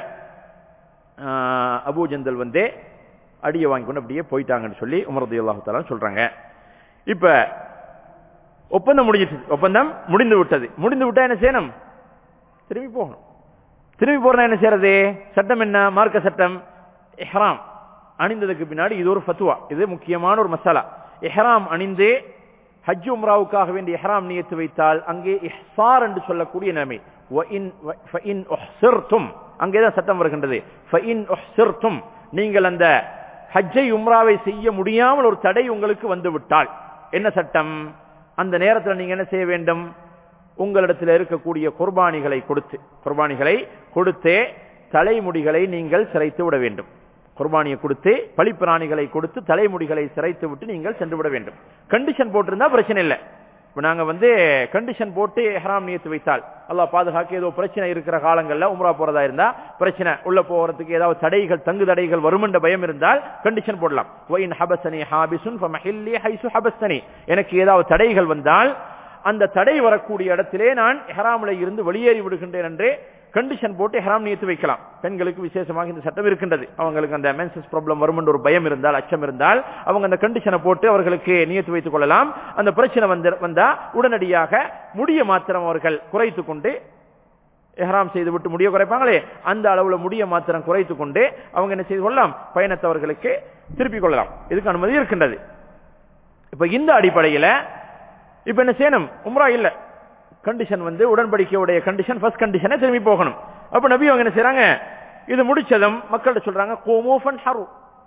ஆஹ், அபூ ஜந்தல் வந்து அடியை வாங்கி கொண்டு அப்படியே போயிட்டாங்கன்னு சொல்லி உமரது அல்லாஹு சொல்றாங்க இப்ப ஒப்பந்தம் முடிஞ்சிட்டு ஒப்பந்தம் முடிந்து விட்டது முடிந்து விட்டா என்ன செய்யணும் திரும்பி போகணும் திரும்பி போறனா என்ன செய்யறது சட்டம் என்ன மார்க்க சட்டம் இஹ்ராம் அணிந்ததுக்கு பின்னாடி இது ஒரு ஃபத்வா இது முக்கியமான ஒரு மசாலா இஹ்ராம் அணிந்து ஹஜ் உம்ராவுக்காக வேண்டிய இஹ்ராம் நியத்து வைத்தால் அங்கே இஹ்சார் என்று சொல்லக்கூடிய நிலைமை وَإِنْ فَإِنْ أُحْصِرْتُمْ அங்கேதான் சட்டம் வருகின்றது فَإِنْ أُحْصِرْتُمْ நீங்கள் அந்த ஹஜ்ஜை உம்ராவை செய்ய முடியாமல் ஒரு தடை உங்களுக்கு வந்து விட்டால் என்ன சட்டம் அந்த நேரத்தில் நீங்க என்ன செய்ய வேண்டும் உங்களிடத்தில் இருக்கக்கூடிய குர்பானிகளை கொடுத்து குர்பானிகளை கொடுத்தே தலைமுடிகளை நீங்கள் சிரைத்து விட வேண்டும் குர்பானியை கொடுத்து பழிப்பிராணிகளை கொடுத்து தலைமுடிகளை சிரைத்து விட்டு நீங்கள் சென்று விட வேண்டும் கண்டிஷன் போட்டிருந்தா பிரச்சனை இல்லை இப்ப நாங்க வந்து கண்டிஷன் போட்டு ஹராம் நியத்து வைத்தால் அல்லாஹ் பாதுகாக்க ஏதோ பிரச்சனை இருக்கிற காலங்கள்ல உம்ரா போறதா இருந்தா பிரச்சனை உள்ள போறதுக்கு ஏதாவது தடைகள் தங்கு தடைகள் வருமென்ற பயம் இருந்தால் கண்டிஷன் போடலாம் ஒயின் ஹபசனி ஹாபிசுன் ஃபமஹில்லி ஹைசு ஹபஸ்தனி எனக்கு ஏதாவது தடைகள் வந்தால் அந்த தடை வரக்கூடிய இடத்திலே நான் ஹெராமில இருந்து வெளியேறி விடுகின்றேன் என்று கண்டிஷன் போட்டு ஹெராம் நியத்து வைக்கலாம் பெண்களுக்கு விசேஷமாக இந்த சட்டம் இருக்கின்றது அவங்களுக்கு அந்த மென்சஸ் ப்ராப்ளம் வரும் என்ற ஒரு பயம் இருந்தால் அச்சம் இருந்தால் அவங்க அந்த கண்டிஷனை போட்டு அவர்களுக்கு நியத்து வைத்துக் கொள்ளலாம் அந்த பிரச்சனை வந்து வந்தா உடனடியாக முடிய மாத்திரம் அவர்கள் குறைத்துக் கொண்டு எஹ்ராம் செய்து விட்டு முடிய குறைப்பாங்களே அந்த அளவுல முடிய மாத்திரம் குறைத்துக் கொண்டு அவங்க என்ன செய்து கொள்ளலாம் பயணத்தை அவர்களுக்கு திருப்பிக் கொள்ளலாம் இதுக்கு அனுமதி இருக்கின்றது இப்ப இந்த அடிப்படையில இப்ப என்ன செய்யணும் உம்ரா இல்ல கண்டிஷன் வந்து உடன்படிக்கையுடைய கண்டிஷன் ஃபர்ஸ்ட் கண்டிஷனை திரும்பி போகணும் அப்ப நபி அவங்க என்ன செய்றாங்க இது முடிச்சதும் மக்கள்கிட்ட சொல்றாங்க கோமோஃபன் ஹரு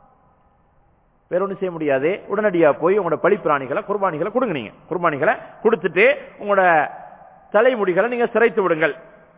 வேற ஒண்ணும் செய்ய முடியாது உடனடியா போய் உங்களோட பழிப்பிராணிகளை குர்பானிகளை கொடுங்க நீங்க குர்பானிகளை கொடுத்துட்டு உங்களோட தலைமுடிகளை நீங்க சிரைத்து விடுங்கள்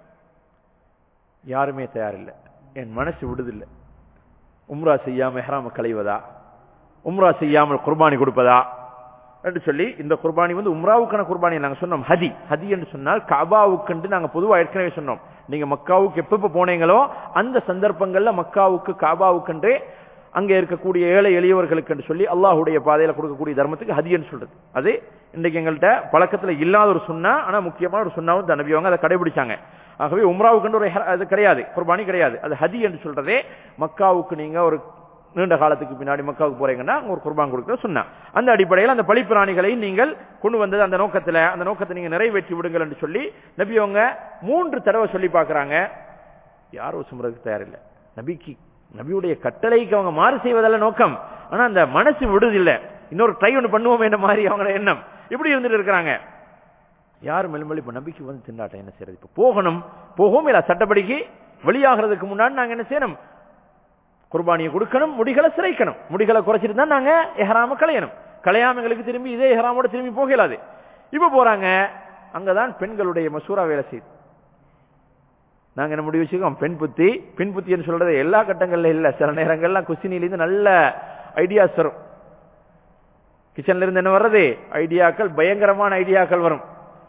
யாருமே தயாரில்லை என் மனசு விடுதில்லை உம்ரா செய்யாம எஹ்ராம களைவதா உம்ரா செய்யாமல் குர்பானி கொடுப்பதா என்று சொல்லி இந்த குர்பானி வந்து உம்ராவுக்கான குர்பானி நாங்க சொன்னோம் ஹதி ஹதி என்று சொன்னால் காபாவுக்கு நாங்க பொதுவா ஏற்கனவே சொன்னோம் நீங்க மக்காவுக்கு எப்ப போனீங்களோ அந்த சந்தர்ப்பங்கள்ல மக்காவுக்கு காபாவுக்கு அங்க இருக்கக்கூடிய ஏழை எளியவர்களுக்கு என்று சொல்லி அல்லாஹுடைய பாதையில கொடுக்கக்கூடிய தர்மத்துக்கு ஹதின்னு சொல்றது அது இன்றைக்கு எங்கள்கிட்ட பழக்கத்துல இல்லாத ஒரு சுண்ணா ஆனா முக்கியமான ஒரு சுண்ணாவும் இந்த நபியவங்க அதை கடைபிடிச்சாங்க ஆகவே உம்ராவுக்கு ஒரு ஹெ- அது கிடையாது குர்பானி கிடையாது அது ஹதி என்று சொல்றதே மக்காவுக்கு நீங்க ஒரு நீண்ட காலத்துக்கு பின்னாடி மக்காவுக்கு போறீங்கன்னா அங்க ஒரு குர்பான் கொடுக்கிற சொன்னா அந்த அடிப்படையில் அந்த பழிப்பிராணிகளை நீங்கள் கொண்டு வந்தது அந்த நோக்கத்துல அந்த நோக்கத்தை நீங்க நிறைவேற்றி விடுங்கள் என்று சொல்லி நபி அவங்க மூன்று தடவை சொல்லி பார்க்கறாங்க யாரும் சுமறதுக்கு தயாரில்லை நபிக்கு நபியுடைய கட்டளைக்கு அவங்க மாறு செய்வதல்ல நோக்கம் ஆனா அந்த மனசு விடுதில்லை இன்னொரு ட்ரை ஒன்று பண்ணுவோம் என்ற மாதிரி அவங்களோட எண்ணம் இப்படி இருந்துட்டு இருக்கிறாங்க யார் மெல்மொழி இப்ப நபிக்கு வந்து திண்டாட்டம் என்ன செய்யறது இப்ப போகணும் போகவும் இல்ல சட்டப்படிக்கு வெளியாகிறதுக்கு முன்னாடி நாங்க என்ன செய்யணும் குர்பானியை கொடுக்கணும் முடிகளை சிரைக்கணும் முடிகளை குறைச்சிட்டு தான் நாங்க எஹராம களையணும் களையாம எங்களுக்கு திரும்பி இதே எஹராமோட திரும்பி போகலாது இப்ப போறாங்க அங்கதான் பெண்களுடைய மசூரா வேலை செய்யுது நாங்க என்ன முடிவு வச்சுக்கோம் பெண் புத்தி பெண் புத்தின்னு சொல்றது எல்லா கட்டங்கள்ல இல்ல சில நேரங்கள்லாம் குசினில இருந்து நல்ல ஐடியாஸ் வரும் கிச்சன்ல இருந்து என்ன வர்றது ஐடியாக்கள் பயங்கரமான ஐடியாக்கள் வரும்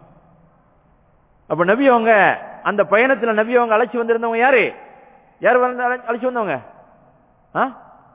அப்ப நபி அவங்க அந்த பயணத்துல நபி அவங்க அழைச்சு வந்திருந்தவங்க யாரு யார் வந்து அழை- அழைச்சு வந்தவங்க ஆ?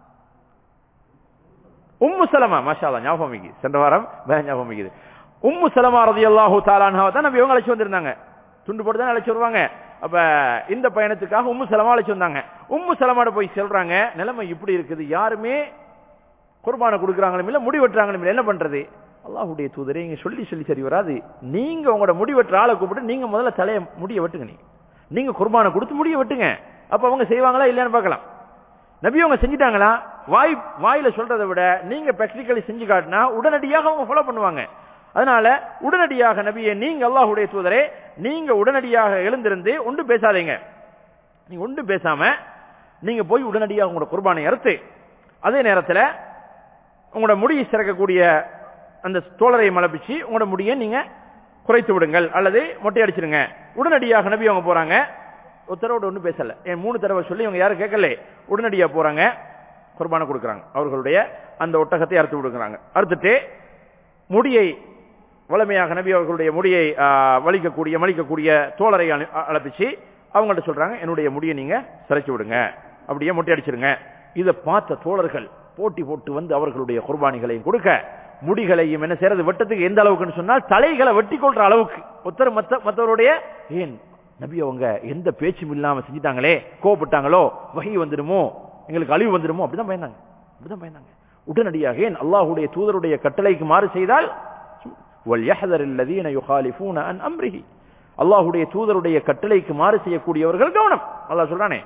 உம்மு சலமா மாஷா அல்லாஹ், ஞாபகம் வைக்குது. சென்ற வாரம் வேற ஞாபகம் வைக்குது. உம்மு சலமா ரதியல்லாஹு தாலான்ஹாவை தான் நபி அவங்க அழைச்சு வந்திருந்தாங்க துண்டு போட்டு தான் அழைச்சு வருவாங்க அப்ப இந்த பயணத்துக்காக உம்மு சலமா அழைச்சு வந்தாங்க உம்மு சலமாட போய் சொல்றாங்க நிலைமை இப்படி இருக்குது யாருமே குர்பானை கொடுக்குறாங்களும் இல்ல முடி வெட்டுறாங்களும் இல்ல என்ன பண்றது அல்லாஹ்வுடைய தூதரே இங்க சொல்லி சொல்லி சரி வராது நீங்க உங்களோட முடி வெட்டுற ஆளை கூப்பிட்டு நீங்க முதல்ல தலைய முடிய வெட்டுங்க நீங்க நீங்க குர்பானை கொடுத்து முடிய வெட்டுங்க அப்ப அவங்க செய்வாங்களா இல்லையான்னு பார்க்கலாம் நபி அவங்க செஞ்சிட்டாங்களா வாய் வாயில சொல்றதை விட நீங்க பிராக்டிகலி செஞ்சு காட்டினா உடனடியாக அவங்க ஃபாலோ பண்ணுவாங்க அதனால உடனடியாக நபியை நீங்க அல்லாஹ்வுடைய தூதரே நீங்க உடனடியாக எழுந்திருந்து ஒன்று பேசாதீங்க நீங்க ஒன்று பேசாம நீங்க போய் உடனடியாக உங்களோட குர்பானை அறுத்து அதே நேரத்துல உங்களோட முடியை சிறக்கக்கூடிய அந்த தோழரை மலப்பிச்சு உங்களோட முடியை நீங்க குறைத்து விடுங்கள் அல்லது மொட்டை அடிச்சிருங்க உடனடியாக நபி அவங்க போறாங்க உத்தரவோட ஒன்றும் பேசல என் மூணு தடவை சொல்லி அவங்க யாரும் கேட்கல உடனடியா போறாங்க குர்பானை கொடுக்குறாங்க அவர்களுடைய அந்த ஒட்டகத்தை அறுத்து விடுக்கிறாங்க அறுத்துட்டு முடியை வளமையாக நபி அவர்களுடைய முடியை ஆ, வலிக்கக்கூடிய மலிக்கக்கூடிய தோழரை அனு- அ- அழைப்பிச்சு அவங்கள்ட்ட சொல்றாங்க என்னுடைய முடியை நீங்க சிரைச்சு விடுங்க அப்படியே மொட்டை அடிச்சிருங்க இதை பார்த்த தோழர்கள் போட்டி போட்டு வந்து அவர்களுடைய குர்பானிகளையும் கொடுக்க முடிகளையும் என்ன செய்யறது வெட்டத்துக்கு எந்த அளவுக்குன்னு சொன்னால் தலைகளை வெட்டி கொள்ற அளவுக்கு ஒருத்தர் மத்த மற்றவருடைய ஏன் நபி அவங்க எந்த பேச்சும் இல்லாம செஞ்சிட்டாங்களே கோவப்பட்டாங்களோ வகை வந்துடுமோ எங்களுக்கு அழிவு வந்துடுமோ அப்படிதான் பயந்தாங்க அப்படிதான் பயந்தாங்க உடனடியாக ஏன் அல்லாஹுடைய தூதருடைய கட்டளைக்கு மாறு செய்தால் وَلْيَحْذَرِ الَّذِينَ يُخَالِفُونَ عَنْ أَمْرِهِ அல்லாஹுடைய தூதருடைய கட்டளைக்கு மாறு செய்யக்கூடியவர்கள் கவனம் அல்லாஹ் சொல்றானே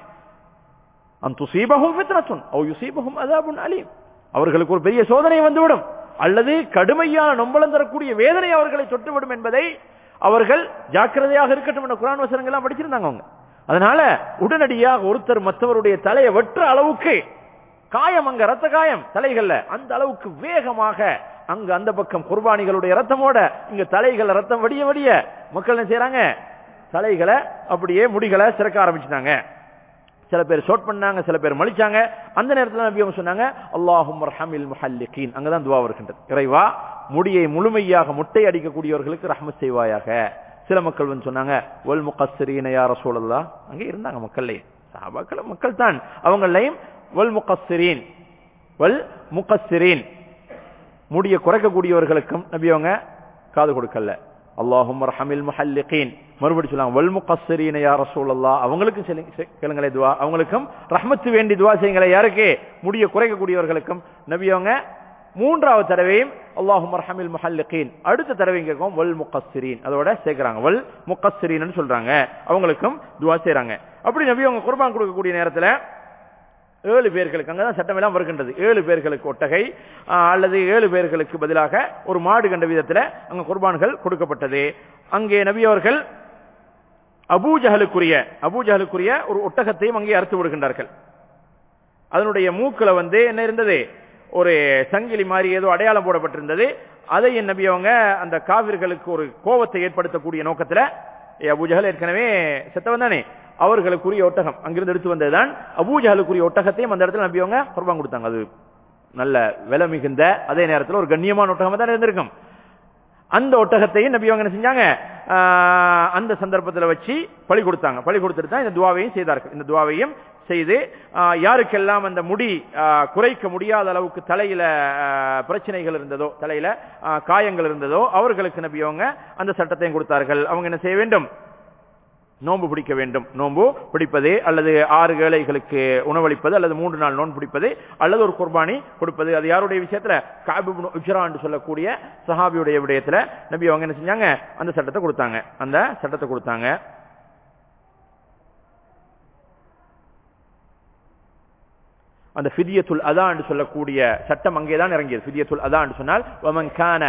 அன் துசீபஹும் ஃபித்னத்துன் அவ் யுசீபஹும் அதாபுன் அலீம் அவர்களுக்கு ஒரு பெரிய சோதனை வந்துவிடும் அல்லது கடுமையான நொம்பலம் தரக்கூடிய வேதனை அவர்களை தொட்டுவிடும் என்பதை அவர்கள் ஜாக்கிரதையாக இருக்கட்டும் என்ற குரான் வசனங்கள்லாம் படிச்சிருந்தாங்க அவங்க அதனால உடனடியாக ஒருத்தர் மற்றவருடைய தலையை வெற்ற அளவுக்கு காயம் அங்க ரத்த காயம் தலைகள்ல அந்த அளவுக்கு வேகமாக அங்க அந்த பக்கம் குர்பானிகளுடைய ரத்தமோட இங்க தலைகள் ரத்தம் வடிய வடிய மக்கள் என்ன செய்யறாங்க தலைகளை அப்படியே முடிகளை சிறக்க ஆரம்பிச்சுட்டாங்க சில பேர் ஷோட் பண்ணாங்க சில பேர் மலிச்சாங்க அந்த நேரத்தில் நபி அவங்க சொன்னாங்க அல்லாஹும் ரஹமில் முஹல்லிகீன் அங்கதான் துவா வருகின்றது இறைவா முடியை முழுமையாக முட்டை அடிக்கக்கூடியவர்களுக்கு ரஹ்மத் செய்வாயாக சில மக்கள் வந்து சொன்னாங்க ஒல் முகஸ்ஸரீன யா ரசூலல்லாஹ் அங்கே இருந்தாங்க மக்கள்லே சஹாபாக்கள் மக்கள் தான் அவங்களையும் வல் முகஸ்ஸரீன் வல் முகஸ்ஸரீன் முடிய குறைக்கக்கூடியவர்களுக்கும் நபி அவங்க காது கொடுக்கல அல்லாஹும் ரஹமில் முஹல்லிகீன் மறுபடி சொல்லாங்க வல் முகஸ்ஸரீன யா ரசூலல்லாஹ் அவங்களுக்கும் கேளுங்களே துவா அவங்களுக்கும் ரஹ்மத்து வேண்டி துவா செய்யுங்களே யாருக்கு முடிய குறைக்கக்கூடியவர்களுக்கும் நபி அவங்க மூன்றாவது தடவையும் அல்லாஹும் ரஹமில் முஹல்லிகீன் அடுத்த தடவை கேட்கும் வல் முகஸ்ஸரீன் அதோட சேர்க்கிறாங்க வல் முகஸ்ஸரீன் சொல்றாங்க அவங்களுக்கும் துவா செய்றாங்க அப்படி நபி அவங்க குர்பான் கொடுக்கக்கூடிய நேரத்துல ஏழு பேர்களுக்கு அங்கதான் சட்டம் எல்லாம் வருகின்றது ஏழு பேர்களுக்கு ஒட்டகை அல்லது ஏழு பேர்களுக்கு பதிலாக ஒரு மாடு கண்ட விதத்தில் அங்க குர்பான்கள் கொடுக்கப்பட்டது அங்கே நபி அவர்கள் அபூஜஹலுக்குரிய அபூஜஹலுக்குரிய ஒரு ஒட்டகத்தையும் அங்கே அறுத்து விடுகின்றார்கள் அதனுடைய மூக்குல வந்து என்ன இருந்தது ஒரு சங்கிலி மாதிரி ஏதோ அடையாளம் போடப்பட்டிருந்தது அதை என் நபி அவங்க அந்த காவிர்களுக்கு ஒரு கோபத்தை ஏற்படுத்தக்கூடிய நோக்கத்துல அபூஜஹல் ஏற்கனவே செத்தவன் தானே அவர்களுக்குரிய ஒட்டகம் அங்கிருந்து எடுத்து வந்ததுதான் அபூஜஹலுக்குரிய ஒட்டகத்தையும் அந்த இடத்துல நம்பி அவங்க குர்பான் கொடுத்தாங்க அது நல்ல விலை மிகுந்த அதே நேரத்தில் ஒரு கண்ணியமான ஒட்டகமா தான் இருந்திருக்கும் அந்த ஒட்டகத்தையும் நபி அவங்க என்ன செஞ்சாங்க அந்த சந்தர்ப்பத்தில் வச்சு பழி கொடுத்தாங்க பழி கொடுத்துட்டு தான் இந்த துவாவையும் செய்தார்கள் இந்த துவாவையும் செய்து யாருக்கெல்லாம் அந்த முடி குறைக்க முடியாத அளவுக்கு தலையில பிரச்சனைகள் இருந்ததோ தலையில காயங்கள் இருந்ததோ அவர்களுக்கு நபி அவங்க அந்த சட்டத்தையும் கொடுத்தார்கள் அவங்க என்ன செய்ய வேண்டும் நோன்பு பிடிக்க வேண்டும் நோன்பு பிடிப்பது அல்லது ஆறு ஏழைகளுக்கு உணவளிப்பது அல்லது மூன்று நாள் நோன்பு பிடிப்பது அல்லது ஒரு குர்பானி கொடுப்பது அது யாருடைய விஷயத்துல காபு உஜ்ரா என்று சொல்லக்கூடிய சஹாபியுடைய விடயத்துல நபி அவங்க என்ன செஞ்சாங்க அந்த சட்டத்தை கொடுத்தாங்க அந்த சட்டத்தை கொடுத்தாங்க அந்த ஃபிதியத்துல் அதா என்று சொல்லக்கூடிய சட்டம் அங்கேதான் இறங்கியது ஃபிதியத்துல் அதா என்று சொன்னால் வமன் கான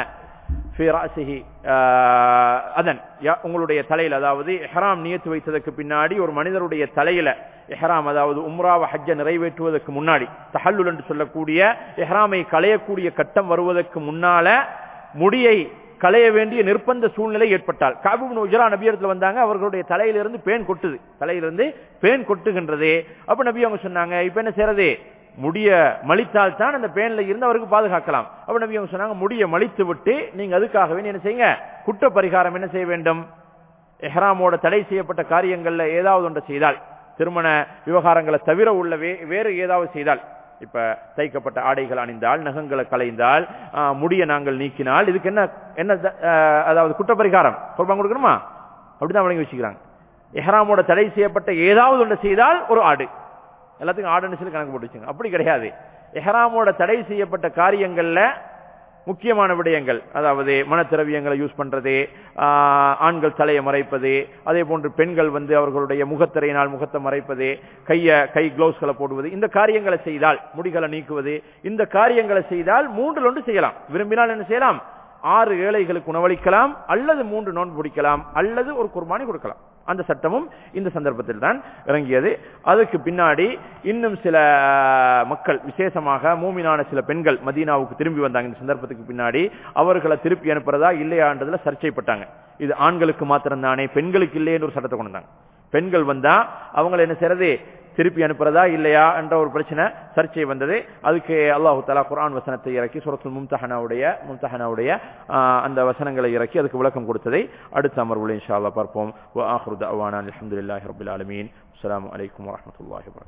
அதன் உங்களுடைய தலையில் அதாவது எஹராம் நியத்து வைத்ததற்கு பின்னாடி ஒரு மனிதருடைய தலையில எஹராம் அதாவது உம்ராவ ஹஜ்ஜ நிறைவேற்றுவதற்கு முன்னாடி தஹல்லுல் என்று சொல்லக்கூடிய எஹராமை களையக்கூடிய கட்டம் வருவதற்கு முன்னால முடியை களைய வேண்டிய நிர்பந்த சூழ்நிலை ஏற்பட்டால் காபுபின் உஜரா நபியத்தில் வந்தாங்க அவர்களுடைய தலையிலிருந்து பேன் கொட்டுது தலையிலிருந்து பேன் கொட்டுகின்றது அப்ப நபி அவங்க சொன்னாங்க இப்ப என்ன செய்யறது முடிய மலித்தால் தான் அந்த பேன்ல இருந்து அவருக்கு பாதுகாக்கலாம் அப்ப நபி அவங்க சொன்னாங்க முடிய மலித்து விட்டு நீங்க அதுக்காகவே என்ன செய்யுங்க குற்ற பரிகாரம் என்ன செய்ய வேண்டும் எஹ்ராமோட தடை செய்யப்பட்ட காரியங்கள்ல ஏதாவது ஒன்றை செய்தால் திருமண விவகாரங்களை தவிர உள்ள வேறு ஏதாவது செய்தால் இப்ப தைக்கப்பட்ட ஆடைகள் அணிந்தால் நகங்களை களைந்தால் முடிய நாங்கள் நீக்கினால் இதுக்கு என்ன என்ன அதாவது குற்ற பரிகாரம் குர்பான் கொடுக்கணுமா அப்படிதான் வழங்கி வச்சுக்கிறாங்க எஹ்ராமோட தடை செய்யப்பட்ட ஏதாவது ஒன்று செய்தால் ஒரு ஆடு எல்லாத்துக்கும் ஆடுன்னு சொல்லி கணக்கு போட்டு வச்சுங்க அப்படி கிடையாது எஹராமோட தடை செய்யப்பட்ட காரியங்கள்ல முக்கியமான விடயங்கள் அதாவது மனத்திரவியங்களை யூஸ் பண்றது ஆண்கள் தலையை மறைப்பது அதே போன்று பெண்கள் வந்து அவர்களுடைய முகத்திரையினால் முகத்தை மறைப்பது கைய கை கிளவுஸ்களை போடுவது இந்த காரியங்களை செய்தால் முடிகளை நீக்குவது இந்த காரியங்களை செய்தால் மூன்றில் ஒன்று செய்யலாம் விரும்பினால் என்ன செய்யலாம் ஆறு ஏழைகளுக்கு உணவளிக்கலாம் அல்லது மூன்று நோன்பு பிடிக்கலாம் அல்லது ஒரு குர்பானி கொடுக்கலாம் அந்த சட்டமும் இந்த சந்தர்ப்பத்தில் தான் இறங்கியது அதுக்கு பின்னாடி இன்னும் சில மக்கள் விசேஷமாக மூமினான சில பெண்கள் மதீனாவுக்கு திரும்பி வந்தாங்க இந்த சந்தர்ப்பத்துக்கு பின்னாடி அவர்களை திருப்பி அனுப்புறதா இல்லையான்றதுல சர்ச்சைப்பட்டாங்க இது ஆண்களுக்கு மாத்திரம் தானே பெண்களுக்கு இல்லையேன்னு ஒரு சட்டத்தை கொண்டு வந்தாங்க பெண்கள் வந்தா அவங்களை என்ன செய்யறது திருப்பி அனுப்புறதா இல்லையா என்ற ஒரு பிரச்சனை சர்ச்சை வந்தது அதுக்கு அல்லாஹு தலா குர்ஆன் வசனத்தை இறக்கி சூரத்துல் மும்தஹனாவுடைய மும்தஹனாவுடைய ஆஹ், அந்த வசனங்களை இறக்கி அதுக்கு விளக்கம் கொடுத்ததை அடுத்த அமர்வுல இன்ஷா அல்லாஹ் பார்ப்போம் வ ஆஹிரு தஅவானா அல்ஹம்துலில்லாஹி ரப்பில் ஆலமீன் அஸ்ஸலாமு அலைக்கும் வரஹ்மத்துல்லாஹி வபரகாத்துஹு